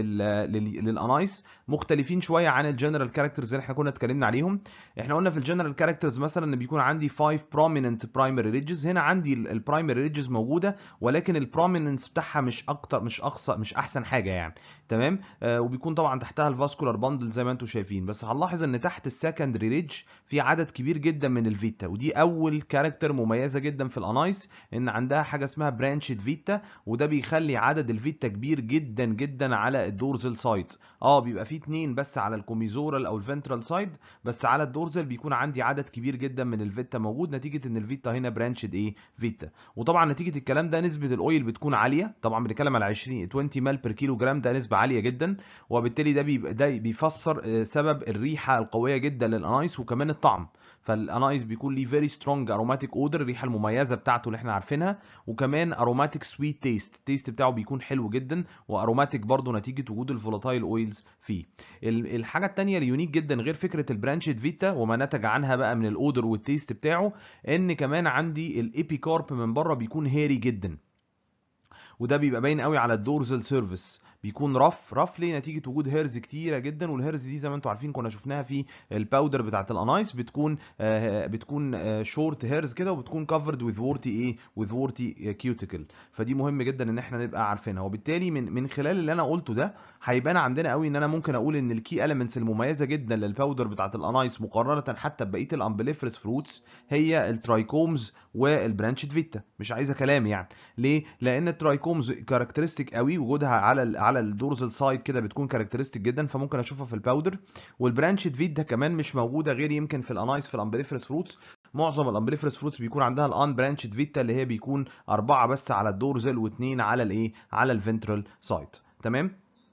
للانايس مختلفين شويه عن الجنرال كاركترز اللي احنا كنا اتكلمنا عليهم احنا قلنا في الجنرال كاركترز مثلا ان بيكون عندي 5 prominent primary ridges هنا عندي البرايمري ريدجز موجوده ولكن البروميننس بتاعها مش اكتر مش اقصى مش احسن حاجه يعني تمام آه وبيكون طبعا تحتها الفاسكولار باندل زي ما انتم شايفين بس هنلاحظ ان تحت السكندري ريدج في عدد كبير جدا من الفيتا ودي اول كاركتر مميزه جدا في الانايس ان عندها حاجه اسمها برانشد فيتا وده بيخلي عدد الفيتا كبير جدا جدا على الدورزل سايد اه بيبقى في اتنين بس على الكوميزورال او الفنترال سايد بس على الدورزل بيكون عندي عدد كبير جدا من الفيتا موجود نتيجه ان الفيتا هنا برانشد ايه فيتا وطبعا نتيجه الكلام ده نسبه الاويل بتكون عاليه طبعا بنتكلم على 20 20 مال بير كيلو جرام ده نسبه عاليه جدا وبالتالي ده بيبقى ده بيفسر سبب الريحه القويه جدا للانايس وكمان الطعم فالانايس بيكون ليه فيري سترونج اروماتيك اودر الريحه المميزه بتاعته اللي احنا عارفينها وكمان اروماتيك سويت تيست التيست بتاعه بيكون حلو جدا واروماتيك برضه نتيجه وجود الفولاتايل اويلز فيه الحاجه الثانيه اليونيك جدا غير فكره البرانشد فيتا وما نتج عنها بقى من الاودر والتيست بتاعه ان كمان عندي الابيكارب من بره بيكون هيري جدا وده بيبقى باين قوي على الدورزل سيرفيس بيكون رف رف ليه نتيجه وجود هيرز كتيره جدا والهيرز دي زي ما انتم عارفين كنا شفناها في الباودر بتاعه الانايس بتكون آه بتكون شورت هيرز كده وبتكون كفرد وذ وورتي ايه وذ وورتي كيوتيكل فدي مهم جدا ان احنا نبقى عارفينها وبالتالي من من خلال اللي انا قلته ده هيبان عندنا قوي ان انا ممكن اقول ان الكي اليمنتس المميزه جدا للباودر بتاعه الانايس مقارنه حتى ببقيه الامبليفرس فروتس هي الترايكومز والبرانشد فيتا مش عايزه كلام يعني ليه لان الترايكومز كاركترستيك قوي وجودها على ال على الدورزال سايد كده بتكون كاركترستيك جدا فممكن اشوفها في الباودر والبرانشد فيتا كمان مش موجوده غير يمكن في الانايس في الامبليفرس فروتس معظم الامبليفرس فروتس بيكون عندها الان برانشد فيتا اللي هي بيكون اربعه بس على الدورزال واثنين على الايه على الفنترال سايد تمام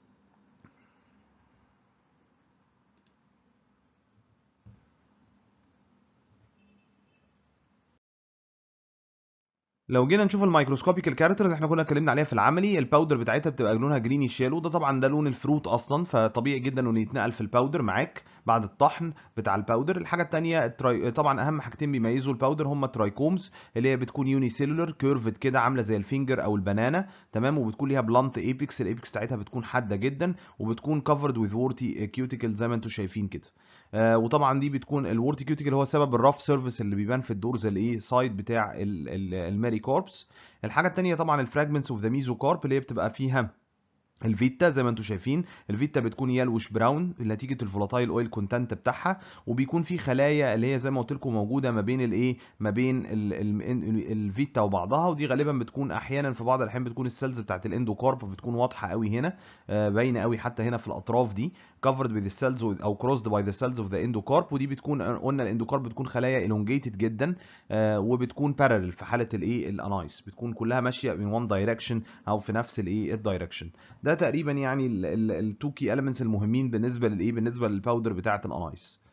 لو جينا نشوف الميكروسكوبيك الكاركترز احنا كنا اتكلمنا عليها في العملي الباودر بتاعتها بتبقى لونها جريني شيلو ده طبعا ده لون الفروت اصلا فطبيعي جدا انه يتنقل في الباودر معاك بعد الطحن بتاع الباودر الحاجه الثانيه التراي... طبعا اهم حاجتين بيميزوا الباودر هم الترايكومز اللي هي بتكون يوني سيلولر كيرفد كده عامله زي الفينجر او البنانه تمام وبتكون ليها بلانت ايبكس الايبكس بتاعتها بتكون حاده جدا وبتكون كفرد وذ وورتي كيوتيكل زي ما انتم شايفين كده آه وطبعا دي بتكون الورتي كيوتيكل هو سبب الرف سيرفيس اللي بيبان في الدورز الايه سايد بتاع الماري كوربس الحاجه الثانيه طبعا الفراجمنتس اوف ذا ميزوكارب اللي هي بتبقى فيها الفيتا زي ما انتم شايفين الفيتا بتكون يلوش براون نتيجه الفولاتايل اويل كونتنت بتاعها وبيكون في خلايا اللي هي زي ما قلت لكم موجوده ما بين الايه ما بين ال ال الفيتا وبعضها ودي غالبا بتكون احيانا في بعض الاحيان بتكون السيلز بتاعت الاندوكارب بتكون واضحه قوي هنا آه باينه قوي حتى هنا في الاطراف دي covered with the cells او crossed by the cells of the endocarp ودي بتكون قلنا الاندوكارب بتكون خلايا elongated جدا آه وبتكون parallel في حاله الايه الانايس بتكون كلها ماشيه in one direction او في نفس الايه الدايركشن ده تقريبا يعني التو كي elements المهمين بالنسبه للايه بالنسبه للباودر بتاعه الانايس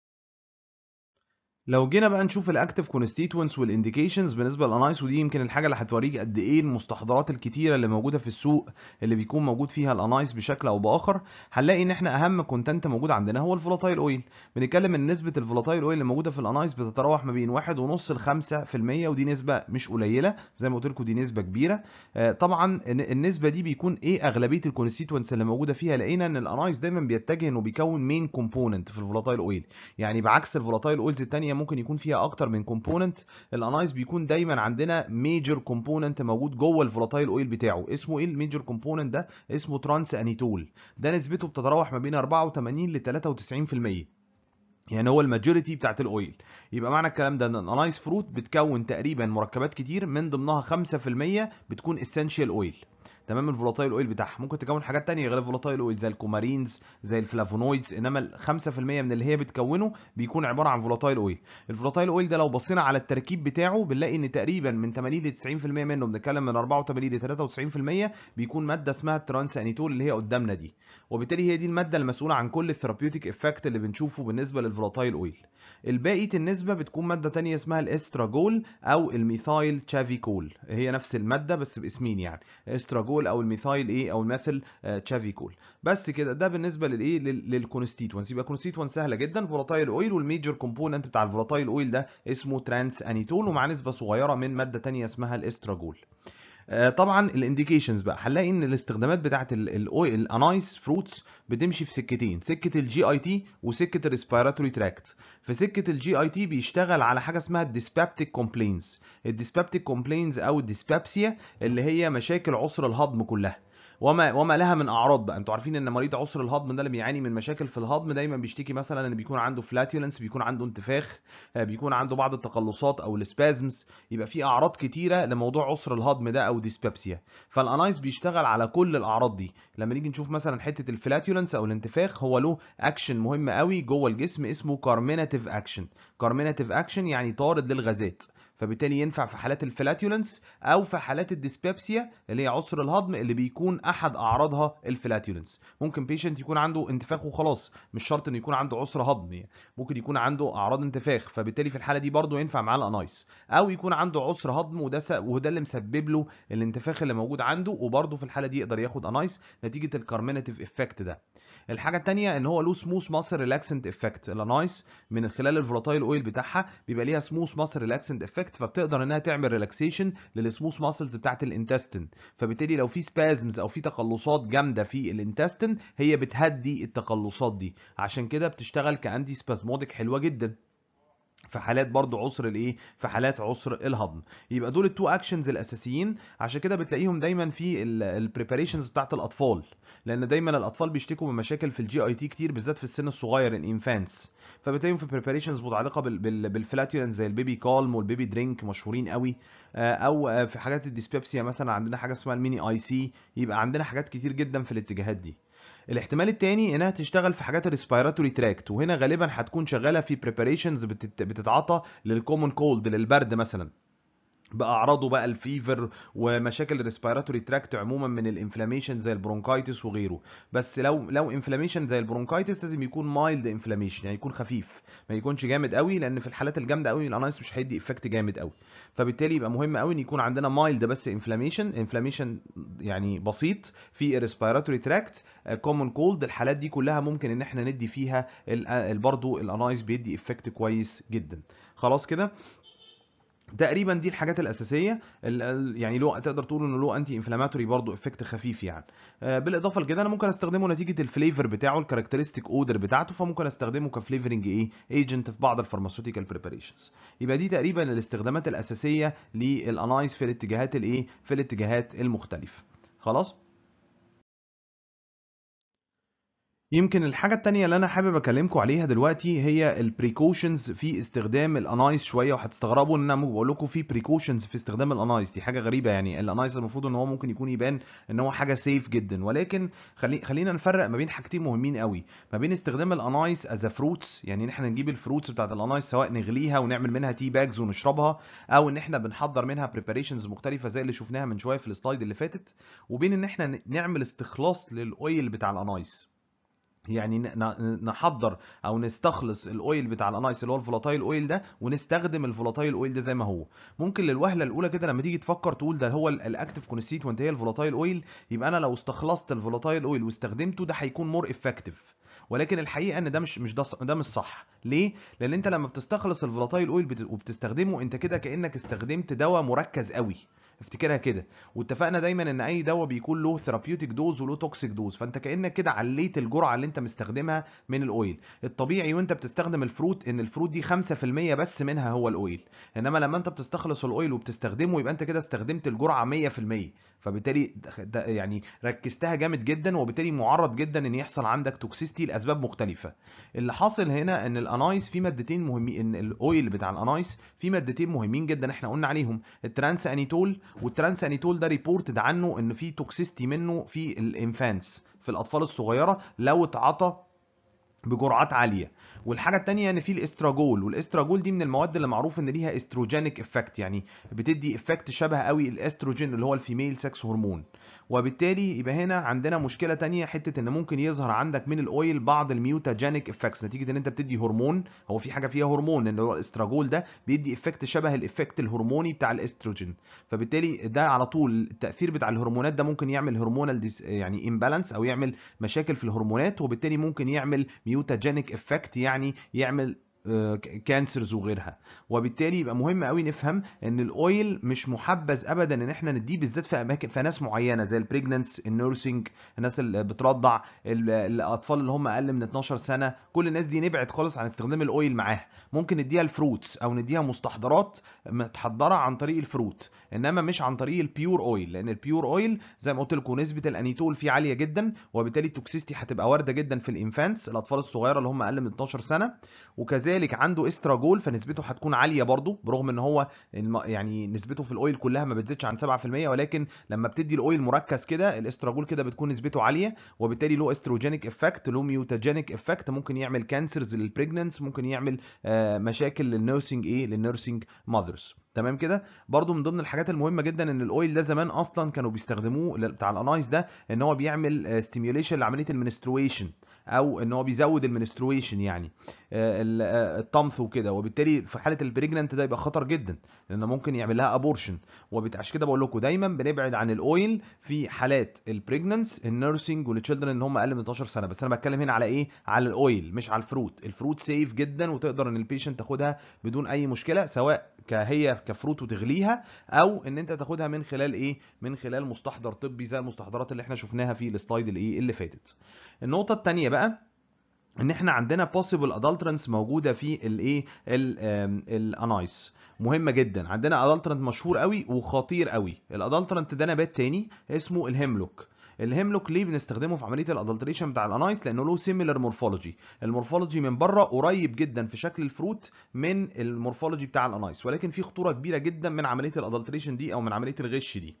لو جينا بقى نشوف الاكتيف كونستيتوينتس والانديكيشنز بالنسبه للانايس ودي يمكن الحاجه اللي هتوريك قد ايه المستحضرات الكتيره اللي موجوده في السوق اللي بيكون موجود فيها الانايس بشكل او باخر هنلاقي ان احنا اهم كونتنت موجود عندنا هو الفولاتايل اويل بنتكلم ان نسبه الفولاتايل اويل اللي موجوده في الانايس بتتراوح ما بين 1.5 ل 5% ودي نسبه مش قليله زي ما قلت لكم دي نسبه كبيره طبعا النسبه دي بيكون ايه اغلبيه الكونستيتوينتس اللي موجوده فيها لقينا ان الانايس دايما بيتجه انه بيكون مين كومبوننت في الفولاتايل اويل يعني بعكس الفولاتايل اويلز الثانيه ممكن يكون فيها اكتر من كومبوننت الانايس بيكون دايما عندنا ميجر كومبوننت موجود جوه الفولاتايل اويل بتاعه اسمه ايه الميجر كومبوننت ده اسمه ترانس انيتول ده نسبته بتتراوح ما بين 84 ل 93% يعني هو الماجوريتي بتاعت الاويل يبقى معنى الكلام ده ان الانايس فروت بتكون تقريبا مركبات كتير من ضمنها 5% بتكون اسينشال اويل تمام الفولاتايل اويل بتاعها ممكن تكون حاجات تانية غير الفولاتايل اويل زي الكومارينز زي الفلافونويدز انما ال 5% من اللي هي بتكونه بيكون عباره عن فولاتايل اويل الفولاتايل اويل ده لو بصينا على التركيب بتاعه بنلاقي ان تقريبا من 80 ل 90% منه بنتكلم من 84 ل 93% بيكون ماده اسمها الترانس انيتول اللي هي قدامنا دي وبالتالي هي دي الماده المسؤوله عن كل الثيرابيوتيك افكت اللي بنشوفه بالنسبه للفولاتايل اويل الباقي النسبه بتكون ماده تانية اسمها الاستراجول او الميثايل تشافيكول هي نفس الماده بس باسمين يعني استراجول او الميثايل ايه او الميثيل تشافيكول بس كده ده بالنسبه للايه للكونستيتوانس يبقى كونستيتوانس سهله جدا فولاتايل اويل والميجر كومبوننت بتاع الفولاتايل اويل ده اسمه ترانس انيتول ومع نسبه صغيره من ماده تانية اسمها الاستراجول طبعا الانديكيشنز بقى هنلاقي ان الاستخدامات بتاعه الاويل الانايس فروتس بتمشي في سكتين سكه الجي اي تي وسكه الريسبيراتوري تراكت في سكه الجي اي تي بيشتغل على حاجه اسمها الديسبابتيك كومبلينز الديسبابتيك كومبلينز او الديسبابسيا اللي هي مشاكل عسر الهضم كلها وما وما لها من اعراض بقى انتوا عارفين ان مريض عسر الهضم ده اللي بيعاني من مشاكل في الهضم دايما بيشتكي مثلا ان بيكون عنده فلاتولنس بيكون عنده انتفاخ بيكون عنده بعض التقلصات او السبازمز يبقى في اعراض كتيره لموضوع عسر الهضم ده او ديسبابسيا فالانايس بيشتغل على كل الاعراض دي لما نيجي نشوف مثلا حته الفلاتولنس او الانتفاخ هو له اكشن مهم قوي جوه الجسم اسمه كارميناتيف اكشن كارميناتيف اكشن يعني طارد للغازات فبالتالي ينفع في حالات الفلاتولنس او في حالات الديسبيبسيا اللي هي عسر الهضم اللي بيكون احد اعراضها الفلاتولنس ممكن بيشنت يكون عنده انتفاخ وخلاص مش شرط انه يكون عنده عسر هضم يعني ممكن يكون عنده اعراض انتفاخ فبالتالي في الحاله دي برضه ينفع معاه الانايس او يكون عنده عسر هضم وده س... وده اللي مسبب له الانتفاخ اللي موجود عنده وبرضه في الحاله دي يقدر ياخد انايس نتيجه الكارميناتيف افكت ده الحاجه الثانيه ان هو له سموث ماسل ريلاكسنت افكت الانايس من خلال الفولاتايل اويل بتاعها بيبقى ليها سموث ماسل ريلاكسنت افكت فبتقدر انها تعمل ريلاكسيشن للسموث ماسلز بتاعت الانتستين فبالتالي لو في سبازمز او في تقلصات جامده في الانتستين هي بتهدي التقلصات دي عشان كده بتشتغل كانتي سبازموديك حلوه جدا في حالات برضو عسر الايه في حالات عسر الهضم يبقى دول التو اكشنز الاساسيين عشان كده بتلاقيهم دايما في البريباريشنز بتاعت الاطفال لان دايما الاطفال بيشتكوا من مشاكل في الجي اي تي كتير بالذات في السن الصغير الانفانس فبتلاقيهم في بريباريشنز متعلقه بالفلاتيولنس زي البيبي كالم والبيبي درينك مشهورين قوي او في حاجات الديسبيبسيا مثلا عندنا حاجه اسمها الميني اي سي يبقى عندنا حاجات كتير جدا في الاتجاهات دي الاحتمال التاني انها تشتغل في حاجات الريسبيراتوري تراكت وهنا غالبا هتكون شغاله في بريباريشنز بتتعاطى للكومون كولد للبرد مثلا باعراضه بقى الفيفر ومشاكل الريسبيراتوري تراكت عموما من الانفلاميشن زي البرونكايتس وغيره بس لو لو انفلاميشن زي البرونكايتس لازم يكون مايلد انفلاميشن يعني يكون خفيف ما يكونش جامد قوي لان في الحالات الجامده قوي الانايس مش هيدي افكت جامد قوي فبالتالي يبقى مهم قوي ان يكون عندنا مايلد بس انفلاميشن انفلاميشن يعني بسيط في الريسبيراتوري تراكت كومون كولد الحالات دي كلها ممكن ان احنا ندي فيها برضه الانايس بيدي افكت كويس جدا خلاص كده تقريبا دي الحاجات الاساسيه يعني له تقدر تقول انه له انتي انفلاماتوري برضه افكت خفيف يعني بالاضافه لكده انا ممكن استخدمه نتيجه الفليفر بتاعه الكاركترستيك اودر بتاعته فممكن استخدمه كفليفرنج ايه ايجنت في بعض الفارماسيوتيكال بريباريشنز يبقى دي تقريبا الاستخدامات الاساسيه للانايس في الاتجاهات الايه في الاتجاهات المختلفه خلاص يمكن الحاجة التانية اللي أنا حابب أكلمكم عليها دلوقتي هي البريكوشنز في استخدام الأنايس شوية وهتستغربوا إن أنا بقول لكم في بريكوشنز في استخدام الأنايس دي حاجة غريبة يعني الأنايس المفروض إن هو ممكن يكون يبان إن هو حاجة سيف جدا ولكن خلي خلينا نفرق ما بين حاجتين مهمين قوي ما بين استخدام الأنايس از فروتس يعني إن إحنا نجيب الفروتس بتاعت الأنايس سواء نغليها ونعمل منها تي باجز ونشربها أو إن إحنا بنحضر منها بريباريشنز مختلفة زي اللي شفناها من شوية في السلايد اللي فاتت وبين إن إحنا نعمل استخلاص للأويل بتاع الأنايس يعني نحضر او نستخلص الاويل بتاع الانايس اللي هو الفولاتايل اويل ده ونستخدم الفولاتايل اويل ده زي ما هو ممكن للوهله الاولى كده لما تيجي تفكر تقول ده هو الاكتف كونستيتوينت هي الفولاتايل اويل يبقى انا لو استخلصت الفولاتايل اويل واستخدمته ده هيكون مور افكتيف ولكن الحقيقه ان ده مش مش ده ده مش صح ليه لان انت لما بتستخلص الفولاتايل اويل وبتستخدمه انت كده كانك استخدمت دواء مركز قوي افتكرها كده واتفقنا دايما ان اي دواء بيكون له ثيرابيوتيك دوز وله توكسيك دوز فانت كانك كده عليت الجرعه اللي انت مستخدمها من الاويل الطبيعي وانت بتستخدم الفروت ان الفروت دي 5% بس منها هو الاويل انما لما انت بتستخلص الاويل وبتستخدمه يبقى انت كده استخدمت الجرعه 100% فبالتالي ده يعني ركزتها جامد جدا وبالتالي معرض جدا ان يحصل عندك توكسيستي لاسباب مختلفه اللي حاصل هنا ان الانايس في مادتين مهمين ان الاويل بتاع الانايس في مادتين مهمين جدا احنا قلنا عليهم الترانس انيتول والترانس انيتول ده ريبورتد عنه ان في توكسيستي منه في الانفانس في الاطفال الصغيره لو اتعطى بجرعات عاليه والحاجه الثانيه ان في الاستراجول والاستراجول دي من المواد اللي معروف ان ليها استروجينيك افكت يعني بتدي افكت شبه قوي الاستروجين اللي هو الفيميل سكس هرمون وبالتالي يبقى هنا عندنا مشكله تانية حته ان ممكن يظهر عندك من الاويل بعض الميوتاجينيك افكتس نتيجه ان انت بتدي هرمون هو في حاجه فيها هرمون ان هو الاستراجول ده بيدي افكت شبه الافكت الهرموني بتاع الاستروجين فبالتالي ده على طول التاثير بتاع الهرمونات ده ممكن يعمل هرمونال يعني امبالانس او يعمل مشاكل في الهرمونات وبالتالي ممكن يعمل ميوتاجينيك افكت يعني يعمل كانسرز وغيرها وبالتالي يبقى مهم قوي نفهم ان الاويل مش محبذ ابدا ان احنا نديه بالذات في اماكن في ناس معينه زي البريجننس النيرسينج الناس اللي بترضع الاطفال اللي هم اقل من 12 سنه كل الناس دي نبعد خالص عن استخدام الاويل معاها ممكن نديها الفروتس او نديها مستحضرات متحضره عن طريق الفروت انما مش عن طريق البيور اويل لان البيور اويل زي ما قلت لكم نسبه الانيتول فيه عاليه جدا وبالتالي التوكسيستي هتبقى وارده جدا في الانفانس الاطفال الصغيره اللي هم اقل من 12 سنه وكذلك عنده استراجول فنسبته هتكون عاليه برضه برغم ان هو يعني نسبته في الاويل كلها ما بتزيدش عن 7% ولكن لما بتدي الاويل مركز كده الاستراجول كده بتكون نسبته عاليه وبالتالي له استروجينيك افكت له ميوتاجينيك افكت ممكن يعمل كانسرز للبريجننس ممكن يعمل مشاكل للنيرسينج ايه للنيرسينج ماذرز تمام كده برضو من ضمن الحاجات المهمه جدا ان الاويل ده زمان اصلا كانوا بيستخدموه ل- بتاع الانايس ده ان هو بيعمل ستيميوليشن لعمليه المنسترويشن او ان هو بيزود المنسترويشن يعني آه، ال- آه، الطمث وكده وبالتالي في حاله البريجننت ده يبقى خطر جدا لانه ممكن يعمل لها ابورشن وعشان كده بقول لكم دايما بنبعد عن الاويل في حالات البريجننس النيرسينج والتشيلدرن ان هم اقل من 12 سنه بس انا بتكلم هنا على ايه على الاويل مش على الفروت الفروت سيف جدا وتقدر ان البيشنت تاخدها بدون اي مشكله سواء كهي كفروت وتغليها او ان انت تاخدها من خلال ايه من خلال مستحضر طبي زي المستحضرات اللي احنا شفناها في السلايد اللي ايه اللي فاتت النقطه الثانيه بقى ان احنا عندنا possible adulterants موجوده في الايه الانايس مهمه جدا عندنا ادلترنت مشهور قوي وخطير قوي الادلترنت ده نبات تاني اسمه الهيملوك الهيملوك ليه بنستخدمه في عمليه الادلتريشن بتاع الانايس لانه له سيميلر مورفولوجي المورفولوجي من بره قريب جدا في شكل الفروت من المورفولوجي بتاع الانايس ولكن في خطوره كبيره جدا من عمليه الادلتريشن دي او من عمليه الغش دي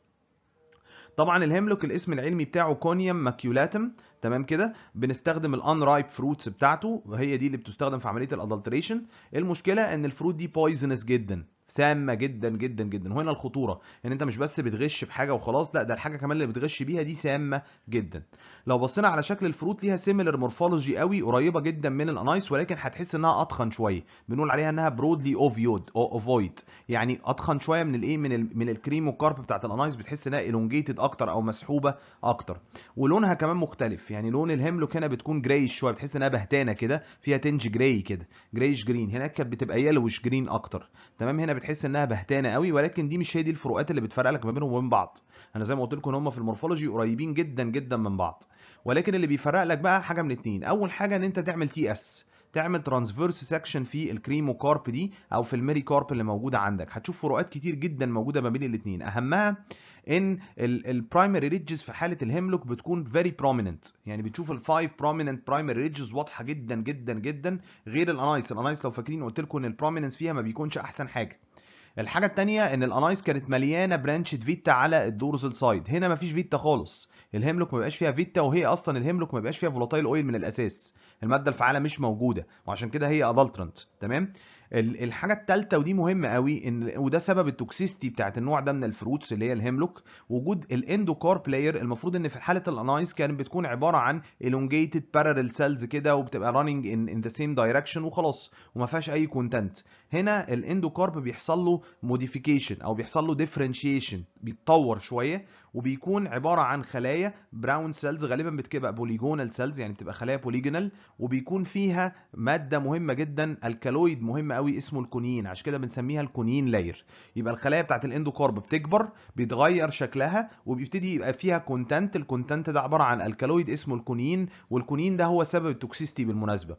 طبعا الهيملوك الاسم العلمي بتاعه كونيوم ماكيولاتم تمام كده بنستخدم الان رايب فروتس بتاعته وهي دي اللي بتستخدم في عمليه الادلتريشن المشكله ان الفروت دي بويزنس جدا سامه جدا جدا جدا وهنا الخطوره ان انت مش بس بتغش بحاجه وخلاص لا ده الحاجه كمان اللي بتغش بيها دي سامه جدا لو بصينا على شكل الفروت ليها سيميلر مورفولوجي قوي قريبه جدا من الانايس ولكن هتحس انها اتخن شويه بنقول عليها انها برودلي اوفيود او اوفويد يعني اتخن شويه من الايه من ال من الكريم والكارب بتاعت الانايس بتحس انها الونجيتد اكتر او مسحوبه اكتر ولونها كمان مختلف يعني لون الهيملوك هنا بتكون جرايش شويه بتحس انها بهتانه كده فيها تنج جراي كده جرايش جرين هناك كانت بتبقى يلوش جرين اكتر تمام هنا بتحس انها بهتانه قوي ولكن دي مش هي دي الفروقات اللي بتفرق لك ما بينهم وبين بعض انا زي ما قلت لكم ان هم في المورفولوجي قريبين جدا جدا من بعض ولكن اللي بيفرق لك بقى حاجه من اتنين اول حاجه ان انت تعمل تي اس تعمل ترانسفيرس سكشن في الكريمو كارب دي او في الميري كارب اللي موجوده عندك هتشوف فروقات كتير جدا موجوده ما بين الاثنين اهمها ان البرايمري ريدجز في حاله الهيملوك بتكون فيري بروميننت يعني بتشوف الفايف بروميننت برايمري ريدجز واضحه جدا جدا جدا غير الانايس الانايس لو فاكرين قلت لكم ان البروميننس فيها ما بيكونش احسن حاجه الحاجه الثانيه ان الانايس كانت مليانه برانشد فيتا على الدورزل سايد هنا ما فيش فيتا خالص الهيملوك ما بيبقاش فيها فيتا وهي اصلا الهيملوك ما بيبقاش فيها فولاتايل اويل من الاساس الماده الفعاله مش موجوده وعشان كده هي ادلترنت تمام ال- الحاجه الثالثه ودي مهمه قوي ان وده سبب التوكسيستي بتاعت النوع ده من الفروتس اللي هي الهيملوك وجود الاندوكارب لاير المفروض ان في حاله الانايس كانت بتكون عباره عن elongated parallel cells كده وبتبقى running in, in the same direction وخلاص وما فيهاش اي كونتنت هنا الاندوكارب بيحصل له موديفيكيشن او بيحصل له ديفرنشيشن بيتطور شويه وبيكون عباره عن خلايا براون سيلز غالبا بتبقى بوليجونال سيلز يعني بتبقى خلايا بوليجونال وبيكون فيها ماده مهمه جدا الكالويد مهم قوي اسمه الكونين عشان كده بنسميها الكونين لاير يبقى الخلايا بتاعت الاندوكارب بتكبر بيتغير شكلها وبيبتدي يبقى فيها كونتنت الكونتنت ده عباره عن الكالويد اسمه الكونين والكونين ده هو سبب التوكسيستي بالمناسبه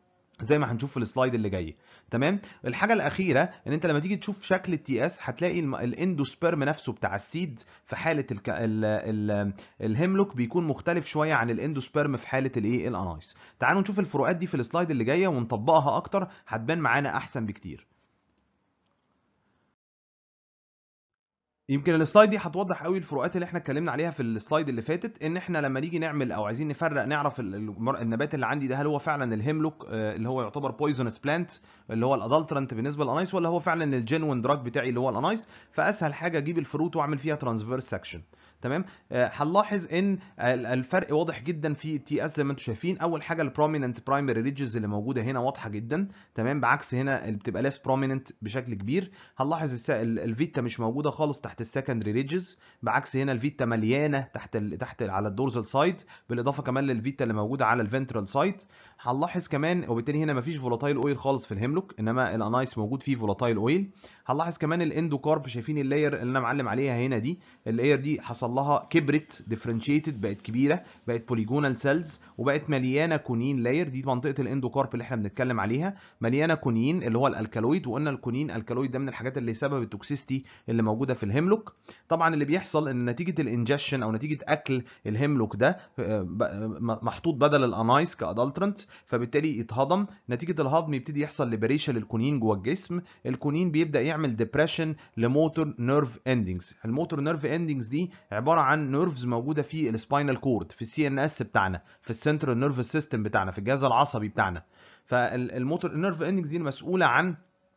زي ما هنشوف في السلايد اللي جاي تمام الحاجه الاخيره ان انت لما تيجي تشوف شكل التي اس هتلاقي الم- الاندوسبيرم نفسه بتاع السيد في حاله الك... ال... ال... الهيملوك بيكون مختلف شويه عن الاندوسبيرم في حاله الايه الانايس تعالوا نشوف الفروقات دي في السلايد اللي جايه ونطبقها اكتر هتبان معانا احسن بكتير يمكن السلايد دي هتوضح قوي الفروقات اللي احنا اتكلمنا عليها في السلايد اللي فاتت ان احنا لما نيجي نعمل او عايزين نفرق نعرف ال- المر- النبات اللي عندي ده هل هو فعلا الهيملوك آه، اللي هو يعتبر بويزونس بلانت اللي هو الادلترنت بالنسبه للانايس ولا هو فعلا الجينوين دراج بتاعي اللي هو الانايس فاسهل حاجه اجيب الفروت واعمل فيها ترانسفيرس سكشن تمام آه، هنلاحظ ان ال- الفرق واضح جدا في التي اس زي ما انتم شايفين اول حاجه البروميننت برايمري ريدجز اللي موجوده هنا واضحه جدا تمام بعكس هنا اللي بتبقى ليس بروميننت بشكل كبير هنلاحظ الس- ال- الفيتا مش موجوده خالص تحت السكندري ريدجز بعكس هنا الفيتا مليانه تحت ال... تحت على الدورزال سايد بالاضافه كمان للفيتا اللي موجوده على الفنترال سايد هنلاحظ كمان وبالتالي هنا مفيش فولاتايل اويل خالص في الهيملوك انما الانايس موجود فيه فولاتايل اويل هنلاحظ كمان الاندوكارب شايفين اللاير اللي انا معلم عليها هنا دي اللاير دي حصل لها كبرت ديفرنشيتد بقت كبيره بقت بوليجونال سيلز وبقت مليانه كونين لاير دي منطقه الاندوكارب اللي احنا بنتكلم عليها مليانه كونين اللي هو الالكالويد وقلنا الكونين الكالويد ده من الحاجات اللي سبب التوكسيستي اللي موجوده في الهيملوك طبعا اللي بيحصل ان نتيجه الانجشن او نتيجه اكل الهيملوك ده آه، ب- محطوط بدل الانايس كادلترنت فبالتالي يتهضم نتيجه الهضم يبتدي يحصل ليبريشن للكونين جوه الجسم الكونين بيبدا يعمل ديبريشن لموتور نيرف اندنجز الموتور نيرف اندنجز دي عباره عن نيرفز موجوده في السباينال كورد في السي ان اس بتاعنا في السنترال نيرف سيستم بتاعنا في الجهاز العصبي بتاعنا فالموتور نيرف اندنجز دي مسؤوله عن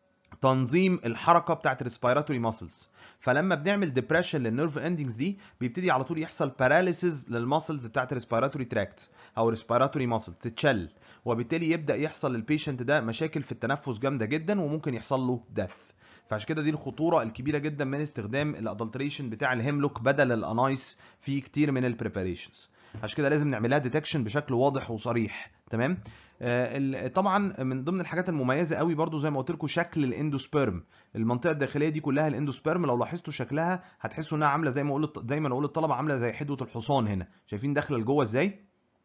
تنظيم الحركه بتاعت الريسبيراتوري ماسلز فلما بنعمل ديبريشن للنيرف اندنجز دي بيبتدي على طول يحصل باراليسيز للماسلز بتاعت الريسبيراتوري تراكت او ريسبيراتوري ماسل تتشل وبالتالي يبدا يحصل للبيشنت ده مشاكل في التنفس جامده جدا وممكن يحصل له ديث فعشان كده دي الخطوره الكبيره جدا من استخدام الادلتريشن بتاع الهيملوك بدل الانايس في كتير من البريباريشنز عشان كده لازم نعملها ديتكشن بشكل واضح وصريح تمام آه طبعا من ضمن الحاجات المميزه قوي برضو زي ما قلت لكم شكل الاندوسبيرم المنطقه الداخليه دي كلها الاندوسبيرم لو لاحظتوا شكلها هتحسوا انها عامله زي ما اقول دايما اقول للطلبه عامله زي حدوه الحصان هنا شايفين داخله لجوه ازاي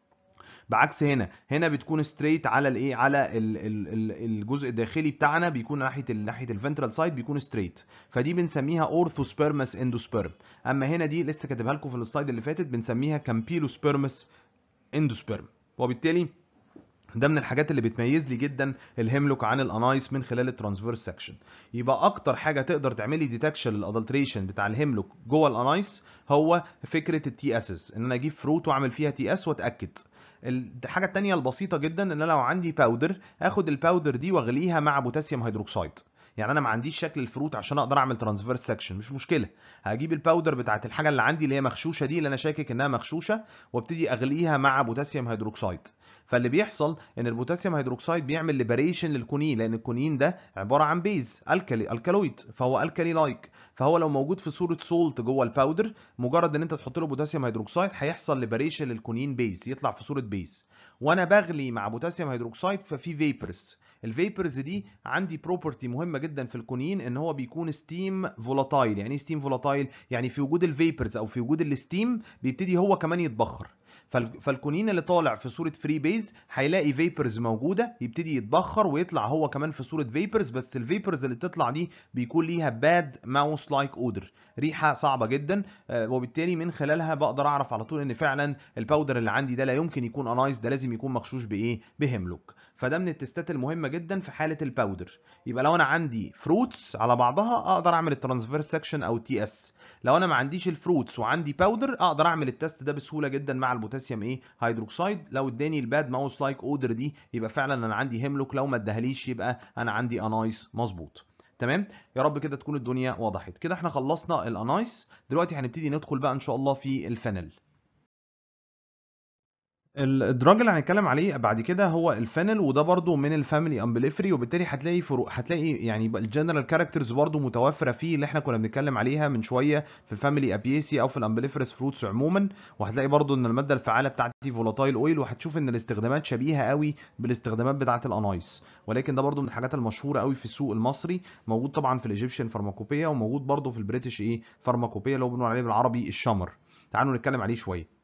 بعكس هنا هنا بتكون ستريت على الايه على ال ال ال الجزء الداخلي بتاعنا بيكون ناحيه ال ناحيه الفنترال سايد بيكون ستريت فدي بنسميها اورثوسبيرمس اندوسبيرم اما هنا دي لسه كاتبها لكم في السلايد اللي فاتت بنسميها كامبيلوسبيرمس اندوسبيرم وبالتالي ده من الحاجات اللي بتميز لي جدا الهيملوك عن الانايس من خلال الترانسفيرس سكشن يبقى اكتر حاجه تقدر تعملي ديتكشن للادلتريشن بتاع الهيملوك جوه الانايس هو فكره التي اسز ان انا اجيب فروت واعمل فيها تي اس واتاكد الحاجه الثانيه البسيطه جدا ان انا لو عندي باودر اخد الباودر دي واغليها مع بوتاسيوم هيدروكسيد يعني انا ما عنديش شكل الفروت عشان اقدر اعمل ترانسفيرس سكشن مش مشكله هجيب الباودر بتاعت الحاجه اللي عندي اللي هي مغشوشه دي اللي انا شاكك انها مغشوشه وابتدي اغليها مع بوتاسيوم هيدروكسيد فاللي بيحصل ان البوتاسيوم هيدروكسيد بيعمل ليبريشن للكونين لان الكونين ده عباره عن بيز الكالي الكالويد فهو الكالي لايك فهو لو موجود في صوره سولت جوه الباودر مجرد ان انت تحط له بوتاسيوم هيدروكسيد هيحصل ليبريشن للكونين بيز يطلع في صوره بيز وانا بغلي مع بوتاسيوم هيدروكسيد ففي فيبرز الفيبرز دي عندي بروبرتي مهمه جدا في الكونين ان هو بيكون ستيم فولاتايل يعني ايه ستيم فولاتايل يعني في وجود الفيبرز او في وجود الستيم بيبتدي هو كمان يتبخر فالكونين اللي طالع في صوره فري بيز هيلاقي فيبرز موجوده يبتدي يتبخر ويطلع هو كمان في صوره فيبرز بس الفيبرز اللي بتطلع دي بيكون ليها باد ماوس لايك اودر ريحه صعبه جدا وبالتالي من خلالها بقدر اعرف على طول ان فعلا الباودر اللي عندي ده لا يمكن يكون انايس ده لازم يكون مغشوش بايه بهيملوك فده من التستات المهمه جدا في حاله الباودر يبقى لو انا عندي فروتس على بعضها اقدر اعمل الترانسفيرس سكشن او تي اس لو انا ما عنديش الفروتس وعندي باودر اقدر اعمل التست ده بسهوله جدا مع البوتاسيوم ايه هيدروكسيد لو اداني الباد ماوس لايك اودر دي يبقى فعلا انا عندي هيملوك لو ما اداهاليش يبقى انا عندي انايس مظبوط تمام يا رب كده تكون الدنيا وضحت كده احنا خلصنا الانايس دلوقتي هنبتدي ندخل بقى ان شاء الله في الفنل الدراج اللي هنتكلم عليه بعد كده هو الفانل وده برضو من الفاميلي امبليفري وبالتالي هتلاقي فروق هتلاقي يعني الجنرال كاركترز برضو متوفره فيه اللي احنا كنا بنتكلم عليها من شويه في الفاميلي ابيسي او في الامبليفرس فروتس عموما وهتلاقي برضو ان الماده الفعاله بتاعتي فولاتايل اويل وهتشوف ان الاستخدامات شبيهه قوي بالاستخدامات بتاعه الانايس ولكن ده برضو من الحاجات المشهوره قوي في السوق المصري موجود طبعا في الايجيبشن فارماكوبيا وموجود برضو في البريتش ايه فارماكوبيا اللي هو بنقول عليه بالعربي الشمر تعالوا نتكلم عليه شويه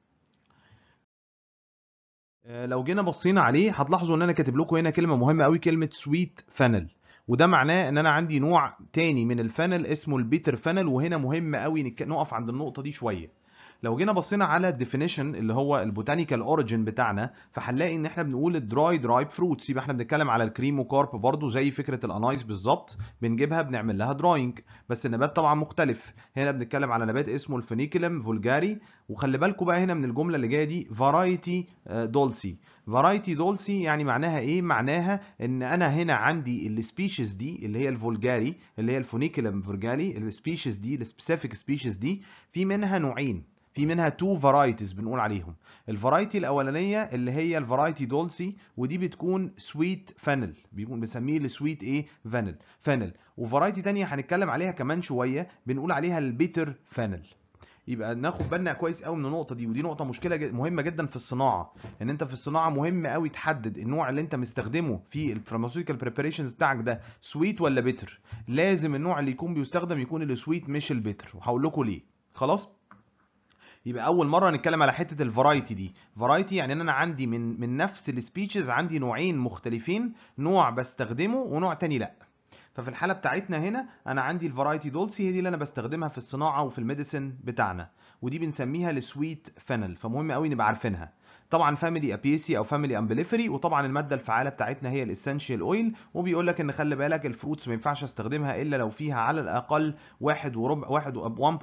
لو جينا بصينا عليه هتلاحظوا ان انا كاتب لكم هنا كلمه مهمه قوي كلمه سويت فانل وده معناه ان انا عندي نوع تاني من الفانل اسمه البيتر فانل وهنا مهم قوي نقف عند النقطه دي شويه لو جينا بصينا على الديفينيشن اللي هو البوتانيكال اوريجين بتاعنا فهنلاقي ان احنا بنقول الدراي درايب فروتس يبقى احنا بنتكلم على الكريم وكارب برضو زي فكره الانايس بالظبط بنجيبها بنعمل لها دراينج بس النبات طبعا مختلف هنا بنتكلم على نبات اسمه الفينيكلم فولجاري وخلي بالكم بقى هنا من الجمله اللي جايه دي فرايتي دولسي فرايتي دولسي يعني معناها ايه معناها ان انا هنا عندي السبيشيز دي اللي هي الفولجاري اللي هي الفونيكلم فولجاري السبيشيز دي السبيسيفيك سبيشيز دي في منها نوعين في منها تو فرايتيز بنقول عليهم الفرايتي الاولانيه اللي هي الفرايتي دولسي ودي بتكون سويت فانل بيكون بنسميه السويت ايه فانل فانل وفرايتي تانية هنتكلم عليها كمان شويه بنقول عليها البيتر فانل يبقى ناخد بالنا كويس قوي من النقطه دي ودي نقطه مشكله جد مهمه جدا في الصناعه ان انت في الصناعه مهم قوي تحدد النوع اللي انت مستخدمه في الفارماسيوتيكال بريباريشنز بتاعك ده سويت ولا بيتر لازم النوع اللي يكون بيستخدم يكون السويت مش البيتر وهقول لكم ليه خلاص يبقى اول مره نتكلم على حته الفرايتي دي فرايتي يعني ان انا عندي من من نفس السبيشيز عندي نوعين مختلفين نوع بستخدمه ونوع تاني لا ففي الحاله بتاعتنا هنا انا عندي الفرايتي دولسي هي دي اللي انا بستخدمها في الصناعه وفي الميديسن بتاعنا ودي بنسميها السويت فانل فمهم قوي نبقى عارفينها طبعا فاميلي ابيسي او فاميلي امبليفري وطبعا الماده الفعاله بتاعتنا هي الاسنشال اويل وبيقول لك ان خلي بالك الفروتس ما ينفعش استخدمها الا لو فيها على الاقل واحد وربع واحد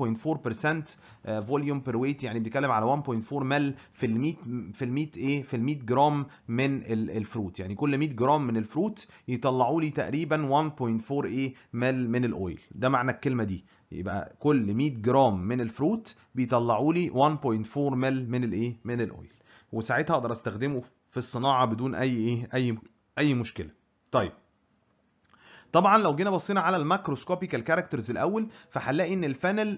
1.4% فوليوم بير ويت يعني بنتكلم على 1.4 مل في ال 100 في ال 100 ايه في ال 100 جرام من الفروت يعني كل 100 جرام من الفروت يطلعوا لي تقريبا 1.4 ايه مل من الاويل ده معنى الكلمه دي يبقى كل 100 جرام من الفروت بيطلعوا لي 1.4 مل من الايه من الاويل وساعتها اقدر استخدمه في الصناعه بدون اي ايه اي اي مشكله طيب طبعا لو جينا بصينا على الماكروسكوبيكال كاركترز الاول فهنلاقي ان الفانل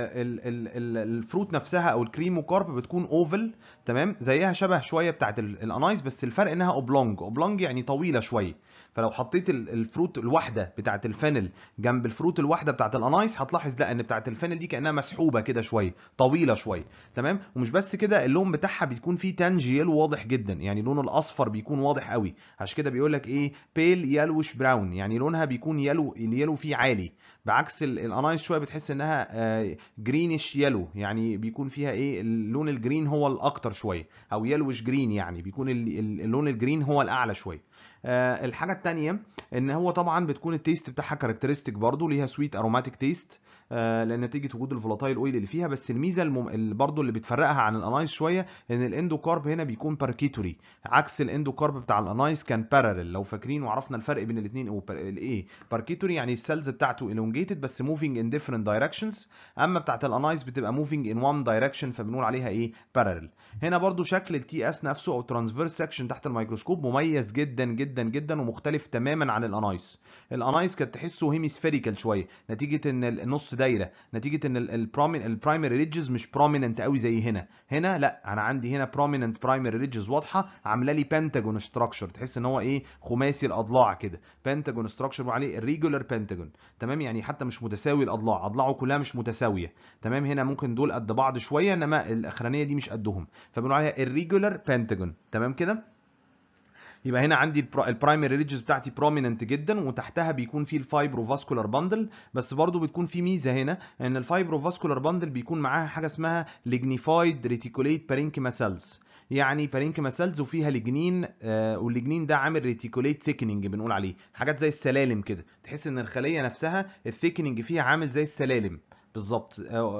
الفروت نفسها او الكريمو كارب بتكون اوفل تمام زيها شبه شويه بتاعت الانايس بس الفرق انها اوبلونج اوبلونج يعني طويله شويه فلو حطيت الفروت الواحده بتاعت الفانل جنب الفروت الواحده بتاعت الانايس هتلاحظ لا ان بتاعت الفانل دي كانها مسحوبه كده شويه طويله شويه تمام ومش بس كده اللون بتاعها بيكون فيه تانج يلو واضح جدا يعني لونه الاصفر بيكون واضح قوي عشان كده بيقول لك ايه بيل يلوش براون يعني لونها بيكون يلو اليلو فيه عالي بعكس الانايس شويه بتحس انها جرينش يلو يعني بيكون فيها ايه اللون الجرين هو الاكتر شويه او يلوش جرين يعني بيكون اللون الجرين هو الاعلى شويه آه الحاجه الثانيه ان هو طبعا بتكون التيست بتاعها كاركترستيك برضو ليها سويت اروماتيك تيست آه لان نتيجه وجود الفولاتايل اويل اللي فيها بس الميزه المم... اللي برضو اللي بتفرقها عن الانايس شويه ان الاندوكارب هنا بيكون باركيتوري عكس الاندوكارب بتاع الانايس كان بارالل لو فاكرين وعرفنا الفرق بين الاثنين او الايه باركيتوري يعني السيلز بتاعته elongated بس موفينج ان ديفرنت دايركشنز اما بتاعت الانايس بتبقى موفينج ان وان دايركشن فبنقول عليها ايه بارالل هنا برضو شكل التي اس نفسه او ترانسفيرس سكشن تحت الميكروسكوب مميز جدا جدا جدا ومختلف تماما عن الانايس الانايس كانت تحسه هيميسفيريكال شويه نتيجه ان النص دايره نتيجه ان البرايمري ريدجز مش بروميننت قوي زي هنا هنا لا انا عندي هنا بروميننت برايمري ريدجز واضحه عامله لي بنتاجون ستراكشر تحس ان هو ايه خماسي الاضلاع كده بنتاجون ستراكشر عليه الريجولار بنتاجون تمام يعني حتى مش متساوي الاضلاع اضلاعه كلها مش متساويه تمام هنا ممكن دول قد بعض شويه انما الاخرانيه دي مش قدهم فبنقول عليها الريجولار بنتاجون تمام كده يبقى هنا عندي البرايمري ريدجز بتاعتي بروميننت جدا وتحتها بيكون في الفايبروفاسكولار باندل بس برضو بتكون في ميزه هنا ان الفايبروفاسكولار باندل بيكون معاها حاجه اسمها ليجنيفايد ريتيكوليت بارينكيما سيلز يعني بارينكيما سيلز وفيها لجنين آه واللجنين ده عامل ريتيكوليت ثيكننج بنقول عليه حاجات زي السلالم كده تحس ان الخليه نفسها الثيكننج فيها عامل زي السلالم بالظبط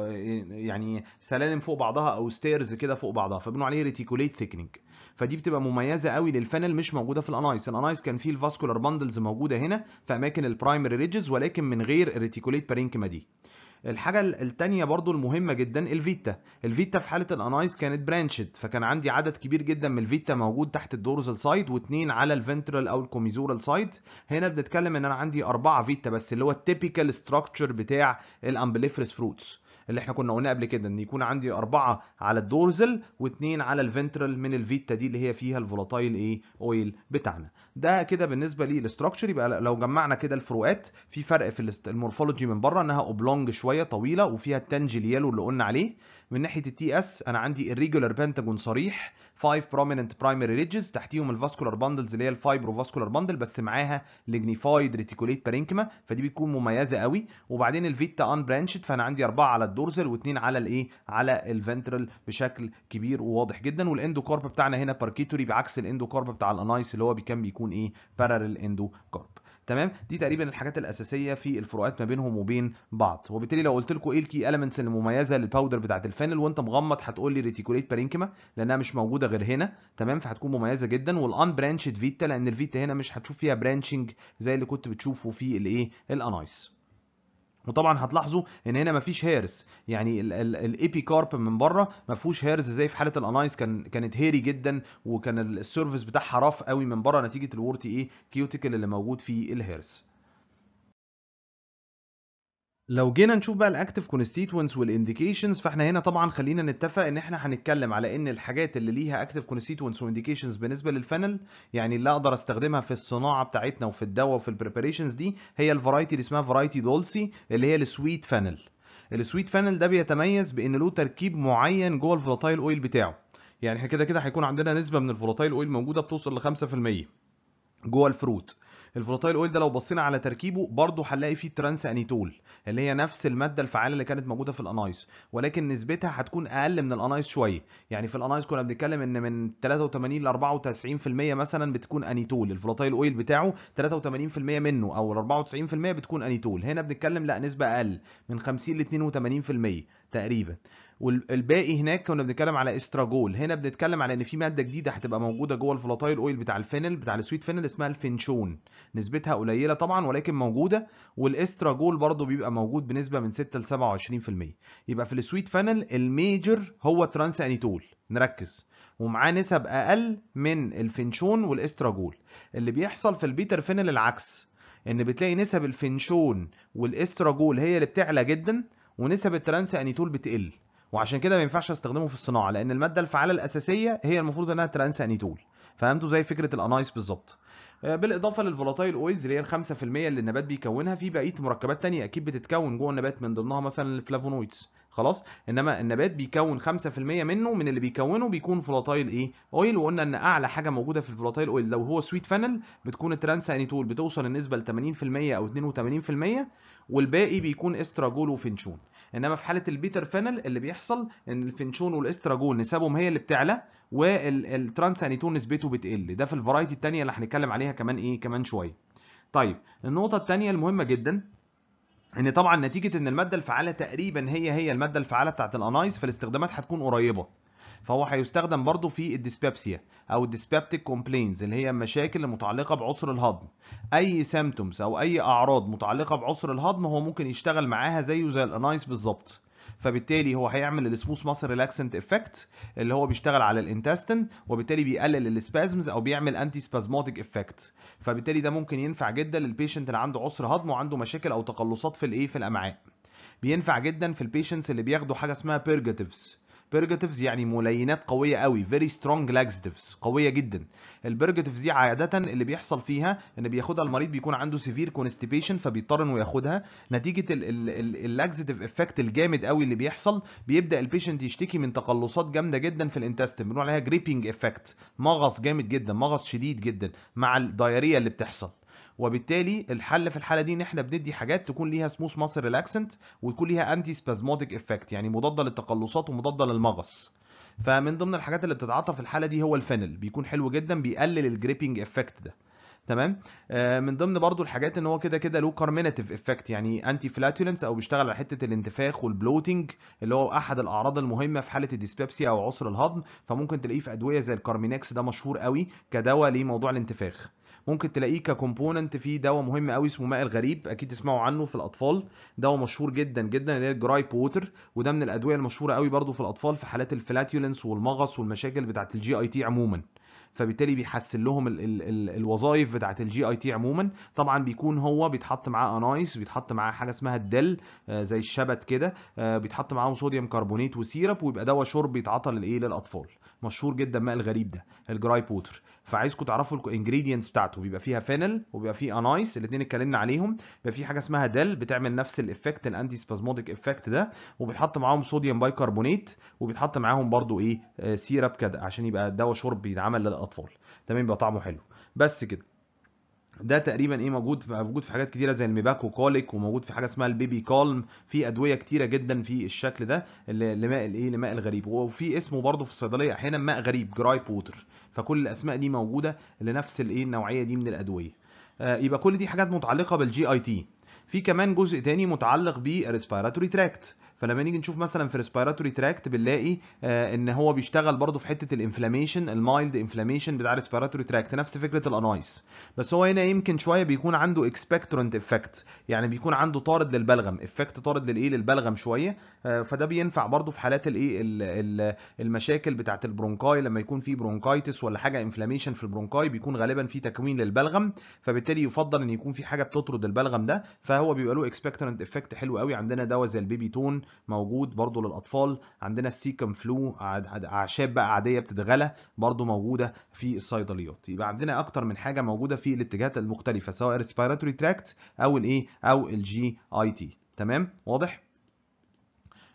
يعني سلالم فوق بعضها او ستيرز كده فوق بعضها فبنقول عليه ريتيكوليت ثيكننج فدي بتبقى مميزه قوي للفانل مش موجوده في الانايس الانايس كان فيه الفاسكولار باندلز موجوده هنا في اماكن البرايمري ريدجز ولكن من غير الريتيكوليت بارينكيما دي الحاجه الثانيه برضو المهمه جدا الفيتا الفيتا في حاله الانايس كانت برانشد فكان عندي عدد كبير جدا من الفيتا موجود تحت الدورزال سايد واثنين على الفنترال او الكوميزورال سايد هنا بنتكلم ان انا عندي اربعه فيتا بس اللي هو التيبيكال ستراكشر بتاع الامبليفرس فروتس اللي احنا كنا قلنا قبل كده ان يكون عندي اربعه على الدورزل واثنين على الفنترال من الفيتا دي اللي هي فيها الفولاتايل ايه اويل بتاعنا ده كده بالنسبه لي الاستراكشر يبقى لو جمعنا كده الفروقات في فرق في المورفولوجي من بره انها اوبلونج شويه طويله وفيها التنج اليالو اللي قلنا عليه من ناحيه التي اس انا عندي الريجولار بنتاجون صريح 5 prominent primary ridges تحتيهم الفاسكولار باندلز اللي هي الفايبروفاسكولار باندل بس معاها ليجنيفايد ريتيكوليت بارينكيما فدي بتكون مميزه قوي وبعدين الفيتا ان برانشد فانا عندي اربعه على الدورسل واثنين على الايه على الفنترال بشكل كبير وواضح جدا والاندوكارب بتاعنا هنا باركيتوري بعكس الاندوكارب بتاع الانايس اللي هو كان بيكون ايه بارالل اندوكارب تمام دي تقريبا الحاجات الاساسيه في الفروقات ما بينهم وبين بعض وبالتالي لو قلت لكم ايه الكي اليمنتس المميزه للباودر بتاعت الفانل وانت مغمض هتقول لي ريتيكوليت بارينكيما لانها مش موجوده غير هنا تمام فهتكون مميزه جدا والان برانشد فيتا لان الفيتا هنا مش هتشوف فيها برانشنج زي اللي كنت بتشوفه في الايه الانايس وطبعا هتلاحظوا ان هنا مفيش هيرس يعني الايبي كارب من بره ما فيهوش هيرز زي في حاله الانايس كان كانت هيري جدا وكان السيرفيس بتاعها راف قوي من بره نتيجه الورتي ايه كيوتيكل اللي موجود في الهيرس لو جينا نشوف بقى الاكتيف كونستيتوينتس والانديكيشنز فاحنا هنا طبعا خلينا نتفق ان احنا هنتكلم على ان الحاجات اللي ليها اكتيف كونستيتوينتس وانديكيشنز بالنسبه للفنل يعني اللي اقدر استخدمها في الصناعه بتاعتنا وفي الدواء وفي البريباريشنز دي هي الفرايتي اللي اسمها فرايتي دولسي اللي هي السويت فانل السويت فانل ده بيتميز بان له تركيب معين جوه الفولاتايل اويل بتاعه يعني احنا كده كده هيكون عندنا نسبه من الفولاتايل اويل موجوده بتوصل ل 5% جوه الفروت الفولاتايل اويل ده لو بصينا على تركيبه برضه هنلاقي فيه ترانس انيتول اللي هي نفس الماده الفعاله اللي كانت موجوده في الانايس ولكن نسبتها هتكون اقل من الانايس شويه يعني في الانايس كنا بنتكلم ان من 83 ل 94% مثلا بتكون انيتول الفولاتايل اويل بتاعه 83% منه او 94% بتكون انيتول هنا بنتكلم لا نسبه اقل من 50 ل 82% تقريبا والباقي هناك كنا بنتكلم على استراجول هنا بنتكلم على ان في ماده جديده هتبقى موجوده جوه الفولاتايل اويل بتاع الفينل بتاع السويت فينل اسمها الفينشون نسبتها قليله طبعا ولكن موجوده والاستراجول برضو بيبقى موجود بنسبه من 6 ل 27% يبقى في السويت فينل الميجر هو ترانس انيتول نركز ومعاه نسب اقل من الفينشون والاستراجول اللي بيحصل في البيتر فينل العكس ان بتلاقي نسب الفينشون والاستراجول هي اللي بتعلى جدا ونسب الترانس انيتول بتقل وعشان كده ما ينفعش استخدمه في الصناعه لان الماده الفعاله الاساسيه هي المفروض انها ترانس انيتول فهمتوا زي فكره الانايس بالظبط بالاضافه للفولاتايل اويلز اللي هي ال 5% اللي النبات بيكونها في بقيه مركبات تانية اكيد بتتكون جوه النبات من ضمنها مثلا الفلافونويدز خلاص انما النبات بيكون 5% منه من اللي بيكونه بيكون فولاتايل ايه اويل وقلنا ان اعلى حاجه موجوده في الفولاتايل اويل لو هو سويت فانل بتكون الترانس انيتول بتوصل النسبه ل 80% او 82% والباقي بيكون استراجول وفنشون انما في حاله البيتر فينل اللي بيحصل ان الفنشون والاستراجول نسبهم هي اللي بتعلى والترانس انيتول نسبته بتقل ده في الفرايتي الثانيه اللي هنتكلم عليها كمان ايه كمان شويه طيب النقطه الثانيه المهمه جدا ان طبعا نتيجه ان الماده الفعاله تقريبا هي هي الماده الفعاله بتاعت الانايز فالاستخدامات هتكون قريبه فهو هيستخدم برضه في الديسبيبسيا او الديسبيبتيك كومبلينز اللي هي المشاكل المتعلقه بعسر الهضم اي سيمتومز او اي اعراض متعلقه بعسر الهضم هو ممكن يشتغل معاها زيه زي الانايس بالظبط فبالتالي هو هيعمل السموث ماسل ريلاكسنت افكت اللي هو بيشتغل على الانتستين وبالتالي بيقلل السبازمز او بيعمل انتي سبازماتيك افكت فبالتالي ده ممكن ينفع جدا للبيشنت اللي عنده عسر هضم وعنده مشاكل او تقلصات في الايه في الامعاء بينفع جدا في البيشنتس اللي بياخدوا حاجه اسمها بيرجاتيفز بيرجاتيفز يعني ملينات قويه قوي فيري سترونج لاكسيتيفز قويه جدا البيرجاتيفز دي عاده اللي بيحصل فيها ان بياخدها المريض بيكون عنده سيفير كونستيبيشن فبيضطر انه ياخدها نتيجه اللاكسيتيف افكت الجامد قوي اللي بيحصل بيبدا البيشنت يشتكي من تقلصات جامده جدا في الانتستين بنقول عليها جريبنج افكت مغص جامد جدا مغص شديد جدا مع الدايريه اللي بتحصل وبالتالي الحل في الحاله دي ان احنا بندي حاجات تكون ليها سموث ماسل ريلاكسنت ويكون ليها انتي سبازماتيك افكت يعني مضاده للتقلصات ومضاده للمغص فمن ضمن الحاجات اللي بتتعاطى في الحاله دي هو الفينل بيكون حلو جدا بيقلل الجريبنج افكت ده تمام آه من ضمن برضو الحاجات ان هو كده كده له كارميناتيف افكت يعني انتي فلاتولنس او بيشتغل على حته الانتفاخ والبلوتنج اللي هو احد الاعراض المهمه في حاله الديسبيبسيا او عسر الهضم فممكن تلاقيه في ادويه زي الكارمينكس ده مشهور قوي كدواء لموضوع الانتفاخ ممكن تلاقيه ككومبوننت في دواء مهم قوي اسمه ماء الغريب اكيد تسمعوا عنه في الاطفال دواء مشهور جدا جدا اللي هي الجراي بوتر وده من الادويه المشهوره قوي برضو في الاطفال في حالات الفلاتيولنس والمغص والمشاكل بتاعه الجي اي تي عموما فبالتالي بيحسن لهم ال ال ال الوظائف بتاعه الجي اي تي عموما طبعا بيكون هو بيتحط معاه انايس بيتحط معاه حاجه اسمها الدل آه زي الشبت كده آه بيتحط معاهم صوديوم كربونات وسيرب ويبقى دواء شرب بيتعاطى للايه للاطفال مشهور جدا ماء الغريب ده الجراي بوتر فعايزكم تعرفوا الانجريدينتس بتاعته بيبقى فيها فينل وبيبقى فيه انايس الاثنين اتكلمنا عليهم بيبقى في حاجه اسمها دل بتعمل نفس الافكت الانتي سبازموديك افكت ده وبيتحط معاهم صوديوم بايكربونات وبيتحط معاهم برضو ايه آه سيرب كده عشان يبقى دواء شرب بيتعمل للاطفال تمام يبقى طعمه حلو بس كده ده تقريبا ايه موجود في موجود في حاجات كتيره زي الميباكو كوليك وموجود في حاجه اسمها البيبي كالم في ادويه كتيره جدا في الشكل ده لماء الايه لماء الغريب وفي اسمه برضه في الصيدليه احيانا ماء غريب جراي بوتر فكل الاسماء دي موجوده لنفس الايه النوعيه دي من الادويه آه يبقى كل دي حاجات متعلقه بالجي اي تي في كمان جزء تاني متعلق بالريسبيراتوري تراكت فلما نيجي نشوف مثلا في الريسبيراتوري تراكت بنلاقي آه ان هو بيشتغل برضه في حته الانفلاميشن المايلد انفلاميشن بتاع الريسبيراتوري تراكت نفس فكره الانايس بس هو هنا يمكن شويه بيكون عنده اكسبكتورنت افكت يعني بيكون عنده طارد للبلغم افكت طارد للايه للبلغم شويه آه فده بينفع برضه في حالات الايه المشاكل بتاعه البرونكاي لما يكون في برونكايتس ولا حاجه انفلاميشن في البرونكاي بيكون غالبا في تكوين للبلغم فبالتالي يفضل ان يكون في حاجه بتطرد البلغم ده فهو بيبقى له اكسبكتورنت افكت حلو قوي عندنا دواء زي البيبي تون موجود برضو للاطفال عندنا السيكم فلو اعشاب بقى عاديه بتتغلى برضو موجوده في الصيدليات يبقى عندنا اكتر من حاجه موجوده في الاتجاهات المختلفه سواء ريسبيراتوري تراكت او الايه او الجي اي تي تمام واضح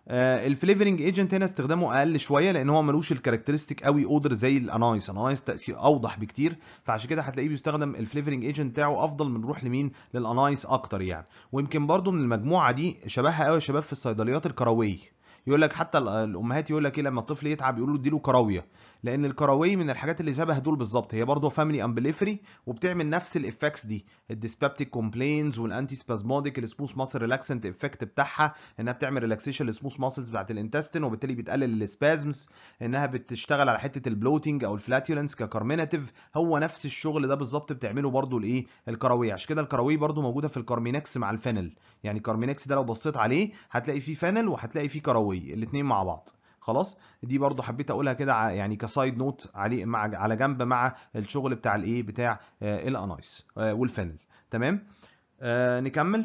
الفليفرنج ايجنت هنا استخدامه اقل شويه لان هو ملوش الكاركترستيك قوي اودر زي الانايس الانايس تاثير اوضح بكتير فعشان كده هتلاقيه بيستخدم الفليفرنج ايجنت بتاعه افضل من نروح لمين للانايس اكتر يعني ويمكن برضو من المجموعه دي شبهها قوي يا شباب في الصيدليات الكرويه يقول لك حتى الامهات يقول لك ايه لما الطفل يتعب يقولوا له اديله كراويه لان الكراويه من الحاجات اللي شبه دول بالظبط هي برضه فاميلي امبليفري وبتعمل نفس الافكتس دي الديسبابتيك كومبلينز والانتي سبازموديك السموث ماسل ريلاكسنت افكت بتاعها انها بتعمل ريلاكسيشن للسموث ماسلز بتاعت الانتستين وبالتالي بتقلل السبازمز انها بتشتغل على حته البلوتنج او الفلاتولنس ككارميناتيف هو نفس الشغل ده بالظبط بتعمله برضه الايه الكراويه عشان كده الكراويه برضه موجوده في الكارمينكس مع الفينل يعني كارمينكس ده لو بصيت عليه هتلاقي فيه فينل وهتلاقي فيه كراويه الاثنين مع بعض خلاص دي برضو حبيت اقولها كده يعني كسايد نوت عليه مع على جنب مع الشغل بتاع الايه بتاع آه الانايس آه والفينل تمام آه نكمل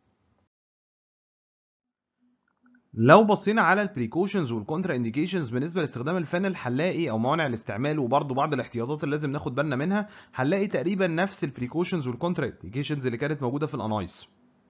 لو بصينا على البريكوشنز والكونترا انديكيشنز بالنسبه لاستخدام الفينل هنلاقي او موانع الاستعمال وبرضه بعض الاحتياطات اللي لازم ناخد بالنا منها هنلاقي تقريبا نفس البريكوشنز والكونترا انديكيشنز اللي كانت موجوده في الانايس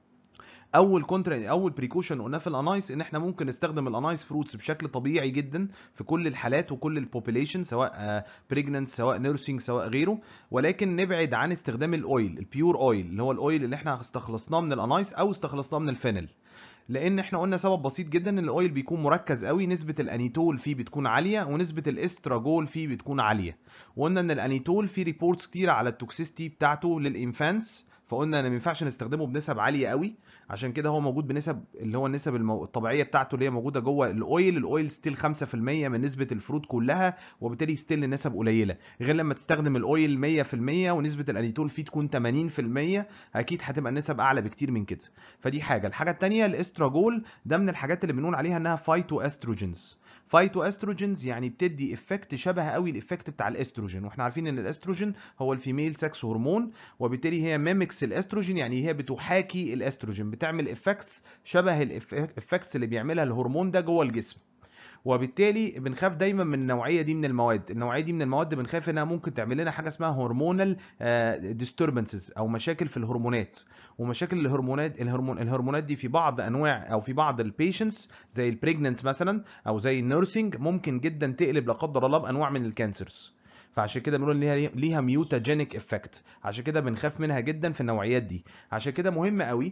اول كونترا اول بريكوشن قلناه في الانايس ان احنا ممكن نستخدم الانايس فروتس بشكل طبيعي جدا في كل الحالات وكل البوبيليشن سواء بريجننس سواء نيرسينج سواء غيره ولكن نبعد عن استخدام الاويل البيور اويل اللي هو الاويل اللي احنا استخلصناه من الانايس او استخلصناه من الفينل لان احنا قلنا سبب بسيط جدا ان الاويل بيكون مركز قوي نسبه الانيتول فيه بتكون عاليه ونسبه الاستراجول فيه بتكون عاليه وقلنا ان الانيتول فيه ريبورتس كتيره على التوكسيستي بتاعته للانفانس فقلنا ان ما ينفعش نستخدمه بنسب عاليه قوي عشان كده هو موجود بنسب اللي هو النسب المو... الطبيعيه بتاعته اللي هي موجوده جوه الاويل الاويل ستيل 5% من نسبه الفروت كلها وبالتالي ستيل النسب قليله غير لما تستخدم الاويل 100% ونسبه الانيتول فيه تكون 80% اكيد هتبقى النسب اعلى بكتير من كده فدي حاجه الحاجه الثانيه الاستراجول ده من الحاجات اللي بنقول عليها انها فايتو استروجينز فايتو استروجينز يعني بتدي افكت شبه قوي الافكت بتاع الاستروجين واحنا عارفين ان الاستروجين هو الفيميل سكس هرمون وبالتالي هي ميمكس الاستروجين يعني هي بتحاكي الاستروجين بتعمل افكتس شبه الافكتس اللي بيعملها الهرمون ده جوه الجسم وبالتالي بنخاف دايما من النوعيه دي من المواد النوعيه دي من المواد بنخاف انها ممكن تعمل لنا حاجه اسمها هرمونال ديستربنسز او مشاكل في الهرمونات ومشاكل الهرمونات الهرمون الهرمونات دي في بعض انواع او في بعض البيشنتس زي البريجننس مثلا او زي النيرسينج ممكن جدا تقلب لا قدر الله بانواع من الكانسرز فعشان كده بنقول ليها ليها ميوتاجينيك افكت عشان كده بنخاف منها جدا في النوعيات دي عشان كده مهم قوي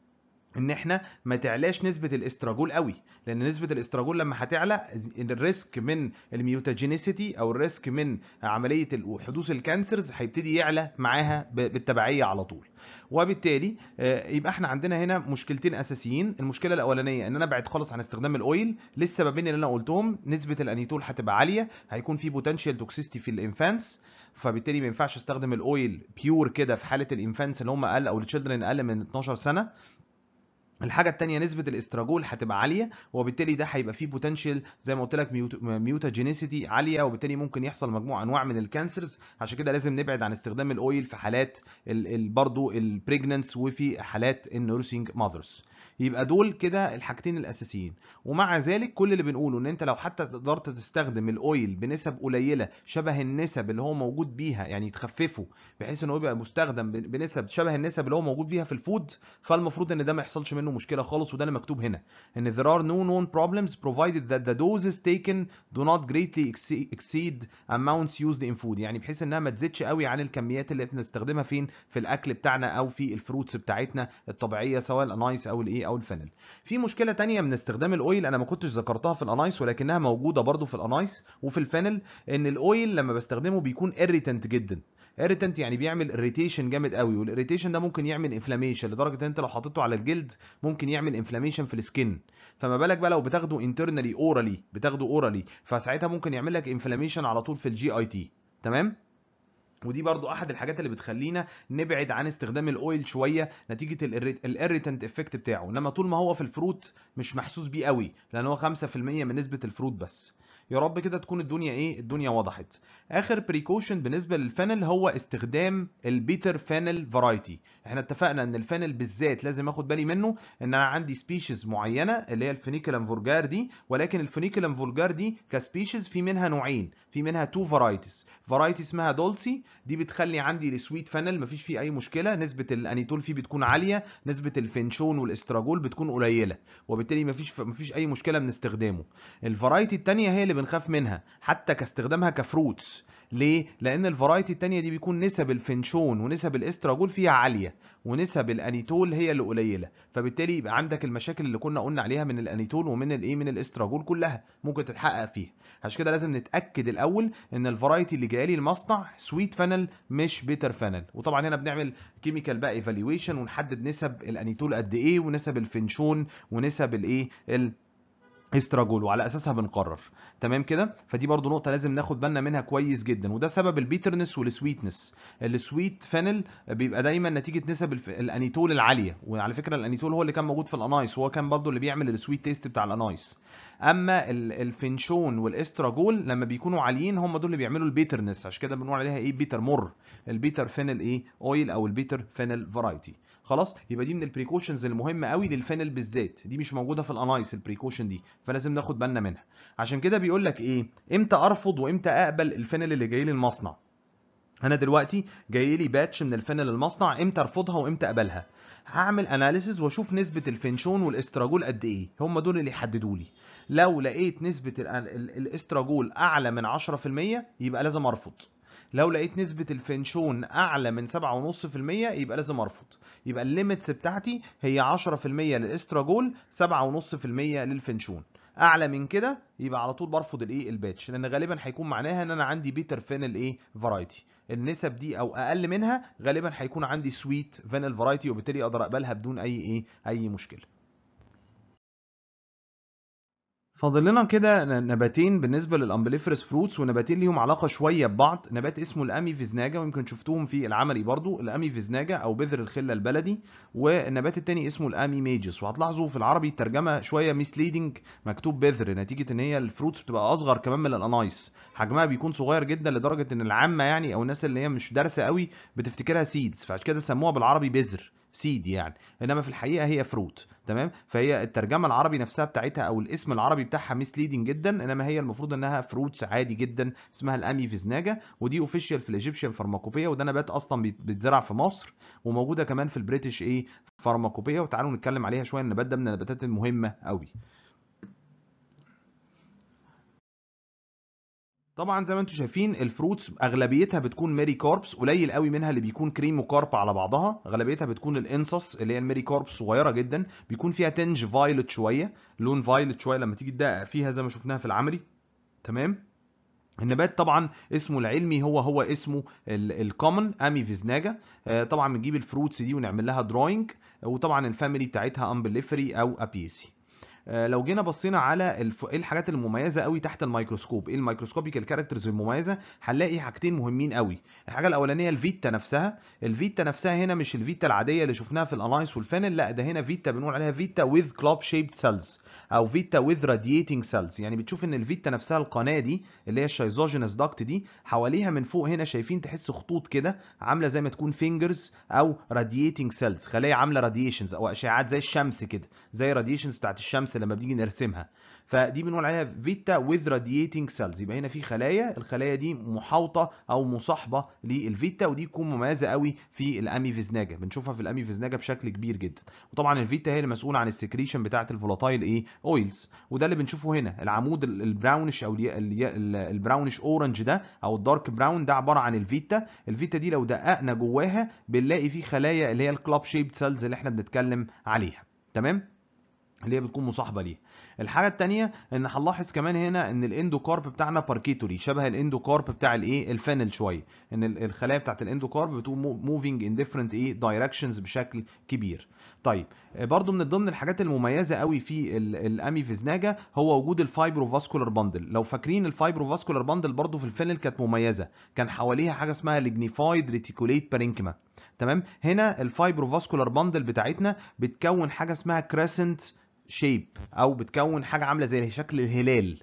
ان احنا ما تعلاش نسبه الاستراجول قوي لان نسبه الاستراجول لما هتعلى الريسك من الميوتاجينيسيتي او الريسك من عمليه حدوث الكانسرز هيبتدي يعلى معاها بالتبعيه على طول وبالتالي يبقى احنا عندنا هنا مشكلتين اساسيين المشكله الاولانيه ان انا ابعد خالص عن استخدام الاويل للسببين اللي انا قلتهم نسبه الانيتول هتبقى عاليه هيكون في بوتنشال توكسيستي في الانفانس فبالتالي ما ينفعش استخدم الاويل بيور كده في حاله الانفانس اللي هم اقل او التشيلدرن اقل من 12 سنه الحاجه الثانيه نسبه الاستراجول هتبقى عاليه وبالتالي ده هيبقى فيه بوتنشال زي ما قلت لك ميوتاجينيسيتي عاليه وبالتالي ممكن يحصل مجموعه انواع من الكانسرز عشان كده لازم نبعد عن استخدام الاويل في حالات برضه البريجننس وفي حالات النيرسينج ماذرز يبقى دول كده الحاجتين الاساسيين ومع ذلك كل اللي بنقوله ان انت لو حتى قدرت تستخدم الاويل بنسب قليله شبه النسب اللي هو موجود بيها يعني تخففه بحيث ان هو يبقى مستخدم بنسب شبه النسب اللي هو موجود بيها في الفود فالمفروض ان ده ما يحصلش منه مشكله خالص وده اللي مكتوب هنا ان there are no known problems provided that the doses taken do not greatly exceed amounts used in food يعني بحيث انها ما تزيدش قوي عن الكميات اللي بنستخدمها فين في الاكل بتاعنا او في الفروتس بتاعتنا الطبيعيه سواء الانايس او الايه او الفينل في مشكله تانية من استخدام الاويل انا ما كنتش ذكرتها في الانايس ولكنها موجوده برضو في الانايس وفي الفينل ان الاويل لما بستخدمه بيكون irritant جدا irritant يعني بيعمل irritation جامد قوي والirritation ده ممكن يعمل انفلاميشن لدرجه ان انت لو حطيته على الجلد ممكن يعمل انفلاميشن في السكن فما بالك بقى لو بتاخده internally اورالي بتاخده اورالي فساعتها ممكن يعمل لك انفلاميشن على طول في الجي اي تي تمام ودي برضو احد الحاجات اللي بتخلينا نبعد عن استخدام الاويل شويه نتيجه الاريتنت افكت بتاعه انما طول ما هو في الفروت مش محسوس بيه قوي لان هو 5% من نسبه الفروت بس يا رب كده تكون الدنيا ايه الدنيا وضحت اخر بريكوشن بالنسبه للفانل هو استخدام البيتر فانل فرايتي احنا اتفقنا ان الفانل بالذات لازم اخد بالي منه ان انا عندي سبيشيز معينه اللي هي الفينيكلم فولجار دي ولكن الفينيكلم فولجار دي كسبيشيز في منها نوعين في منها تو فرايتيز فرايتي اسمها دولسي دي بتخلي عندي السويت فانل مفيش فيه اي مشكله نسبه الانيتول فيه بتكون عاليه نسبه الفنشون والاستراجول بتكون قليله وبالتالي مفيش مفيش اي مشكله من استخدامه الفرايتي الثانيه هي اللي بنخاف منها حتى كاستخدامها كفروتس ليه؟ لأن الفرايتي التانية دي بيكون نسب الفنشون ونسب الاستراجول فيها عالية ونسب الانيتول هي اللي قليلة فبالتالي يبقى عندك المشاكل اللي كنا قلنا عليها من الانيتول ومن الايه من الاستراجول كلها ممكن تتحقق فيها عشان كده لازم نتأكد الأول إن الفرايتي اللي جايه لي المصنع سويت فانل مش بيتر فانل وطبعا هنا بنعمل كيميكال بقى ايفالويشن ونحدد نسب الانيتول قد ايه ونسب الفنشون ونسب الايه استراجول وعلى اساسها بنقرر تمام كده فدي برضو نقطه لازم ناخد بالنا منها كويس جدا وده سبب البيترنس والسويتنس السويت فانل بيبقى دايما نتيجه نسب الف... الانيتول العاليه وعلى فكره الانيتول هو اللي كان موجود في الانايس وهو كان برضو اللي بيعمل السويت تيست بتاع الانايس اما الفنشون والاستراجول لما بيكونوا عاليين هم دول اللي بيعملوا البيترنس عشان كده بنقول عليها ايه بيتر مر البيتر فينل ايه اويل او البيتر فينل فرايتي خلاص يبقى دي من البريكوشنز المهمه قوي للفينل بالذات دي مش موجوده في الانايس البريكوشن دي فلازم ناخد بالنا منها عشان كده بيقول لك ايه امتى ارفض وامتى اقبل الفينل اللي جاي لي المصنع انا دلوقتي جاي لي باتش من الفينل المصنع امتى ارفضها وامتى اقبلها هعمل اناليسز واشوف نسبه الفنشون والاستراجول قد ايه هم دول اللي يحددوا لي لو لقيت نسبه الاستراجول اعلى من 10% يبقى لازم ارفض لو لقيت نسبة الفنشون أعلى من 7.5% يبقى لازم أرفض يبقى الليميتس بتاعتي هي 10% للاستراجول 7.5% للفنشون اعلى من كده يبقى على طول برفض الايه الباتش لان غالبا هيكون معناها ان انا عندي بيتر فينل ايه فرايتي النسب دي او اقل منها غالبا هيكون عندي سويت فينل فرايتي وبالتالي اقدر اقبلها بدون اي ايه اي مشكله فاضل لنا كده نباتين بالنسبه للامبليفرس فروتس ونباتين ليهم علاقه شويه ببعض نبات اسمه الامي فيزناجا ويمكن شفتوهم في العملي برضو الامي فيزناجا او بذر الخله البلدي والنبات التاني اسمه الامي ميجس وهتلاحظوا في العربي الترجمه شويه ميسليدنج مكتوب بذر نتيجه ان هي الفروتس بتبقى اصغر كمان من الانايس حجمها بيكون صغير جدا لدرجه ان العامه يعني او الناس اللي هي مش دارسه قوي بتفتكرها سيدز فعشان كده سموها بالعربي بذر سيد يعني انما في الحقيقه هي فروت تمام فهي الترجمه العربي نفسها بتاعتها او الاسم العربي بتاعها ميسليدنج جدا انما هي المفروض انها فروتس عادي جدا اسمها الامي فيزناجا ودي اوفيشال في الايجيبشن فارماكوبيا وده نبات اصلا بيتزرع في مصر وموجوده كمان في البريتش ايه فارماكوبيا وتعالوا نتكلم عليها شويه النبات ده من النباتات المهمه قوي طبعا زي ما انتم شايفين الفروتس اغلبيتها بتكون ميري كاربس قليل قوي منها اللي بيكون كريم وكارب على بعضها اغلبيتها بتكون الانصص اللي هي الميري كاربس صغيره جدا بيكون فيها تنج فايلوت شويه لون فايلوت شويه لما تيجي تدقق فيها زي ما شفناها في العملي تمام النبات طبعا اسمه العلمي هو هو اسمه الكومن امي فيزناجا طبعا بنجيب الفروتس دي ونعمل لها دراينج وطبعا الفاميلي بتاعتها امبليفري او ابيسي لو جينا بصينا على الف... ايه الحاجات المميزه قوي تحت الميكروسكوب ايه الميكروسكوبيكال كاركترز المميزه هنلاقي حاجتين مهمين قوي الحاجه الاولانيه الفيتا نفسها الفيتا نفسها هنا مش الفيتا العاديه اللي شفناها في الانايس والفانل لا ده هنا فيتا بنقول عليها فيتا ويز كلوب شيبد سيلز او فيتا ويز رادييتنج سيلز يعني بتشوف ان الفيتا نفسها القناه دي اللي هي الشيزوجينس داكت دي حواليها من فوق هنا شايفين تحس خطوط كده عامله زي ما تكون فينجرز او رادييتنج سيلز خلايا عامله راديشنز او اشعاعات زي الشمس كده زي راديشنز بتاعت الشمس لما بنيجي نرسمها فدي بنقول عليها فيتا ويز رادييتنج سيلز يبقى هنا في خلايا الخلايا دي محاوطه او مصاحبه للفيتا ودي تكون مميزه قوي في الامي فيزناجا بنشوفها في الامي فيزناجا بشكل كبير جدا وطبعا الفيتا هي المسؤوله عن السكريشن بتاعه الفولاتايل ايه اويلز وده اللي بنشوفه هنا العمود البراونش او البراونش اورنج ده او الدارك براون ده عباره عن الفيتا الفيتا دي لو دققنا جواها بنلاقي فيه خلايا اللي هي الكلاب شيبد سيلز اللي احنا بنتكلم عليها تمام اللي هي بتكون مصاحبه ليها الحاجه الثانيه ان هنلاحظ كمان هنا ان الاندوكارب بتاعنا باركيتوري شبه الاندوكارب بتاع الايه الفانل شويه ان الخلايا بتاعت الاندوكارب بتقوم موفينج ان ديفرنت ايه دايركشنز بشكل كبير طيب برضو من ضمن الحاجات المميزه قوي في الامي فيزناجا هو وجود الفايبروفاسكولار باندل لو فاكرين الفايبروفاسكولار باندل برضو في الفانل كانت مميزه كان حواليها حاجه اسمها ليجنيفايد ريتيكوليت بارينكما تمام هنا الفايبروفاسكولار باندل بتاعتنا بتكون حاجه اسمها كريسنت شيب او بتكون حاجه عامله زي شكل الهلال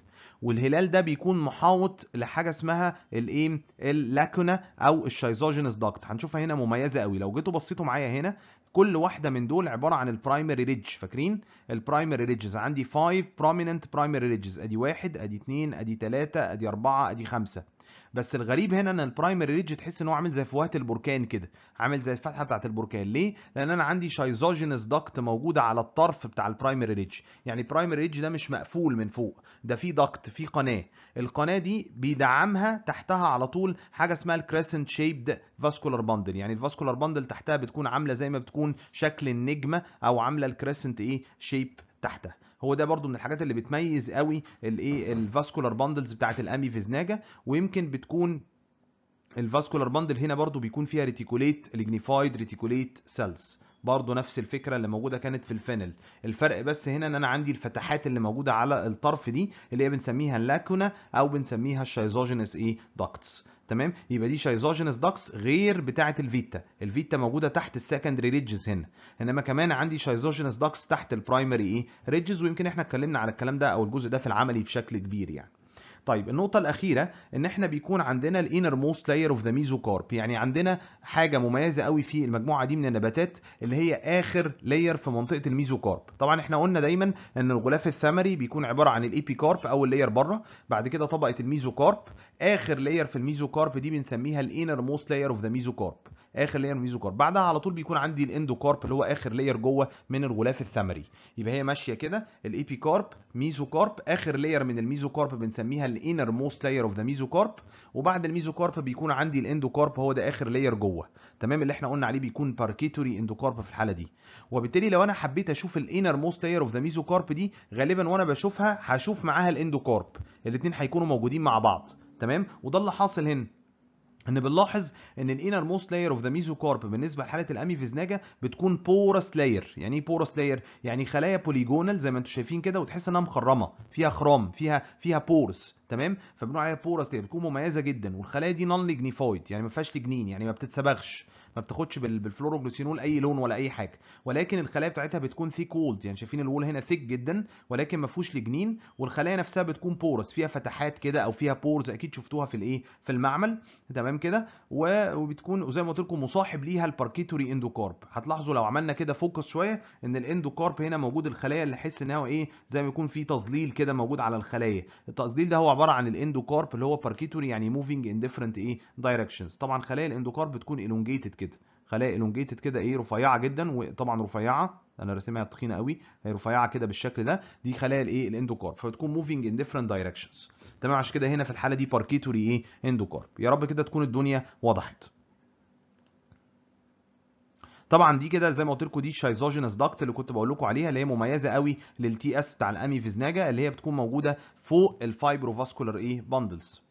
والهلال ده بيكون محاوط لحاجه اسمها الايه اللاكونا او الشيزوجينس داكت هنشوفها هنا مميزه قوي لو جيتوا بصيتوا معايا هنا كل واحده من دول عباره عن البرايمري ريدج فاكرين البرايمري ريدجز عندي 5 prominent برايمري ريدجز ادي واحد ادي اتنين ادي تلاته ادي اربعه ادي خمسه بس الغريب هنا ان البرايمري ريدج تحس ان هو عامل زي فوهات البركان كده عامل زي الفتحه بتاعه البركان ليه لان انا عندي شايزوجينس داكت موجوده على الطرف بتاع البرايمري ريدج يعني البرايمري ريدج ده مش مقفول من فوق ده في داكت في قناه القناه دي بيدعمها تحتها على طول حاجه اسمها الكريسنت شيبد فاسكولار باندل يعني الفاسكولار باندل تحتها بتكون عامله زي ما بتكون شكل النجمه او عامله الكريسنت ايه شيب تحتها هو ده برضو من الحاجات اللي بتميز قوي الايه الفاسكولار باندلز بتاعه الامي فيزناجا ويمكن بتكون الفاسكولار باندل هنا برضو بيكون فيها ريتيكوليت ليجنيفايد ريتيكوليت سيلز برضو نفس الفكره اللي موجوده كانت في الفينل الفرق بس هنا ان انا عندي الفتحات اللي موجوده على الطرف دي اللي هي بنسميها اللاكونا او بنسميها الشايزوجينس ايه داكتس تمام يبقى دي شايزوجينس داكس غير بتاعه الفيتا الفيتا موجوده تحت السكندري ريدجز هنا انما كمان عندي شايزوجينس داكس تحت البرايمري ايه ريدجز ويمكن احنا اتكلمنا على الكلام ده او الجزء ده في العملي بشكل كبير يعني طيب النقطة الأخيرة إن إحنا بيكون عندنا الانر موست لاير اوف ذا ميزوكارب، يعني عندنا حاجة مميزة قوي في المجموعة دي من النباتات اللي هي آخر لاير في منطقة الميزوكارب، طبعا إحنا قلنا دايما إن الغلاف الثمري بيكون عبارة عن الإيبيكارب أول لاير بره، بعد كده طبقة الميزوكارب، آخر لاير في الميزوكارب دي بنسميها الانر موست لاير اوف ذا ميزوكارب، اخر لاير ميزوكارب بعدها على طول بيكون عندي الاندوكارب اللي هو اخر لاير جوه من الغلاف الثمري يبقى هي ماشيه كده الايبيكارب ميزوكارب اخر لاير من الميزوكارب بنسميها الانر موست لاير اوف ذا ميزوكارب وبعد الميزوكارب بيكون عندي الاندوكارب هو ده اخر لاير جوه تمام اللي احنا قلنا عليه بيكون باركيتوري اندوكارب في الحاله دي وبالتالي لو انا حبيت اشوف الانر موست لاير اوف ذا ميزوكارب دي غالبا وانا بشوفها هشوف معاها الاندوكارب الاثنين هيكونوا موجودين مع بعض تمام وده اللي حاصل هنا ان بنلاحظ ان الانر موست لاير اوف ذا ميزوكارب بالنسبه لحاله الامي فيزناجا بتكون بورس لاير يعني ايه بورس لاير يعني خلايا بوليجونال زي ما انتم شايفين كده وتحس انها مخرمه فيها خرام فيها فيها بورس تمام فبنقول عليها بورس لاير بتكون مميزه جدا والخلايا دي نون ليجنيفايد يعني ما فيهاش لجنين يعني ما بتتصبغش ما بتاخدش بالفلوروجلوسينول اي لون ولا اي حاجه ولكن الخلايا بتاعتها بتكون ثيك وولد يعني شايفين الوول هنا ثيك جدا ولكن ما فيهوش لجنين والخلايا نفسها بتكون بورس فيها فتحات كده او فيها بورز اكيد شفتوها في الايه في المعمل تمام كده وبتكون وزي ما قلت لكم مصاحب ليها الباركيتوري اندوكارب هتلاحظوا لو عملنا كده فوكس شويه ان الاندوكارب هنا موجود الخلايا اللي حس ان هو ايه زي ما يكون في تظليل كده موجود على الخلايا التظليل ده هو عباره عن الاندوكارب اللي هو باركيتوري يعني موفينج ان ديفرنت ايه دايركشنز طبعا خلايا الاندوكارب بتكون الونجيتد كده خلايا الونجيتد كده ايه رفيعه جدا وطبعا رفيعه انا راسمها تخينه قوي هي رفيعه كده بالشكل ده دي خلايا الايه الاندوكارب فبتكون موفينج ان ديفرنت دايركشنز تمام عشان كده هنا في الحاله دي باركيتوري ايه اندوكارب يا رب كده تكون الدنيا وضحت طبعا دي كده زي ما قلت لكم دي الشايزوجينس داكت اللي كنت بقول لكم عليها اللي هي مميزه قوي للتي اس بتاع الامي فيزناجا اللي هي بتكون موجوده فوق الفايبروفاسكولار ايه باندلز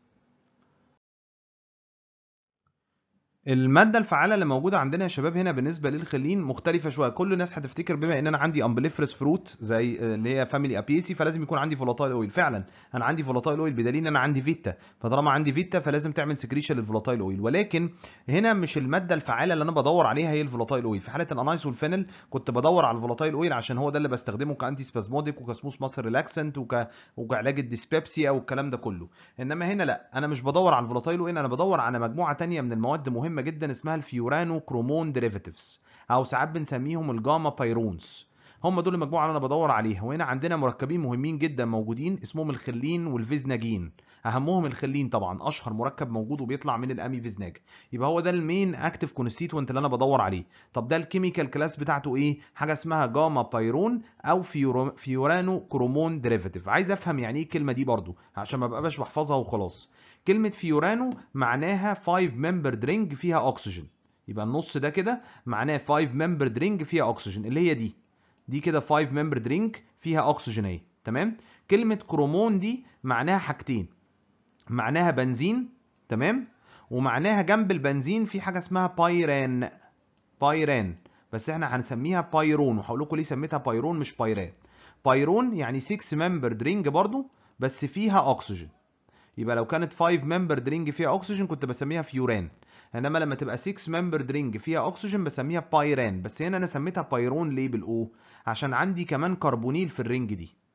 الماده الفعاله اللي موجوده عندنا يا شباب هنا بالنسبه للخلين مختلفه شويه كل الناس هتفتكر بما ان انا عندي امبليفرس فروت زي اللي هي فاميلي ابيسي فلازم يكون عندي فولاتايل اويل فعلا انا عندي فولاتايل اويل بدليل ان انا عندي فيتا فطالما عندي فيتا فلازم تعمل سكريشن للفولاتايل اويل ولكن هنا مش الماده الفعاله اللي انا بدور عليها هي الفولاتايل اويل في حاله الانايس والفينل كنت بدور على الفولاتايل اويل عشان هو ده اللي بستخدمه كانتي سبازموديك وكسموث ماسل ريلاكسنت وك... وكعلاج الديسبيبسيا والكلام ده كله انما هنا لا انا مش بدور على الفولاتايل اويل انا بدور على مجموعه ثانيه من المواد مهمه جدا اسمها الفيورانو كرومون ديريفاتيفز او ساعات بنسميهم الجاما بايرونز هم دول المجموعه اللي انا بدور عليها وهنا عندنا مركبين مهمين جدا موجودين اسمهم الخلين والفيزناجين اهمهم الخلين طبعا اشهر مركب موجود وبيطلع من الامي فيزناج يبقى هو ده المين اكتيف كونستيتوينت اللي انا بدور عليه طب ده الكيميكال كلاس بتاعته ايه حاجه اسمها جاما بايرون او فيورو فيورانو كرومون ديريفاتيف عايز افهم يعني ايه الكلمه دي برضو عشان ما بقاش بحفظها وخلاص كلمه فيورانو معناها 5 ممبر درينج فيها اكسجين يبقى النص ده كده معناه 5 ممبر درينج فيها اكسجين اللي هي دي دي كده 5 ممبر درينج فيها اكسجين اهي تمام كلمه كرومون دي معناها حاجتين معناها بنزين تمام ومعناها جنب البنزين في حاجه اسمها بايران بايران بس احنا هنسميها بايرون وهقول لكم ليه سميتها بايرون مش بايران بايرون يعني 6 ممبر درينج برضو بس فيها اكسجين يبقى لو كانت 5 ممبر درينج فيها اكسجين كنت بسميها فيوران انما لما تبقى 6 ممبر درينج فيها اكسجين بسميها بايران بس هنا انا سميتها بايرون ليه بالاو عشان عندي كمان كربونيل في الرينج دي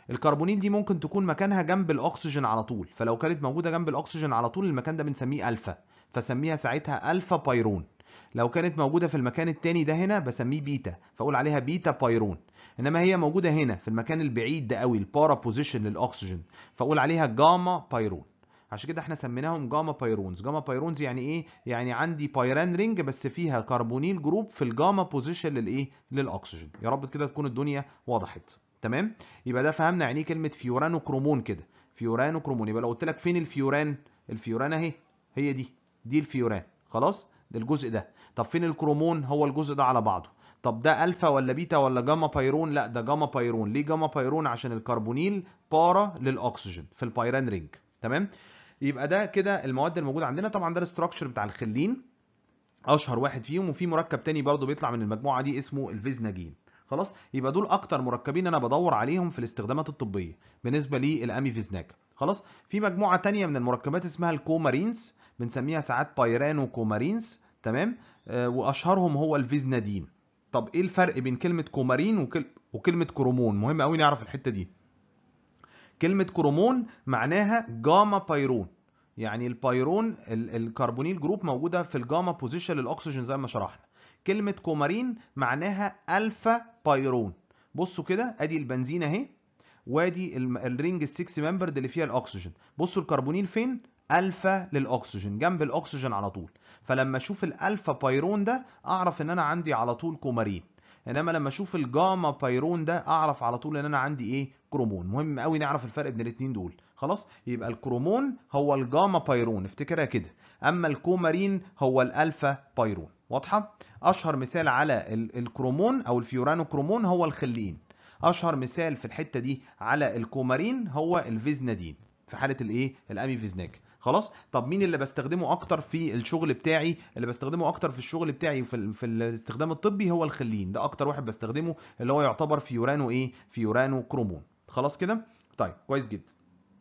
الكربونيل دي ممكن تكون مكانها جنب الاكسجين على طول فلو كانت موجوده جنب الاكسجين على طول المكان ده بنسميه الفا فسميها ساعتها الفا بايرون لو كانت موجوده في المكان التاني ده هنا بسميه بيتا فاقول عليها بيتا بايرون انما هي موجوده هنا في المكان البعيد ده قوي البارا بوزيشن للاكسجين فاقول عليها جاما بايرون عشان كده احنا سميناهم جاما بايرونز جاما بايرونز يعني ايه يعني عندي بايران رينج بس فيها كربونيل جروب في الجاما بوزيشن للايه للاكسجين يا رب كده تكون الدنيا وضحت تمام يبقى ده فهمنا يعني ايه كلمه فيورانو كرومون كده فيورانو كرومون يبقى لو قلت لك فين الفيوران الفيوران اهي هي دي دي الفيوران خلاص ده الجزء ده طب فين الكرومون هو الجزء ده على بعضه طب ده الفا ولا بيتا ولا جاما بايرون لا ده جاما بايرون ليه جاما بايرون عشان الكربونيل بارا للاكسجين في البايران رينج تمام يبقى ده كده المواد الموجوده عندنا طبعا ده الاستراكشر بتاع الخلين اشهر واحد فيهم وفي مركب تاني برضو بيطلع من المجموعه دي اسمه الفيزناجين خلاص يبقى دول اكتر مركبين انا بدور عليهم في الاستخدامات الطبيه بالنسبه للاميفيزناج خلاص في مجموعه تانية من المركبات اسمها الكومارينز بنسميها ساعات بايرانو كومارينز تمام آه واشهرهم هو الفيزنادين طب ايه الفرق بين كلمه كومارين وكل... وكلمه كرومون مهم قوي نعرف الحته دي كلمة كرومون معناها جاما بايرون يعني البايرون الكربونيل جروب موجودة في الجاما بوزيشن للأكسجين زي ما شرحنا كلمة كومارين معناها ألفا بايرون بصوا كده ادي البنزين اهي وادي الرينج السكس ممبرد اللي فيها الاكسجين بصوا الكربونيل فين الفا للاكسجين جنب الاكسجين على طول فلما اشوف الالفا بايرون ده اعرف ان انا عندي على طول كومارين انما لما اشوف الجاما بايرون ده اعرف على طول ان انا عندي ايه كرومون مهم قوي نعرف الفرق بين الاثنين دول خلاص يبقى الكرومون هو الجاما بايرون افتكرها كده اما الكومارين هو الالفا بايرون واضحه اشهر مثال على الكرومون او الفيورانو كرومون هو الخلين اشهر مثال في الحته دي على الكومارين هو الفيزنادين في حاله الايه الاميفيزناج خلاص طب مين اللي بستخدمه اكتر في الشغل بتاعي اللي بستخدمه اكتر في الشغل بتاعي في, في الاستخدام الطبي هو الخلين ده اكتر واحد بستخدمه اللي هو يعتبر فيورانو ايه فيورانو كرومون خلاص كده طيب كويس جدا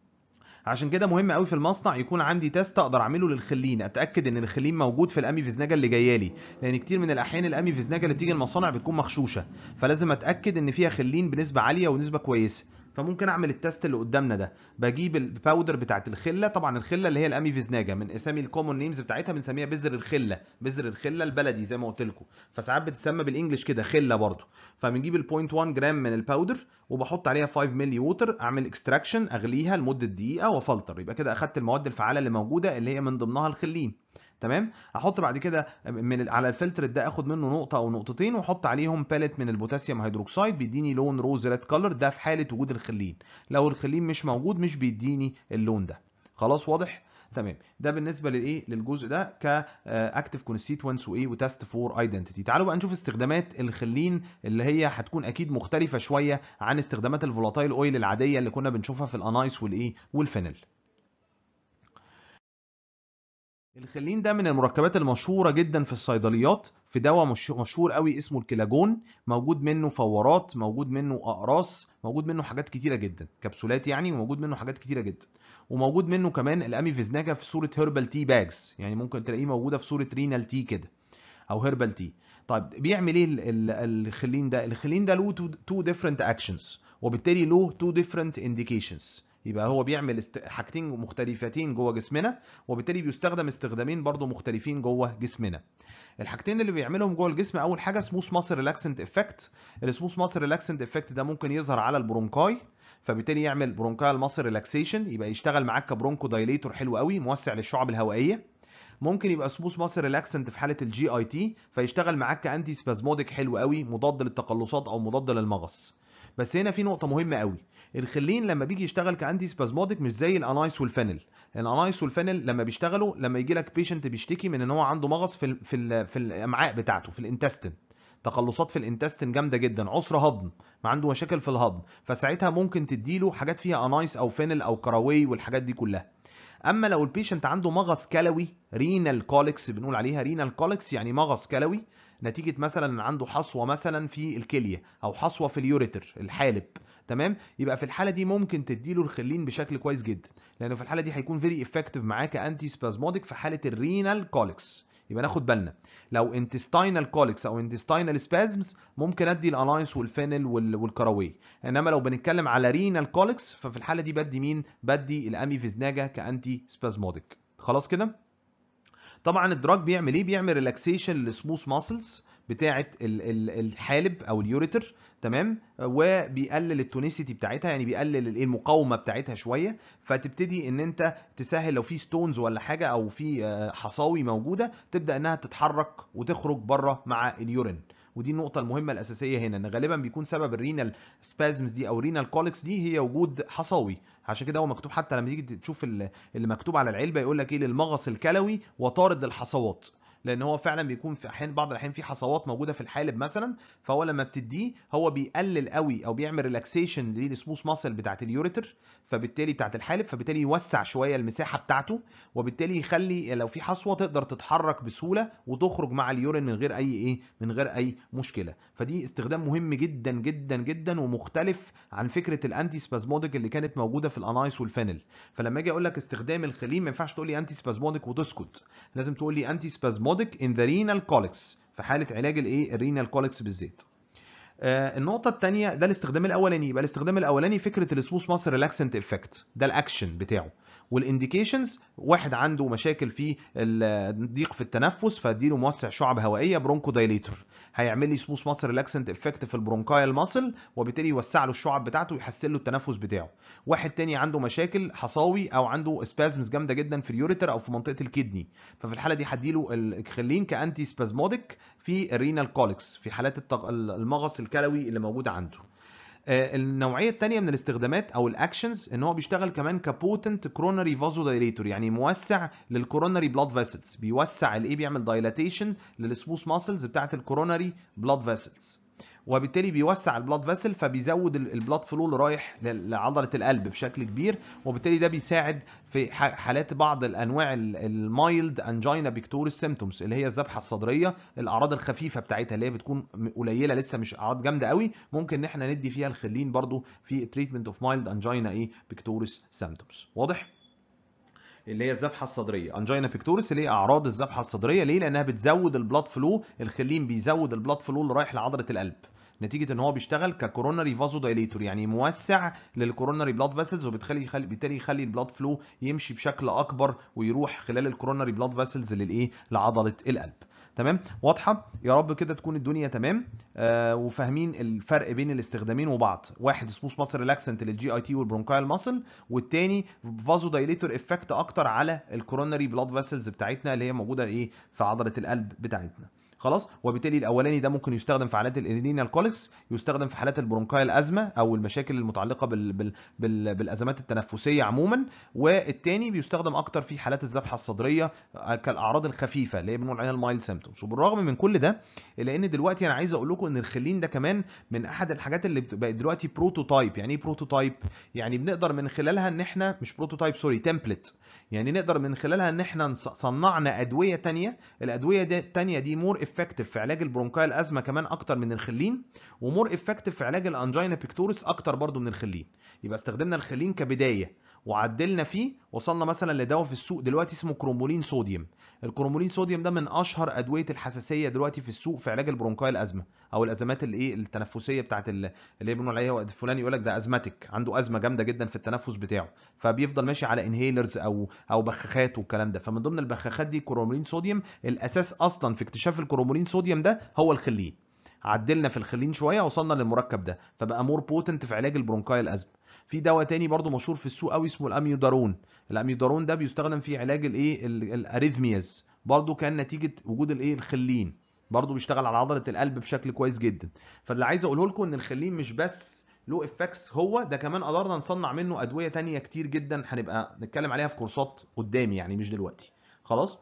عشان كده مهم قوي في المصنع يكون عندي تيست اقدر اعمله للخلين اتاكد ان الخلين موجود في الامي فيزناجا اللي جايه لي لان كتير من الاحيان الامي فيزناجا اللي بتيجي المصانع بتكون مغشوشه فلازم اتاكد ان فيها خلين بنسبه عاليه ونسبه كويسه فممكن اعمل التست اللي قدامنا ده بجيب الباودر بتاعت الخله طبعا الخله اللي هي الامي فيزناجا من اسامي الكومون نيمز بتاعتها بنسميها بذر الخله بذر الخله البلدي زي ما قلت لكم فساعات بتسمى بالانجلش كده خله برضو فبنجيب ال 0.1 جرام من الباودر وبحط عليها 5 ملي ووتر اعمل اكستراكشن اغليها لمده دقيقه وافلتر يبقى كده اخدت المواد الفعاله اللي موجوده اللي هي من ضمنها الخلين تمام احط بعد كده من على الفلتر ده اخد منه نقطه او نقطتين واحط عليهم باليت من البوتاسيوم هيدروكسيد بيديني لون روز ريد كلر ده في حاله وجود الخلين لو الخلين مش موجود مش بيديني اللون ده خلاص واضح تمام ده بالنسبه للايه للجزء ده كاكتيف كونستيتوينتس وايه وتست فور ايدنتيتي تعالوا بقى نشوف استخدامات الخلين اللي هي هتكون اكيد مختلفه شويه عن استخدامات الفولاتايل اويل العاديه اللي كنا بنشوفها في الانايس والايه والفينل الخلين ده من المركبات المشهورة جدا في الصيدليات في دواء مشهور قوي اسمه الكلاجون موجود منه فورات موجود منه اقراص موجود منه حاجات كتيرة جدا كبسولات يعني وموجود منه حاجات كتيرة جدا وموجود منه كمان الامي فيزناجا في صورة هيربال تي باجز يعني ممكن تلاقيه موجودة في صورة رينال تي كده او هيربال تي طيب بيعمل ايه الخلين ده الخلين ده له تو ديفرنت اكشنز وبالتالي له تو ديفرنت انديكيشنز يبقى هو بيعمل است... حاجتين مختلفتين جوه جسمنا وبالتالي بيستخدم استخدامين برضو مختلفين جوه جسمنا الحاجتين اللي بيعملهم جوه الجسم اول حاجه سموث ماسل ريلاكسنت افكت السموث ماسل ريلاكسنت افكت ده ممكن يظهر على البرونكاي فبالتالي يعمل برونكايال ماسل ريلاكسيشن يبقى يشتغل معاك كبرونكو دايليتور حلو قوي موسع للشعب الهوائيه ممكن يبقى سموث ماسل ريلاكسنت في حاله الجي اي تي فيشتغل معاك كانتي سبازموديك حلو قوي مضاد للتقلصات او مضاد للمغص بس هنا في نقطه مهمه قوي الخلين لما بيجي يشتغل كانتي سبازموديك مش زي الانايس والفينل الانايس والفينل لما بيشتغلوا لما يجي لك بيشنت بيشتكي من ان هو عنده مغص في ال في ال في الامعاء بتاعته في الانتستين تقلصات في الانتستين جامده جدا عسر هضم ما عنده مشاكل في الهضم فساعتها ممكن تديله حاجات فيها انايس او فينل او كراوي والحاجات دي كلها اما لو البيشنت عنده مغص كلوي رينال كوليكس بنقول عليها رينال كوليكس يعني مغص كلوي نتيجه مثلا عنده حصوه مثلا في الكليه او حصوه في اليوريتر الحالب تمام يبقى في الحاله دي ممكن تديله الخلين بشكل كويس جدا لانه في الحاله دي هيكون فيري افكتيف معاه كانتي سبازموديك في حاله الرينال كوليكس يبقى ناخد بالنا لو intestinal colics او intestinal spasms ممكن ادي الانايس والفينل وال- والكراوي انما لو بنتكلم على رينال كوليكس ففي الحاله دي بدي مين بدي الاميفيزناجا كانتي سبازموديك خلاص كده طبعا الدراج بيعمل ايه بيعمل ريلاكسيشن للسموث ماسلز بتاعه ال- ال- الحالب او اليوريتر تمام وبيقلل التونيسيتي بتاعتها يعني بيقلل الايه المقاومه بتاعتها شويه فتبتدي ان انت تسهل لو في ستونز ولا حاجه او في آه، حصاوي موجوده تبدا انها تتحرك وتخرج بره مع اليورين ودي النقطة المهمة الأساسية هنا إن غالبا بيكون سبب الرينال سبازمز دي أو رينال كوليكس دي هي وجود حصاوي عشان كده هو مكتوب حتى لما تيجي تشوف ال- اللي مكتوب على العلبة يقول لك إيه للمغص الكلوي وطارد للحصوات لان هو فعلا بيكون في احيان بعض الاحيان في حصوات موجوده في الحالب مثلا فهو لما بتديه هو بيقلل قوي او بيعمل ريلاكسيشن للسموث ماسل بتاعت اليوريتر فبالتالي بتاعت الحالب فبالتالي يوسع شويه المساحه بتاعته وبالتالي يخلي لو في حصوه تقدر تتحرك بسهوله وتخرج مع اليورين من غير اي ايه من غير اي مشكله فدي استخدام مهم جدا جدا جدا ومختلف عن فكره الانتي سبازموديك اللي كانت موجوده في الانايس والفينل فلما اجي اقول لك استخدام الخليل ما ينفعش تقول لي انتي سبازموديك وتسكت لازم تقول لي انتي سبازموديك ان ذا رينال كوليكس في حاله علاج الايه الرينال كوليكس بالذات آه، النقطة الثانية ده الاستخدام الأولاني يبقى الاستخدام الأولاني فكرة السموث ماسل ريلاكسنت افكت ده الأكشن بتاعه والانديكيشنز واحد عنده مشاكل في الضيق في التنفس فاديله موسع شعب هوائيه برونكو دايليتور هيعمل لي سموث ماسل ريلاكسنت افكت في البرونكايال ماسل وبالتالي يوسع له الشعب بتاعته ويحسن له التنفس بتاعه واحد تاني عنده مشاكل حصاوي او عنده سبازمز جامده جدا في اليوريتر او في منطقه الكدني ففي الحاله دي هديله الخلين كانتي سبازموديك في الرينال كوليكس في حالات التغ... المغص الكلوي اللي موجود عنده آه، النوعيه الثانيه من الاستخدامات او الاكشنز ان هو بيشتغل كمان كبوتنت كرونري فازو دايليتور يعني موسع للكورونري بلاد فيسلز بيوسع الايه بيعمل دايلاتيشن للسموث ماسلز بتاعه الكورونري بلاد فيسلز وبالتالي بيوسع البلاد فيسل فبيزود ال- البلاد فلو اللي رايح ل- لعضله القلب بشكل كبير وبالتالي ده بيساعد في ح- حالات بعض الانواع المايلد انجينا بيكتوريس سيمتومز اللي هي الذبحه الصدريه الاعراض الخفيفه بتاعتها اللي هي بتكون م- قليله لسه مش اعراض جامده قوي ممكن ان احنا ندي فيها الخلين برضو في تريتمنت اوف مايلد انجينا ايه بيكتوريس سيمتومز واضح اللي هي الذبحه الصدريه انجينا بيكتوريس اللي هي اعراض الذبحه الصدريه ليه لانها بتزود البلاد فلو الخلين بيزود البلاد فلو اللي رايح لعضله القلب نتيجه ان هو بيشتغل ككوروناري فازو دايليتور يعني موسع للكوروناري بلاد فيسلز وبالتالي يخلي بالتالي يخلي البلاد فلو يمشي بشكل اكبر ويروح خلال الكوروناري بلاد فيسلز للايه لعضله القلب تمام واضحه يا رب كده تكون الدنيا تمام آه وفاهمين الفرق بين الاستخدامين وبعض واحد سموث ماسل ريلاكسنت للجي اي تي والبرونكايل ماسل والتاني فازو دايليتور افكت اكتر على الكوروناري بلاد فيسلز بتاعتنا اللي هي موجوده ايه في عضله القلب بتاعتنا خلاص وبالتالي الاولاني ده ممكن يستخدم في حالات الارينال كوليكس يستخدم في حالات البرونكايل ازمه او المشاكل المتعلقه بال بال بال بالازمات التنفسيه عموما والتاني بيستخدم اكتر في حالات الذبحه الصدريه آه، كالاعراض الخفيفه اللي هي بنقول عليها المايلد سيمتومز وبالرغم من كل ده الا ان دلوقتي انا عايز اقول لكم ان الخلين ده كمان من احد الحاجات اللي بقت دلوقتي بروتوتايب يعني ايه بروتوتايب يعني بنقدر من خلالها ان احنا مش بروتوتايب سوري تمبلت يعني نقدر من خلالها ان احنا نص- صنعنا ادويه تانية الادويه دي التانية دي مور افكتيف في علاج البرونكايل ازمه كمان اكتر من الخلين ومور افكتيف في علاج الانجينا بيكتوريس اكتر برضو من الخلين يبقى استخدمنا الخلين كبدايه وعدلنا فيه وصلنا مثلا لدواء في السوق دلوقتي اسمه كرومولين صوديوم الكرومولين صوديوم ده من اشهر ادويه الحساسيه دلوقتي في السوق في علاج البرونكايل ازمه او الازمات الايه التنفسيه بتاعت ال- اللي هي بنقول عليها فلان يقول لك ده ازماتيك عنده ازمه جامده جدا في التنفس بتاعه فبيفضل ماشي على انهيلرز او او بخاخات والكلام ده فمن ضمن البخاخات دي كرومولين صوديوم الاساس اصلا في اكتشاف الكرومولين صوديوم ده هو الخلين عدلنا في الخلين شويه وصلنا للمركب ده فبقى مور بوتنت في علاج البرونكايل ازمه في دواء تاني برضو مشهور في السوق قوي اسمه الاميودارون الاميودارون ده بيستخدم في علاج الايه ال- الاريثمياز برضو كان نتيجه وجود الايه الخلين برضو بيشتغل على عضله القلب بشكل كويس جدا فاللي عايز اقوله لكم ان الخلين مش بس له افكتس هو ده كمان قدرنا نصنع منه ادويه تانية كتير جدا هنبقى نتكلم عليها في كورسات قدامي يعني مش دلوقتي خلاص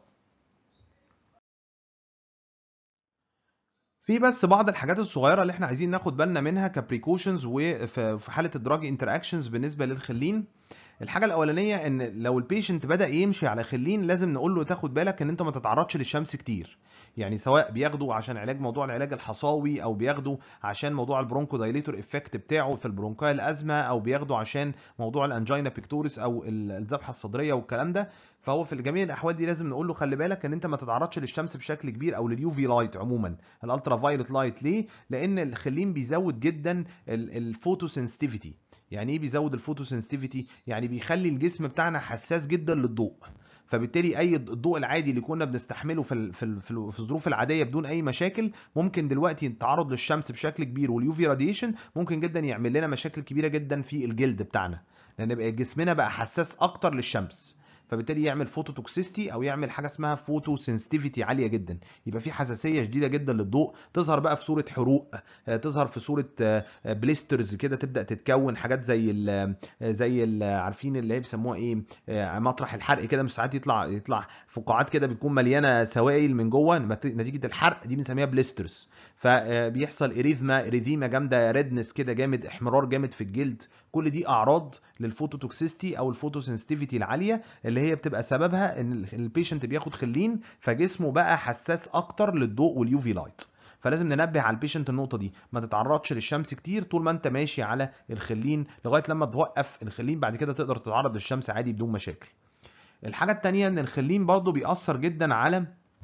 في بس بعض الحاجات الصغيره اللي احنا عايزين ناخد بالنا منها كبريكوشنز وفي في حاله الدراج انتر اكشنز بالنسبه للخلين الحاجه الاولانيه ان لو البيشنت بدا يمشي على خلين لازم نقول له تاخد بالك ان انت ما تتعرضش للشمس كتير يعني سواء بياخدوا عشان علاج موضوع العلاج الحصاوي او بياخدوا عشان موضوع البرونكو دايليتور افكت بتاعه في البرونكاي الازمه او بياخدوا عشان موضوع الانجينا بيكتوريس او الذبحه الصدريه والكلام ده فهو في جميع الاحوال دي لازم نقول له خلي بالك ان انت ما تتعرضش للشمس بشكل كبير او لليو في لايت عموما الالترا فايلوت لايت ليه لان الخلين بيزود جدا الفوتوسنسيتيفيتي يعني ايه بيزود الفوتوسنسيتيفيتي يعني بيخلي الجسم بتاعنا حساس جدا للضوء فبالتالي اي الضوء العادي اللي كنا بنستحمله في ال في ال في, ال في الظروف العاديه بدون اي مشاكل ممكن دلوقتي التعرض للشمس بشكل كبير واليو في راديشن ممكن جدا يعمل لنا مشاكل كبيره جدا في الجلد بتاعنا لان بقى جسمنا بقى حساس اكتر للشمس فبالتالي يعمل فوتو توكسيستي او يعمل حاجه اسمها فوتو سنسيتيفيتي عاليه جدا يبقى في حساسيه شديده جدا للضوء تظهر بقى في صوره حروق تظهر في صوره بليسترز كده تبدا تتكون حاجات زي ال زي ال عارفين اللي هي بيسموها ايه مطرح الحرق كده مش ساعات يطلع يطلع فقاعات كده بتكون مليانه سوائل من جوه نتيجه الحرق دي بنسميها بليسترز فبيحصل اريثما اريثيما جامده ريدنس كده جامد احمرار جامد في الجلد كل دي اعراض للفوتوتوكسيستي او الفوتوسنسيتيفيتي العاليه اللي هي بتبقى سببها ان البيشنت بياخد خلين فجسمه بقى حساس اكتر للضوء واليو في لايت فلازم ننبه على البيشنت النقطه دي ما تتعرضش للشمس كتير طول ما انت ماشي على الخلين لغايه لما توقف الخلين بعد كده تقدر تتعرض للشمس عادي بدون مشاكل الحاجه الثانيه ان الخلين برضو بيأثر جدا على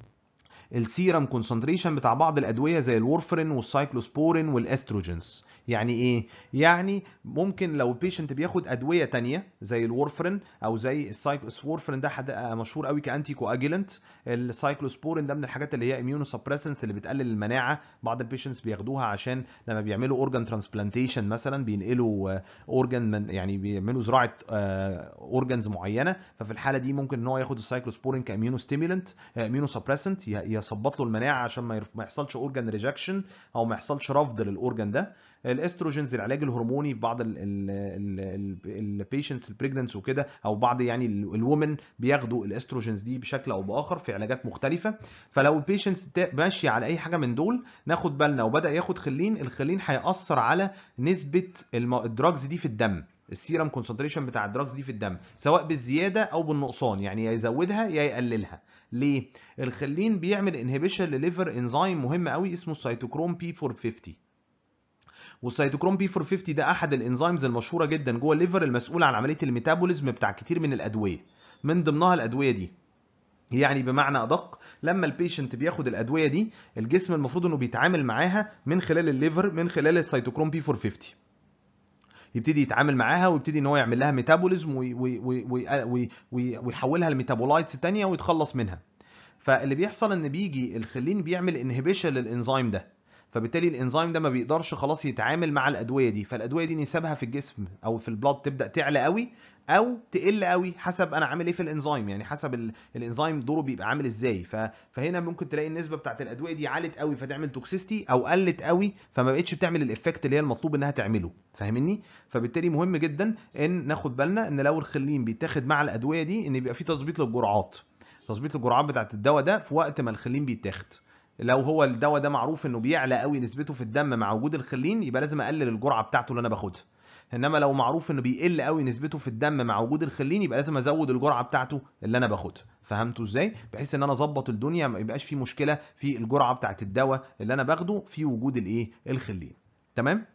السيرم كونسنتريشن بتاع بعض الادويه زي الورفرين والسايكلوسبورين والاستروجينز يعني ايه يعني ممكن لو البيشنت بياخد ادويه تانية زي الورفرين او زي السايكلوسبورين ده حد مشهور قوي كانتي كواجيلنت السايكلوسبورين ده من الحاجات اللي هي اميونو سبريسنس اللي بتقلل المناعه بعض البيشنتس بياخدوها عشان لما بيعملوا اورجان ترانسبلانتيشن مثلا بينقلوا اورجان من يعني بيعملوا زراعه اورجانز معينه ففي الحاله دي ممكن ان هو ياخد السايكلوسبورين كاميونو ستيمولنت اميونو سبريسنت يظبط له المناعه عشان ما يحصلش اورجان ريجكشن او ما يحصلش رفض للاورجان ده الاستروجينز العلاج الهرموني في بعض البيشنتس البريجننس وكده او بعض يعني الومن بياخدوا الاستروجينز دي بشكل او باخر في علاجات مختلفه فلو البيشنتس ماشيه على اي حاجه من دول ناخد بالنا وبدا ياخد خلين الخلين هياثر على نسبه الدراجز دي في الدم السيرم كونسنتريشن بتاع الدراجز دي في الدم سواء بالزياده او بالنقصان يعني يا يزودها يا يقللها ليه الخلين بيعمل انهبيشن لليفر انزيم مهم قوي اسمه السيتوكروم بي 450 والسيتوكروم بي 450 ده احد الانزيمز المشهوره جدا جوه الليفر المسؤول عن عمليه الميتابوليزم بتاع كتير من الادويه من ضمنها الادويه دي يعني بمعنى ادق لما البيشنت بياخد الادويه دي الجسم المفروض انه بيتعامل معاها من خلال الليفر من خلال السيتوكروم بي 450 يبتدي يتعامل معاها ويبتدي ان هو يعمل لها ميتابوليزم ويحولها لميتابولايتس تانية ويتخلص منها فاللي بيحصل ان بيجي الخلين بيعمل انهبيشن للانزيم ده فبالتالي الانزيم ده ما بيقدرش خلاص يتعامل مع الادويه دي فالادويه دي نسبها في الجسم او في البلاد تبدا تعلى قوي او تقل قوي حسب انا عامل ايه في الانزيم يعني حسب الانزيم دوره بيبقى عامل ازاي فهنا ممكن تلاقي النسبه بتاعت الادويه دي عالت قوي فتعمل توكسيستي او قلت قوي فما بقتش بتعمل الايفكت اللي هي المطلوب انها تعمله فاهمني فبالتالي مهم جدا ان ناخد بالنا ان لو الخلين بيتاخد مع الادويه دي ان يبقى في تظبيط للجرعات تظبيط الجرعات بتاعت الدواء ده في وقت ما الخلين بيتاخد لو هو الدواء ده معروف انه بيعلى قوي نسبته في الدم مع وجود الخلين يبقى لازم اقلل الجرعه بتاعته اللي انا باخدها انما لو معروف انه بيقل قوي نسبته في الدم مع وجود الخلين يبقى لازم ازود الجرعه بتاعته اللي انا باخدها فهمتوا ازاي بحيث ان انا اظبط الدنيا ما يبقاش في مشكله في الجرعه بتاعت الدواء اللي انا باخده في وجود الايه الخلين تمام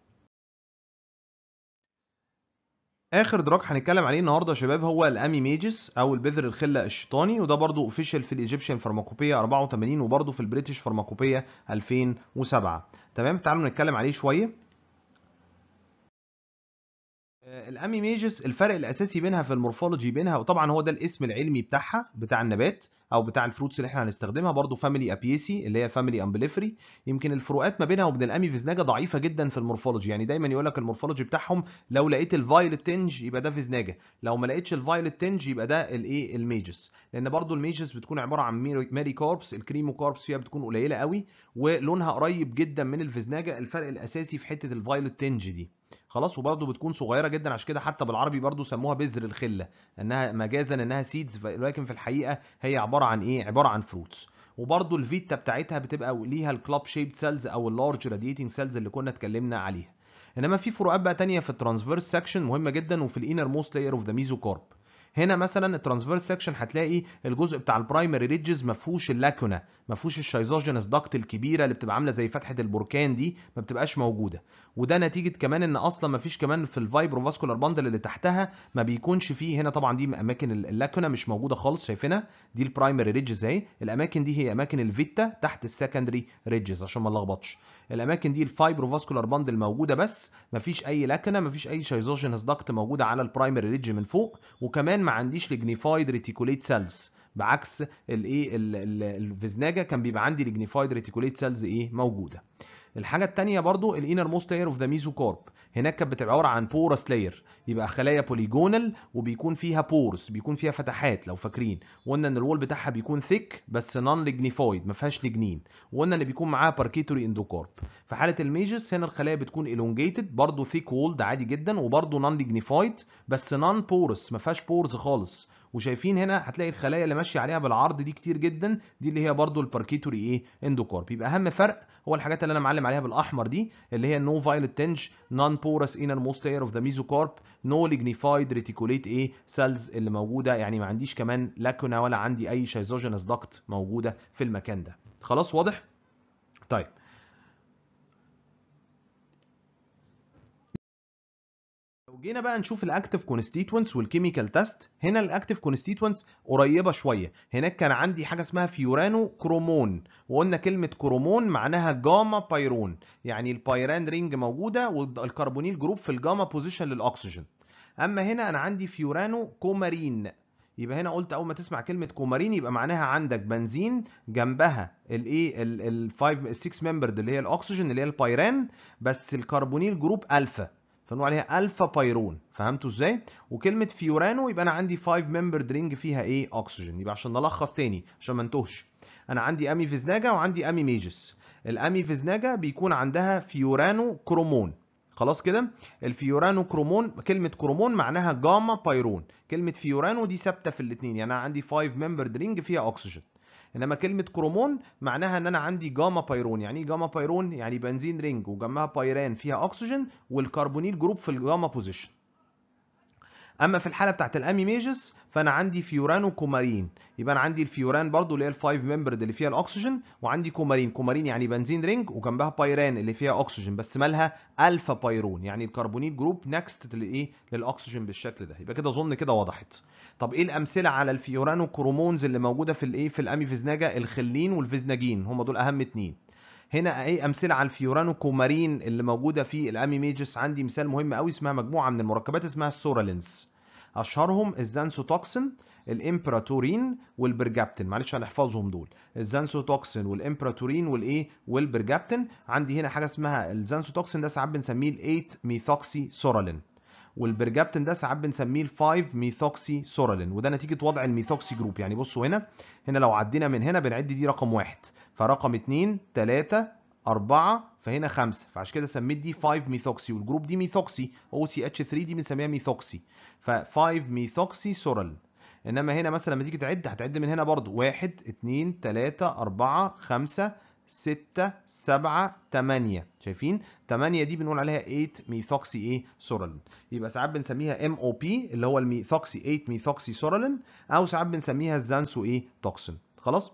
اخر دراج هنتكلم عليه النهارده يا شباب هو الامي ميجس او البذر الخله الشيطاني وده برضو اوفيشال في الايجيبشن فارماكوبيا 84 وبرضو في البريتش فارماكوبيا 2007 تمام تعالوا نتكلم عليه شويه الامي ميجس الفرق الاساسي بينها في المورفولوجي بينها وطبعا هو ده الاسم العلمي بتاعها بتاع النبات او بتاع الفروتس اللي احنا هنستخدمها برضو فاميلي ابيسي اللي هي فاميلي امبليفري يمكن الفروقات ما بينها وبين الامي فيزناجا ضعيفه جدا في المورفولوجي يعني دايما يقول لك المورفولوجي بتاعهم لو لقيت الفايلت تنج يبقى ده فيزناجا لو ما لقيتش الفايلت تنج يبقى ده الايه الميجس لان برضو الميجس بتكون عباره عن ماري كاربس الكريمو كاربس فيها بتكون قليله قوي ولونها قريب جدا من الفيزناجا الفرق الاساسي في حته الفايلت تنج دي خلاص وبرده بتكون صغيره جدا عشان كده حتى بالعربي برده سموها بذر الخله انها مجازا انها سيدز ولكن في الحقيقه هي عباره عن ايه عباره عن فروتس وبرده الفيتا بتاعتها بتبقى ليها الكلاب شيبد سيلز او اللارج راديتنج سيلز اللي كنا اتكلمنا عليها انما في فروقات بقى تانية في الترانسفيرس سكشن مهمه جدا وفي الانر موست لاير اوف ذا ميزوكارب هنا مثلا الترانسفيرس سكشن هتلاقي الجزء بتاع البرايمري ريدجز ما فيهوش اللاكونا ما فيهوش الشيزوجينس داكت الكبيره اللي بتبقى عامله زي فتحه البركان دي ما بتبقاش موجوده وده نتيجه كمان ان اصلا ما فيش كمان في الفايبروفاسكولار باندل اللي تحتها ما بيكونش فيه هنا طبعا دي اماكن اللاكونا مش موجوده خالص شايفينها دي البرايمري ريدجز اهي الاماكن دي هي اماكن الفيتا تحت السكندري ريدجز عشان ما نلخبطش الاماكن دي الفايبروفاسكولار باندل موجوده بس مفيش اي لاكنه مفيش اي شيزوجينس داكت موجوده على البرايمري ريدج من فوق وكمان ما عنديش لجنيفايد ريتيكوليت سيلز بعكس الايه الفيزناجا كان بيبقى عندي لجنيفايد ريتيكوليت سيلز ايه موجوده الحاجه الثانيه برضو الانر موست لاير اوف ذا ميزوكارب هناك كانت بتبقى عباره عن بورس لاير يبقى خلايا بوليجونال وبيكون فيها بورس بيكون فيها فتحات لو فاكرين وقلنا ان الوول بتاعها بيكون ثيك بس نون ليجنيفايد ما فيهاش لجنين وقلنا ان بيكون معاها باركيتوري اندوكارب في حاله الميجس هنا الخلايا بتكون الونجيتد برضه ثيك وول ده عادي جدا وبرضه نون ليجنيفايد بس نون بورس ما فيهاش بورز خالص وشايفين هنا هتلاقي الخلايا اللي ماشيه عليها بالعرض دي كتير جدا دي اللي هي برضو الباركيتوري ايه اندوكارب يبقى اهم فرق هو الحاجات اللي انا معلم عليها بالاحمر دي اللي هي نو فايلت تنج نون بورس انر موست لاير اوف ذا ميزوكارب نو ليجنيفايد ريتيكوليت ايه سيلز اللي موجوده يعني ما عنديش كمان لاكونا ولا عندي اي شيزوجينس داكت موجوده في المكان ده خلاص واضح طيب لو جينا بقى نشوف الاكتيف كونستيتوينتس والكيميكال تيست هنا الاكتيف كونستيتوينتس قريبه شويه هناك كان عندي حاجه اسمها فيورانو كرومون وقلنا كلمه كرومون معناها جاما بايرون يعني البايران رينج موجوده والكربونيل جروب في الجاما بوزيشن للاكسجين اما هنا انا عندي فيورانو كومارين يبقى هنا قلت اول ما تسمع كلمه كومارين يبقى معناها عندك بنزين جنبها الايه ال5 6 ممبرد اللي هي الاكسجين اللي هي البايران بس الكربونيل جروب الفا فنقول عليها الفا بايرون فهمتوا ازاي وكلمه فيورانو يبقى انا عندي 5 ممبر درينج فيها ايه اكسجين يبقى عشان نلخص تاني عشان ما انتهش انا عندي امي فيزناجا وعندي امي ميجس الامي فيزناجا بيكون عندها فيورانو كرومون خلاص كده الفيورانو كرومون كلمه كرومون معناها جاما بايرون كلمه فيورانو دي ثابته في الاثنين يعني انا عندي 5 ممبر درينج فيها اكسجين انما كلمه كرومون معناها ان انا عندي جاما بايرون يعني ايه جاما بايرون يعني بنزين رينج وجنبها بايران فيها اكسجين والكربونيل جروب في الجاما بوزيشن اما في الحاله بتاعت الامي ميجس فانا عندي فيورانو كومارين يبقى انا عندي الفيوران برضو اللي هي الفايف ممبرد اللي فيها الاكسجين وعندي كومارين كومارين يعني بنزين رينج وجنبها بايران اللي فيها اكسجين بس مالها الفا بايرون يعني الكربونيل جروب نكست لايه للاكسجين بالشكل ده يبقى كده اظن كده وضحت طب ايه الامثله على الفيورانو كرومونز اللي موجوده في الايه في الامي فيزناجا الخلين والفيزناجين هم دول اهم اتنين هنا ايه امثله على الفيورانو كومارين اللي موجوده في الامي ميجس عندي مثال مهم قوي اسمها مجموعه من المركبات اسمها السورالينز اشهرهم الزانسوتوكسين الامبراتورين والبرجابتين معلش هنحفظهم دول الزانسوتوكسين والامبراتورين والايه والبرجابتين عندي هنا حاجه اسمها الزانسوتوكسين ده ساعات بنسميه ال8 ميثوكسي سورالين والبرجابتين ده ساعات بنسميه ال5 ميثوكسي سورالين وده نتيجه وضع الميثوكسي جروب يعني بصوا هنا هنا لو عدينا من هنا بنعد دي رقم واحد فرقم 2 3 4 فهنا 5 فعشان كده سميت دي 5 ميثوكسي والجروب دي ميثوكسي او سي اتش 3 دي بنسميها ميثوكسي ف 5 ميثوكسي سورال انما هنا مثلا لما تيجي تعد هتعد من هنا برضو 1 2 3 4 5 6 7 8 شايفين 8 دي بنقول عليها 8 ميثوكسي ايه سورالين يبقى ساعات بنسميها ام او بي اللي هو الميثوكسي 8 ميثوكسي سورالين او ساعات بنسميها الزانسو ايه توكسين خلاص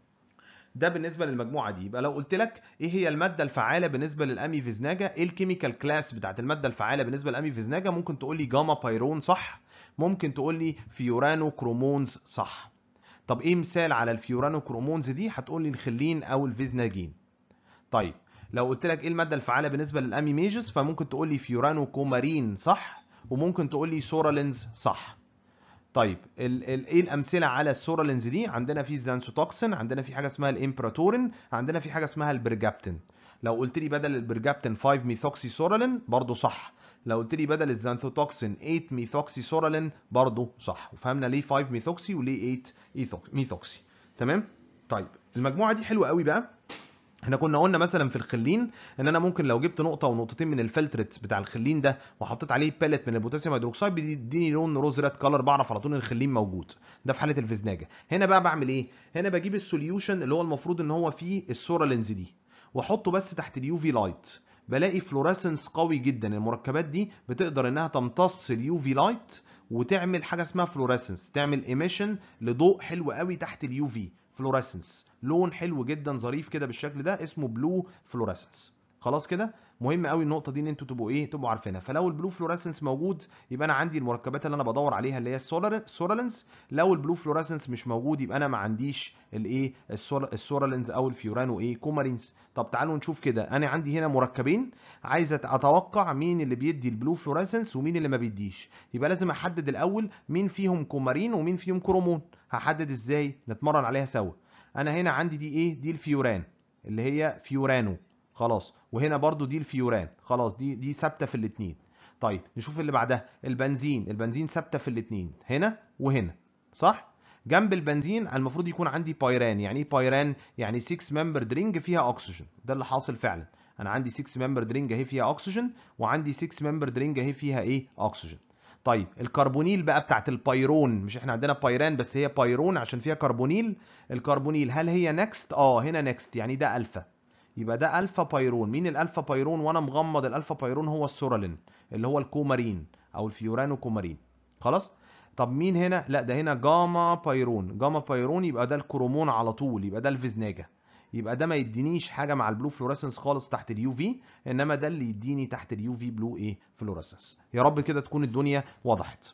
ده بالنسبه للمجموعه دي يبقى لو قلت لك ايه هي الماده الفعاله بالنسبه للامي فيزناجا ايه الكيميكال كلاس بتاعت الماده الفعاله بالنسبه للامي فيزناجا ممكن تقول لي جاما بايرون صح ممكن تقول لي فيورانو كرومونز صح طب ايه مثال على الفيورانو كرومونز دي هتقول لي الخلين او الفيزناجين طيب لو قلت لك ايه الماده الفعاله بالنسبه للامي ميجس فممكن تقول لي فيورانو كومارين صح وممكن تقول لي سورالينز صح طيب ال ال ايه الامثله على السورالينز دي عندنا في الزانسوتوكسين عندنا في حاجه اسمها الامبراتورين عندنا في حاجه اسمها البرجابتين لو قلت لي بدل البرجابتين 5 ميثوكسي سورالين برضه صح لو قلت لي بدل الزانثوتوكسين 8 ميثوكسي سورالين برضه صح وفهمنا ليه 5 ميثوكسي وليه 8 ميثوكسي تمام طيب المجموعه دي حلوه قوي بقى احنا كنا قلنا مثلا في الخلين ان انا ممكن لو جبت نقطه ونقطتين من الفلترت بتاع الخلين ده وحطيت عليه بيلت من البوتاسيوم هيدروكسيد بيديني لون روز ريد كلر بعرف على طول ان الخلين موجود ده في حاله الفيزناجه هنا بقى بعمل ايه هنا بجيب السوليوشن اللي هو المفروض ان هو فيه السورالينز دي واحطه بس تحت اليو في لايت بلاقي فلوريسنس قوي جدا المركبات دي بتقدر انها تمتص اليو في لايت وتعمل حاجه اسمها فلوريسنس تعمل ايميشن لضوء حلو قوي تحت اليو في فلوريسنس لون حلو جدا ظريف كده بالشكل ده اسمه بلو فلوريسنس خلاص كده مهم قوي النقطه دي ان انتوا تبقوا ايه تبقوا عارفينها فلو البلو فلوريسنس موجود يبقى انا عندي المركبات اللي انا بدور عليها اللي هي السورالنس لو البلو فلوريسنس مش موجود يبقى انا ما عنديش الايه السورالنز او الفيورانو ايه كومارينز طب تعالوا نشوف كده انا عندي هنا مركبين عايز اتوقع مين اللي بيدي البلو فلوريسنس ومين اللي ما بيديش يبقى لازم احدد الاول مين فيهم كومارين ومين فيهم كرومون هحدد ازاي نتمرن عليها سوا انا هنا عندي دي ايه دي الفيوران اللي هي فيورانو خلاص وهنا برضو دي الفيوران خلاص دي دي ثابته في الاثنين طيب نشوف اللي بعدها البنزين البنزين ثابته في الاثنين هنا وهنا صح جنب البنزين المفروض يكون عندي بايران يعني ايه بايران يعني 6 ممبر درينج فيها اكسجين ده اللي حاصل فعلا انا عندي 6 ممبر درينج اهي فيها اكسجين وعندي 6 ممبر درينج اهي فيها ايه اكسجين طيب الكربونيل بقى بتاعت البايرون مش احنا عندنا بايران بس هي بايرون عشان فيها كربونيل الكربونيل هل هي نكست اه هنا نكست يعني ده الفا يبقى ده الفا بايرون مين الالفا بايرون وانا مغمض الالفا بايرون هو السورالين اللي هو الكومارين او الفيورانو كومارين خلاص طب مين هنا لا ده هنا جاما بايرون جاما بايرون يبقى ده الكرومون على طول يبقى ده الفيزناجا يبقى ده ما يدينيش حاجه مع البلو فلوريسنس خالص تحت اليو في انما ده اللي يديني تحت اليو في بلو ايه فلوريسنس يا رب كده تكون الدنيا وضحت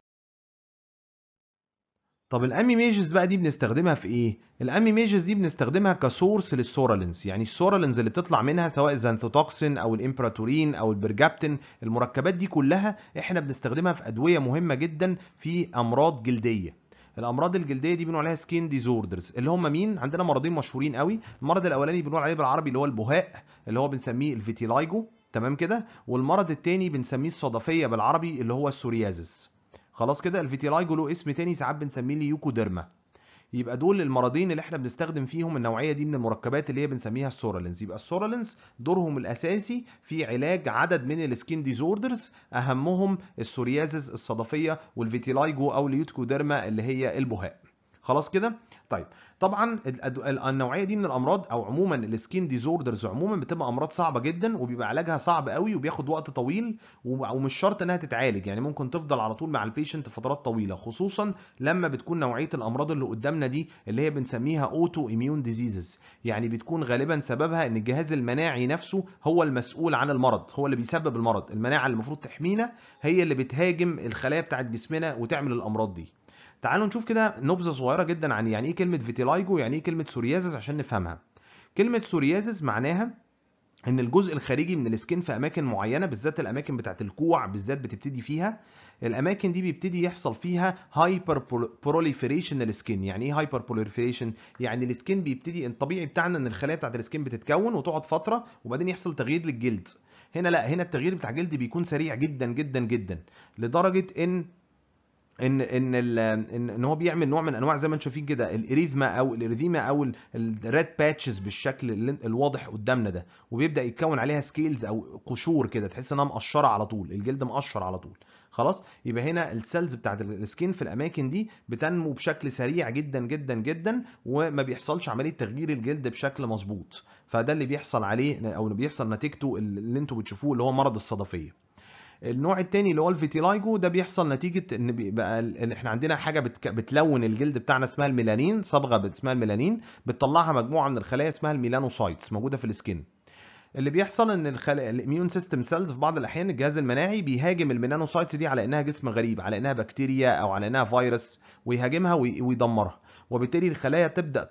طب الامي ميجز بقى دي بنستخدمها في ايه الامي ميجز دي بنستخدمها كسورس للسورالينز يعني السورالينز اللي بتطلع منها سواء الزانثوتوكسين او الامبراتورين او البرجابتين المركبات دي كلها احنا بنستخدمها في ادويه مهمه جدا في امراض جلديه الامراض الجلديه دي بنقول عليها سكين ديزوردرز اللي هم مين عندنا مرضين مشهورين قوي المرض الاولاني بنقول عليه بالعربي اللي هو البهاء اللي هو بنسميه الفيتيلايجو تمام كده والمرض الثاني بنسميه الصدفيه بالعربي اللي هو السوريازيس خلاص كده الفيتيلايجو له اسم تاني ساعات بنسميه اليوكوديرما يبقى دول المرضين اللي احنا بنستخدم فيهم النوعيه دي من المركبات اللي هي بنسميها السورالينز يبقى السورالينز دورهم الاساسي في علاج عدد من السكين ديزوردرز اهمهم السوريازيس الصدفيه والفيتيلايجو او اليوكوديرما اللي هي البهاء خلاص كده طيب طبعا النوعيه دي من الامراض او عموما السكين ديزوردرز عموما بتبقى امراض صعبه جدا وبيبقى علاجها صعب قوي وبياخد وقت طويل ومش شرط انها تتعالج يعني ممكن تفضل على طول مع البيشنت فترات طويله خصوصا لما بتكون نوعيه الامراض اللي قدامنا دي اللي هي بنسميها اوتو اميون ديزيزز يعني بتكون غالبا سببها ان الجهاز المناعي نفسه هو المسؤول عن المرض هو اللي بيسبب المرض المناعه اللي المفروض تحمينا هي اللي بتهاجم الخلايا بتاعت جسمنا وتعمل الامراض دي تعالوا نشوف كده نبذه صغيره جدا عن يعني ايه كلمه فيتيلايجو يعني ايه كلمه سوريازيس عشان نفهمها كلمه سوريازيس معناها ان الجزء الخارجي من السكين في اماكن معينه بالذات الاماكن بتاعت الكوع بالذات بتبتدي فيها الاماكن دي بيبتدي يحصل فيها هايبر بروليفريشن للسكين يعني ايه هايبر بروليفريشن يعني السكين بيبتدي الطبيعي بتاعنا ان الخلايا بتاعت السكين بتتكون وتقعد فتره وبعدين يحصل تغيير للجلد هنا لا هنا التغيير بتاع الجلد بيكون سريع جدا جدا جدا لدرجه ان ان ان ان ان هو بيعمل نوع من انواع زي ما انتم شايفين كده الاريثما او الاريثيما او الريد باتشز بالشكل الواضح قدامنا ده وبيبدا يتكون عليها سكيلز او قشور كده تحس انها مقشره على طول الجلد مقشر على طول خلاص يبقى هنا السيلز بتاعت السكين في الاماكن دي بتنمو بشكل سريع جدا جدا جدا وما بيحصلش عمليه تغيير الجلد بشكل مظبوط فده اللي بيحصل عليه او اللي بيحصل نتيجته اللي انتم بتشوفوه اللي هو مرض الصدفيه النوع الثاني اللي هو الفيتيلايجو ده بيحصل نتيجه ان بيبقى ان احنا عندنا حاجه بتك... بتلون الجلد بتاعنا اسمها الميلانين صبغه اسمها الميلانين بتطلعها مجموعه من الخلايا اسمها الميلانوسايتس موجوده في السكين اللي بيحصل ان الخلايا الاميون سيستم سيلز في بعض الاحيان الجهاز المناعي بيهاجم الميلانوسايتس دي على انها جسم غريب على انها بكتيريا او على انها فيروس ويهاجمها ويدمرها وبالتالي الخلايا تبدا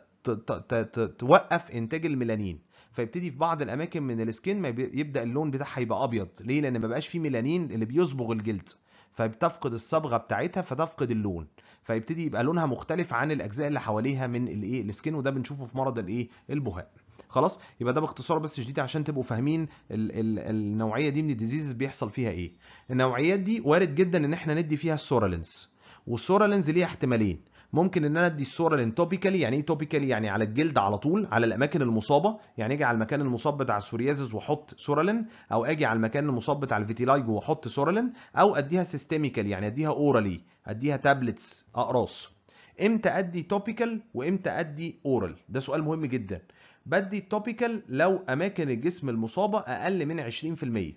توقف انتاج الميلانين فيبتدي في بعض الاماكن من السكين ما يبدا اللون بتاعها يبقى ابيض ليه لان ما بقاش فيه ميلانين اللي بيصبغ الجلد فبتفقد الصبغه بتاعتها فتفقد اللون فيبتدي يبقى لونها مختلف عن الاجزاء اللي حواليها من الايه السكين وده بنشوفه في مرض الايه البهاء خلاص يبقى ده باختصار بس شديد عشان تبقوا فاهمين ال ال النوعيه دي من الديزيز بيحصل فيها ايه النوعيات دي وارد جدا ان احنا ندي فيها السورالينز والسورالينز ليها احتمالين ممكن ان انا ادي السورالين توبيكالي يعني ايه توبيكالي يعني على الجلد على طول على الاماكن المصابه يعني اجي على المكان المصاب بتاع السوريازيس واحط سورالين او اجي على المكان المصاب بتاع الفيتيلايجو واحط سورالين او اديها سيستميكال يعني اديها اورالي اديها تابلتس اقراص امتى ادي توبيكال وامتى ادي اورال ده سؤال مهم جدا بدي التوبيكال لو اماكن الجسم المصابه اقل من 20% يعني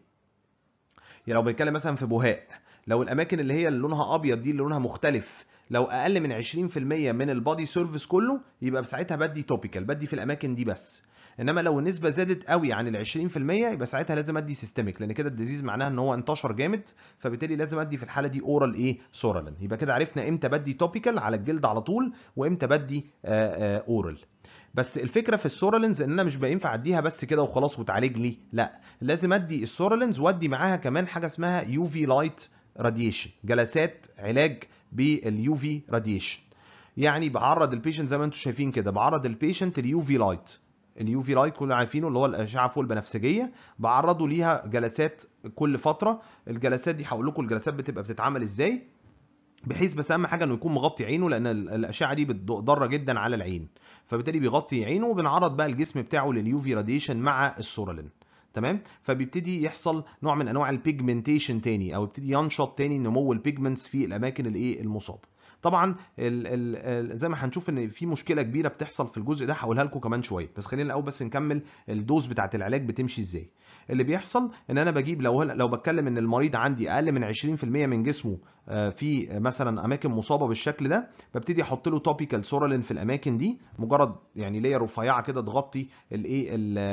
لو بنتكلم مثلا في بهاء لو الاماكن اللي هي اللي لونها ابيض دي اللي لونها مختلف لو اقل من 20% من البادي سيرفيس كله يبقى ساعتها بدي توبيكال بدي في الاماكن دي بس انما لو النسبه زادت قوي عن ال 20% يبقى ساعتها لازم ادي سيستميك لان كده الديزيز معناها ان هو انتشر جامد فبالتالي لازم ادي في الحاله دي اورال ايه سورالين يبقى كده عرفنا امتى بدي توبيكال على الجلد على طول وامتى بدي آآ آآ اورال بس الفكره في السورالينز ان انا مش بينفع اديها بس كده وخلاص وتعالج لي لا لازم ادي السورالينز وادي معاها كمان حاجه اسمها يو في لايت راديشن جلسات علاج باليو في راديشن يعني بعرض البيشنت زي ما انتم شايفين كده بعرض البيشنت اليو في لايت اليو في لايت كلنا عارفينه اللي هو الاشعه فوق البنفسجيه بعرضه ليها جلسات كل فتره الجلسات دي هقول لكم الجلسات بتبقى بتتعمل ازاي بحيث بس اهم حاجه انه يكون مغطي عينه لان الاشعه دي بتضر جدا على العين فبالتالي بيغطي عينه وبنعرض بقى الجسم بتاعه لليو في راديشن مع السورالين تمام فبيبتدي يحصل نوع من انواع البيجمنتيشن تاني او يبتدي ينشط تاني نمو البيجمنتس في الاماكن الايه المصابه طبعا ال ال زي ما هنشوف ان في مشكله كبيره بتحصل في الجزء ده هقولها لكم كمان شويه بس خلينا الاول بس نكمل الدوز بتاعه العلاج بتمشي ازاي اللي بيحصل ان انا بجيب لو لو بتكلم ان المريض عندي اقل من 20% من جسمه في مثلا اماكن مصابه بالشكل ده ببتدي احط له توبيكال سورالين في الاماكن دي مجرد يعني لير رفيعه كده تغطي الايه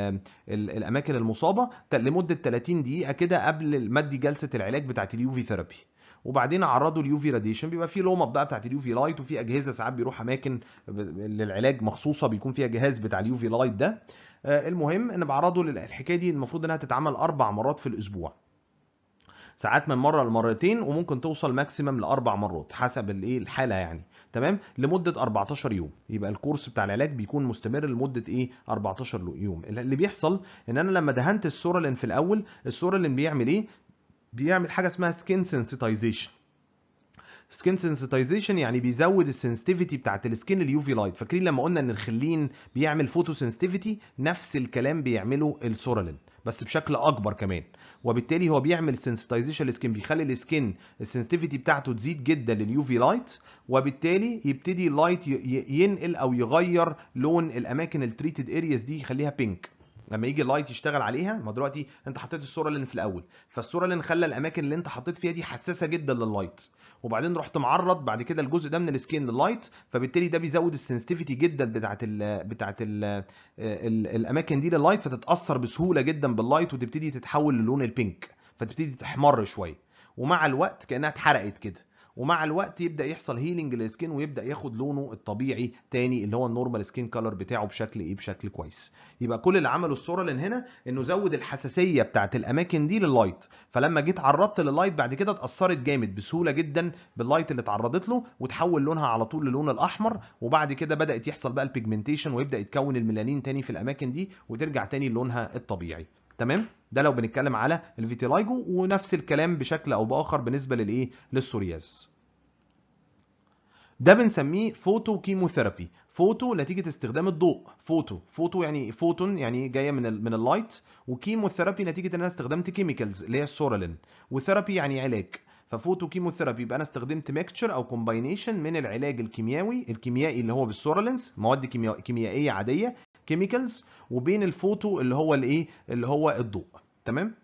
الاماكن المصابه لمده 30 دقيقه كده قبل ما ادي جلسه العلاج بتاعه اليوفي ثيرابي وبعدين اعرضه اليو في راديشن بيبقى فيه لومب بقى بتاعت اليو في لايت وفي اجهزه ساعات بيروح اماكن للعلاج مخصوصه بيكون فيها جهاز بتاع اليو في لايت ده المهم ان بعرضه الحكايه دي المفروض انها تتعمل اربع مرات في الاسبوع ساعات من مره لمرتين وممكن توصل ماكسيمم لاربع مرات حسب الايه الحاله يعني تمام لمده 14 يوم يبقى الكورس بتاع العلاج بيكون مستمر لمده ايه 14 يوم اللي بيحصل ان انا لما دهنت السورالين في الاول السورالين بيعمل ايه بيعمل حاجه اسمها سكين سنسيتايزيشن سكين سنسيتايزيشن يعني بيزود السنسيتيفيتي بتاعت السكين اليو في لايت فاكرين لما قلنا ان الخلين بيعمل فوتو سنسيتيفيتي نفس الكلام بيعمله السورالين بس بشكل اكبر كمان وبالتالي هو بيعمل سنسيتايزيشن للسكين بيخلي السكين السنسيتيفيتي بتاعته تزيد جدا لليو في لايت وبالتالي يبتدي اللايت ينقل او يغير لون الاماكن التريتد ارياز دي يخليها بينك لما يجي اللايت يشتغل عليها ما دلوقتي انت حطيت الصوره اللي في الاول فالصوره اللي خلى الاماكن اللي انت حطيت فيها دي حساسه جدا لللايت وبعدين رحت معرض بعد كده الجزء ده من السكين لللايت فبالتالي ده بيزود السنسيتيفيتي جدا بتاعت ال بتاعت ال ال الاماكن دي لللايت فتتاثر بسهوله جدا باللايت وتبتدي تتحول للون البينك فتبتدي تحمر شويه ومع الوقت كانها اتحرقت كده ومع الوقت يبدا يحصل هيلينج للسكين ويبدا ياخد لونه الطبيعي تاني اللي هو النورمال سكين كلر بتاعه بشكل ايه بشكل كويس يبقى كل اللي عمله السورالين هنا انه زود الحساسيه بتاعت الاماكن دي لللايت فلما جيت عرضت لللايت بعد كده اتاثرت جامد بسهوله جدا باللايت اللي اتعرضت له وتحول لونها على طول للون الاحمر وبعد كده بدات يحصل بقى البيجمنتيشن ويبدا يتكون الميلانين تاني في الاماكن دي وترجع تاني لونها الطبيعي تمام ده لو بنتكلم على الفيتيلايجو ونفس الكلام بشكل او باخر بالنسبه للايه للسورياز ده بنسميه فوتو كيموثيرابي فوتو نتيجه استخدام الضوء فوتو فوتو يعني فوتون يعني جايه من ال من اللايت وكيموثيرابي نتيجه ان انا استخدمت كيميكالز اللي هي السورالين وثيرابي يعني علاج ففوتو كيموثيرابي يبقى انا استخدمت ميكتشر او كومباينيشن من العلاج الكيميائي الكيميائي اللي هو بالسورالينز مواد كيميائيه عاديه كيميكالز وبين الفوتو اللي هو الايه اللي هو الضوء تمام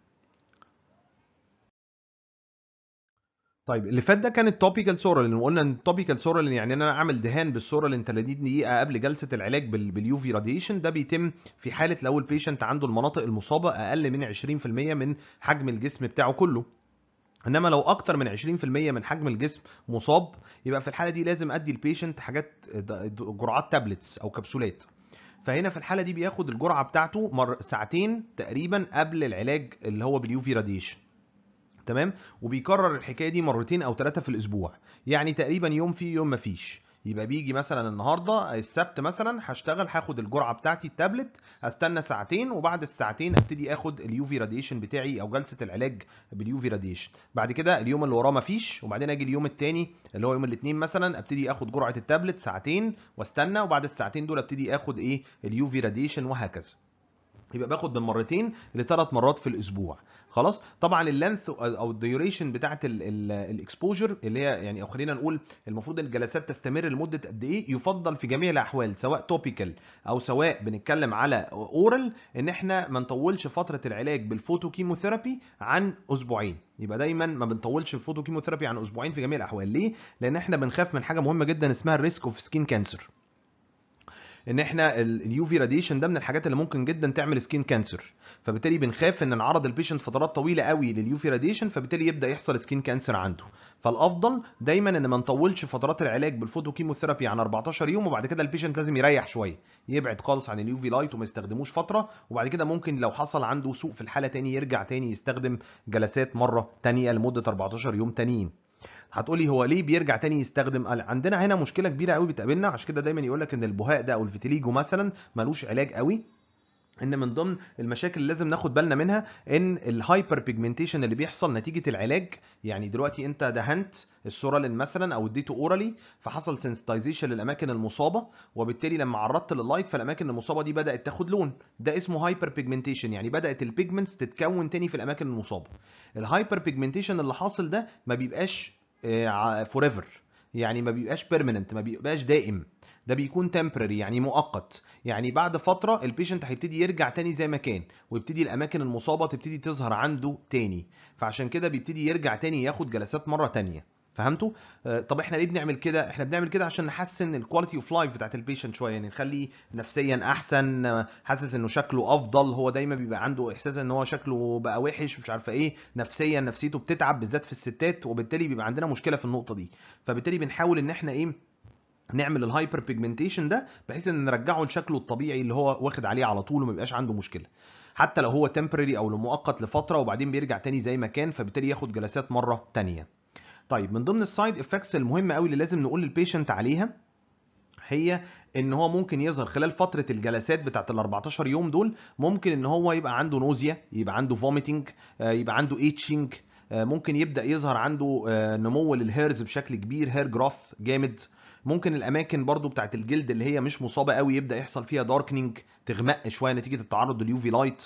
طيب اللي فات ده كان التوبيكال سورالين وقلنا ان التوبيكال سورالين يعني ان انا اعمل دهان بالسورالين 30 دقيقه قبل جلسه العلاج باليو في راديشن ده بيتم في حاله لو البيشنت عنده المناطق المصابه اقل من 20% من حجم الجسم بتاعه كله انما لو اكتر من 20% من حجم الجسم مصاب يبقى في الحاله دي لازم ادي البيشنت حاجات جرعات تابلتس او كبسولات فهنا في الحاله دي بياخد الجرعه بتاعته مر ساعتين تقريبا قبل العلاج اللي هو باليو في راديشن تمام وبيكرر الحكايه دي مرتين او ثلاثه في الاسبوع يعني تقريبا يوم فيه يوم مفيش يبقى بيجي مثلا النهارده السبت مثلا هشتغل هاخد الجرعه بتاعتي التابلت استنى ساعتين وبعد الساعتين ابتدي اخد اليو في راديشن بتاعي او جلسه العلاج باليو في راديشن بعد كده اليوم اللي وراه مفيش وبعدين اجي اليوم الثاني اللي هو يوم الاثنين مثلا ابتدي اخد جرعه التابلت ساعتين واستنى وبعد الساعتين دول ابتدي اخد ايه اليو في راديشن وهكذا يبقى باخد من مرتين لثلاث مرات في الاسبوع خلاص طبعا اللينث او الديوريشن بتاعه الاكسبوجر اللي هي يعني او خلينا نقول المفروض الجلسات تستمر لمده قد ايه يفضل في جميع الاحوال سواء توبيكال او سواء بنتكلم على اورال ان احنا ما نطولش فتره العلاج بالفوتوكيموثيرابي عن اسبوعين يبقى دايما ما بنطولش الفوتوكيموثيرابي عن اسبوعين في جميع الاحوال ليه لان احنا بنخاف من حاجه مهمه جدا اسمها الريسك اوف سكين كانسر ان احنا اليو في راديشن ده من الحاجات اللي ممكن جدا تعمل سكين كانسر فبالتالي بنخاف ان نعرض البيشنت فترات طويله قوي لليو في راديشن فبالتالي يبدا يحصل سكين كانسر عنده فالافضل دايما ان ما نطولش فترات العلاج بالفوتوكيموثيرابي عن 14 يوم وبعد كده البيشنت لازم يريح شويه يبعد خالص عن اليو في لايت وما يستخدموش فتره وبعد كده ممكن لو حصل عنده سوء في الحاله تاني يرجع تاني يستخدم جلسات مره تانية لمده 14 يوم تانيين هتقولي هو ليه بيرجع تاني يستخدم عندنا هنا مشكله كبيره قوي بتقابلنا عشان كده دايما يقول لك ان البهاء ده او الفيتيليجو مثلا ملوش علاج قوي ان من ضمن المشاكل اللي لازم ناخد بالنا منها ان الهايبر بيجمنتيشن اللي بيحصل نتيجه العلاج يعني دلوقتي انت دهنت السورالين مثلا او اديته اورالي فحصل سنسيتايزيشن للاماكن المصابه وبالتالي لما عرضت لللايت فالاماكن المصابه دي بدات تاخد لون ده اسمه هايبر بيجمنتيشن يعني بدات البيجمنتس تتكون تاني في الاماكن المصابه الهايبر بيجمنتيشن اللي حاصل ده ما بيبقاش فور ايفر يعني ما بيبقاش بيرمننت ما بيبقاش دائم ده بيكون تمبرري يعني مؤقت يعني بعد فتره البيشنت هيبتدي يرجع تاني زي ما كان ويبتدي الاماكن المصابه تبتدي تظهر عنده تاني فعشان كده بيبتدي يرجع تاني ياخد جلسات مره تانيه فهمتوا؟ آه طب احنا ليه بنعمل كده؟ احنا بنعمل كده عشان نحسن الكواليتي اوف لايف بتاعت البيشنت شويه يعني نخليه نفسيا احسن حاسس انه شكله افضل هو دايما بيبقى عنده احساس ان هو شكله بقى وحش مش عارفه ايه نفسيا نفسيته بتتعب بالذات في الستات وبالتالي بيبقى عندنا مشكله في النقطه دي فبالتالي بنحاول ان احنا ايه نعمل الهايبر بيجمنتيشن ده بحيث ان نرجعه لشكله الطبيعي اللي هو واخد عليه على طول وما يبقاش عنده مشكله حتى لو هو تمبرري او لمؤقت لفتره وبعدين بيرجع تاني زي ما كان فبالتالي ياخد جلسات مره تانيه طيب من ضمن السايد افكتس المهمه قوي اللي لازم نقول للبيشنت عليها هي ان هو ممكن يظهر خلال فتره الجلسات بتاعت ال 14 يوم دول ممكن ان هو يبقى عنده نوزيا يبقى عنده فوميتنج يبقى عنده ايتشنج ممكن يبدا يظهر عنده نمو للهيرز بشكل كبير هير جروث جامد ممكن الاماكن برضو بتاعت الجلد اللي هي مش مصابه قوي يبدا يحصل فيها داركنينج تغمق شويه نتيجه التعرض لليو في لايت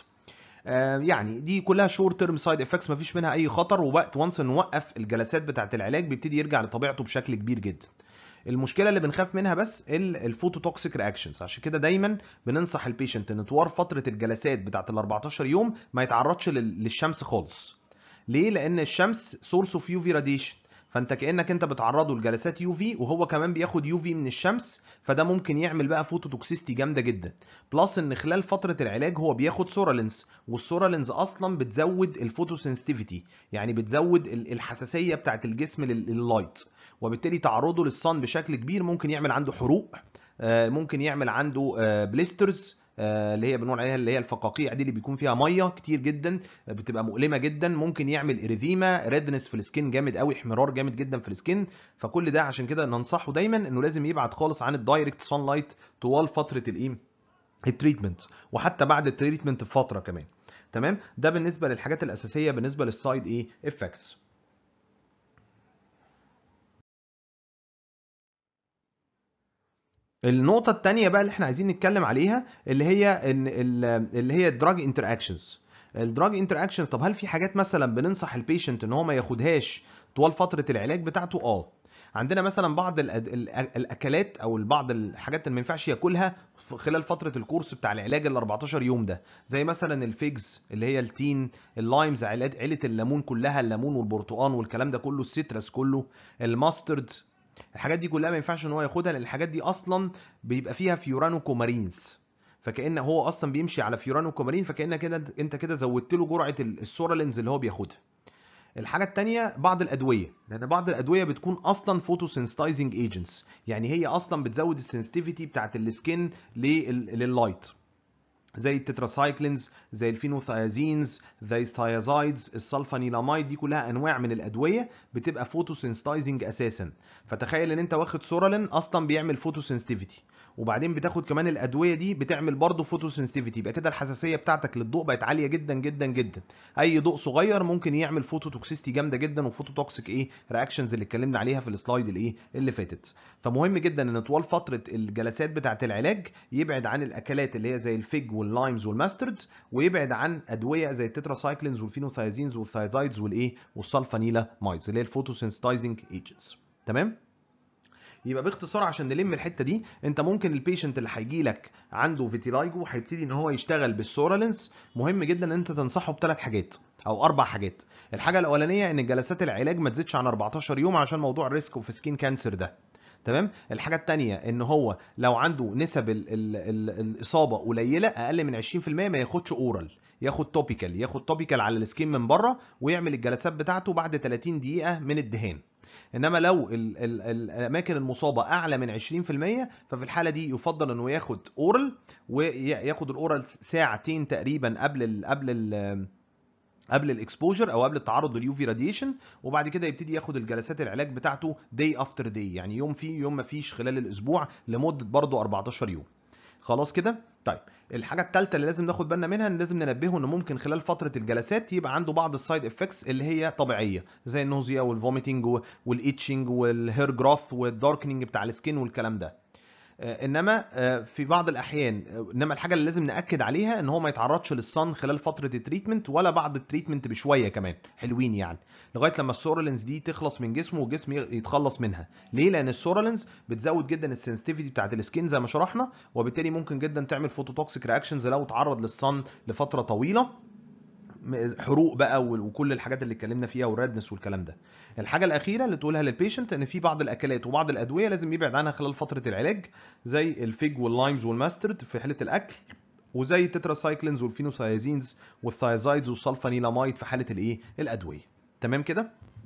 يعني دي كلها شورت تيرم سايد افكتس مفيش منها اي خطر ووقت وانس نوقف الجلسات بتاعه العلاج بيبتدي يرجع لطبيعته بشكل كبير جدا المشكله اللي بنخاف منها بس الفوتوتوكسيك رياكشنز عشان كده دايما بننصح البيشنت ان طوال فتره الجلسات بتاعه ال 14 يوم ما يتعرضش للشمس خالص ليه لان الشمس سورس اوف يو في راديشن فانت كانك انت بتعرضه لجلسات يو في وهو كمان بياخد يو في من الشمس فده ممكن يعمل بقى فوتوتوكسيستي جامده جدا بلس ان خلال فتره العلاج هو بياخد سورالينز والسورالينز اصلا بتزود الفوتوسنسيتيفيتي يعني بتزود الحساسيه بتاعه الجسم لللايت وبالتالي تعرضه للصن بشكل كبير ممكن يعمل عنده حروق ممكن يعمل عنده بليسترز اللي هي بنقول عليها اللي هي الفقاقيع دي اللي بيكون فيها ميه كتير جدا بتبقى مؤلمه جدا ممكن يعمل اريثيما ريدنس في السكين جامد قوي احمرار جامد جدا في السكين فكل ده عشان كده ننصحه دايما انه لازم يبعد خالص عن الدايركت سان لايت طوال فتره الايه التريتمنت وحتى بعد التريتمنت بفتره كمان تمام ده بالنسبه للحاجات الاساسيه بالنسبه للسايد ايه افكتس النقطة التانية بقى اللي احنا عايزين نتكلم عليها اللي هي ان اللي هي الدراج انتر اكشنز الدراج انتر اكشنز طب هل في حاجات مثلا بننصح البيشنت ان هو ما ياخدهاش طوال فترة العلاج بتاعته اه عندنا مثلا بعض الاكلات او بعض الحاجات اللي ما ينفعش ياكلها خلال فتره الكورس بتاع العلاج ال 14 يوم ده زي مثلا الفيجز اللي هي التين اللايمز عيله الليمون كلها الليمون والبرتقال والكلام ده كله السيترس كله الماسترد الحاجات دي كلها ما ينفعش ان هو ياخدها لان الحاجات دي اصلا بيبقى فيها فيورانو كومارينز فكان هو اصلا بيمشي على فيورانو كومارين فكان كده انت كده زودت له جرعه السورالينز اللي هو بياخدها الحاجه الثانيه بعض الادويه لان بعض الادويه بتكون اصلا فوتوسنسيتايزنج ايجنتس يعني هي اصلا بتزود السنسيتيفيتي بتاعت السكين لللايت زي التتراسايكلينز زي الفينوثيازينز زي الثيازايدز السلفانيلامايد دي كلها انواع من الادويه بتبقى فوتوسنسيتايزنج اساسا فتخيل ان انت واخد سورالين اصلا بيعمل فوتوسنسيتيفيتي وبعدين بتاخد كمان الادويه دي بتعمل برضه فوتوسنسيتيفيتي يبقى كده الحساسيه بتاعتك للضوء بقت عاليه جدا جدا جدا اي ضوء صغير ممكن يعمل فوتوتوكسيستي جامده جدا وفوتوتوكسيك ايه رياكشنز اللي اتكلمنا عليها في السلايد الايه اللي فاتت فمهم جدا ان طوال فتره الجلسات بتاعه العلاج يبعد عن الاكلات اللي هي زي الفيج واللايمز والماستردز ويبعد عن ادويه زي التتراسايكلينز والفينوثايزينز والثايزايدز والايه والسلفانيلا مايدز اللي هي الفوتوسنسيتايزنج ايجنتس تمام يبقى باختصار عشان نلم الحته دي انت ممكن البيشنت اللي هيجي لك عنده فيتيلايجو هيبتدي ان هو يشتغل بالسورالنس مهم جدا ان انت تنصحه بثلاث حاجات او اربع حاجات الحاجه الاولانيه ان جلسات العلاج ما تزيدش عن 14 يوم عشان موضوع الريسك اوف سكين كانسر ده تمام الحاجه الثانيه ان هو لو عنده نسب ال ال ال الاصابه قليله اقل من 20% ما ياخدش اورال ياخد توبيكال ياخد توبيكال على السكين من بره ويعمل الجلسات بتاعته بعد 30 دقيقه من الدهان انما لو ال ال الاماكن المصابه اعلى من 20% ففي الحاله دي يفضل انه ياخد اورال وياخد الاورال ساعتين تقريبا قبل ال قبل ال قبل الاكسبوجر او قبل التعرض لليوفي راديشن وبعد كده يبتدي ياخد الجلسات العلاج بتاعته داي افتر داي يعني يوم فيه يوم ما فيش خلال الاسبوع لمده برضه 14 يوم خلاص كده طيب الحاجه الثالثه اللي لازم ناخد بالنا منها ان لازم ننبهه ان ممكن خلال فتره الجلسات يبقى عنده بعض السايد افكتس اللي هي طبيعيه زي النوزيا والفوميتنج والايتشنج والهير جروث والداركنينج بتاع السكين والكلام ده انما في بعض الاحيان انما الحاجه اللي لازم ناكد عليها ان هو ما يتعرضش للصن خلال فتره التريتمنت ولا بعد التريتمنت بشويه كمان حلوين يعني لغايه لما السورالينز دي تخلص من جسمه والجسم يتخلص منها ليه لان السورالينز بتزود جدا السنسيتيفيتي بتاعت السكين زي ما شرحنا وبالتالي ممكن جدا تعمل فوتوتوكسيك رياكشنز لو اتعرض للصن لفتره طويله حروق بقى وكل الحاجات اللي اتكلمنا فيها والريدنس والكلام ده الحاجه الاخيره اللي تقولها للبيشنت ان في بعض الاكلات وبعض الادويه لازم يبعد عنها خلال فتره العلاج زي الفيج واللايمز والماسترد في حاله الاكل وزي التتراسايكلينز والفينوثايزينز والثايزايدز والسلفانيلامايد في حاله الايه الادويه تمام كده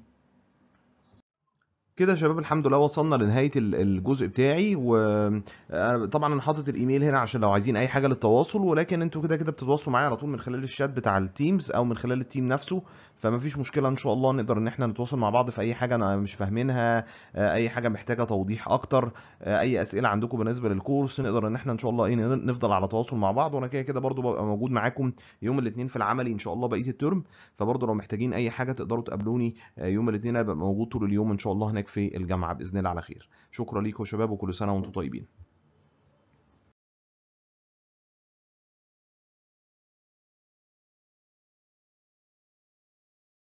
كده يا شباب الحمد لله وصلنا لنهايه الجزء بتاعي وطبعا انا حاطط الايميل هنا عشان لو عايزين اي حاجه للتواصل ولكن انتوا كده كده بتتواصلوا معايا على طول من خلال الشات بتاع التيمز او من خلال التيم نفسه فما فيش مشكله ان شاء الله نقدر ان احنا نتواصل مع بعض في اي حاجه انا مش فاهمينها اي حاجه محتاجه توضيح اكتر اي اسئله عندكم بالنسبه للكورس نقدر ان احنا ان شاء الله ايه نفضل على تواصل مع بعض وانا كده كده برضو ببقى موجود معاكم يوم الاثنين في العملي ان شاء الله بقيه الترم فبرضو لو محتاجين اي حاجه تقدروا تقابلوني يوم الاثنين هبقى موجود طول اليوم ان شاء الله هناك في الجامعه باذن الله على خير شكرا ليكم يا شباب وكل سنه وانتم طيبين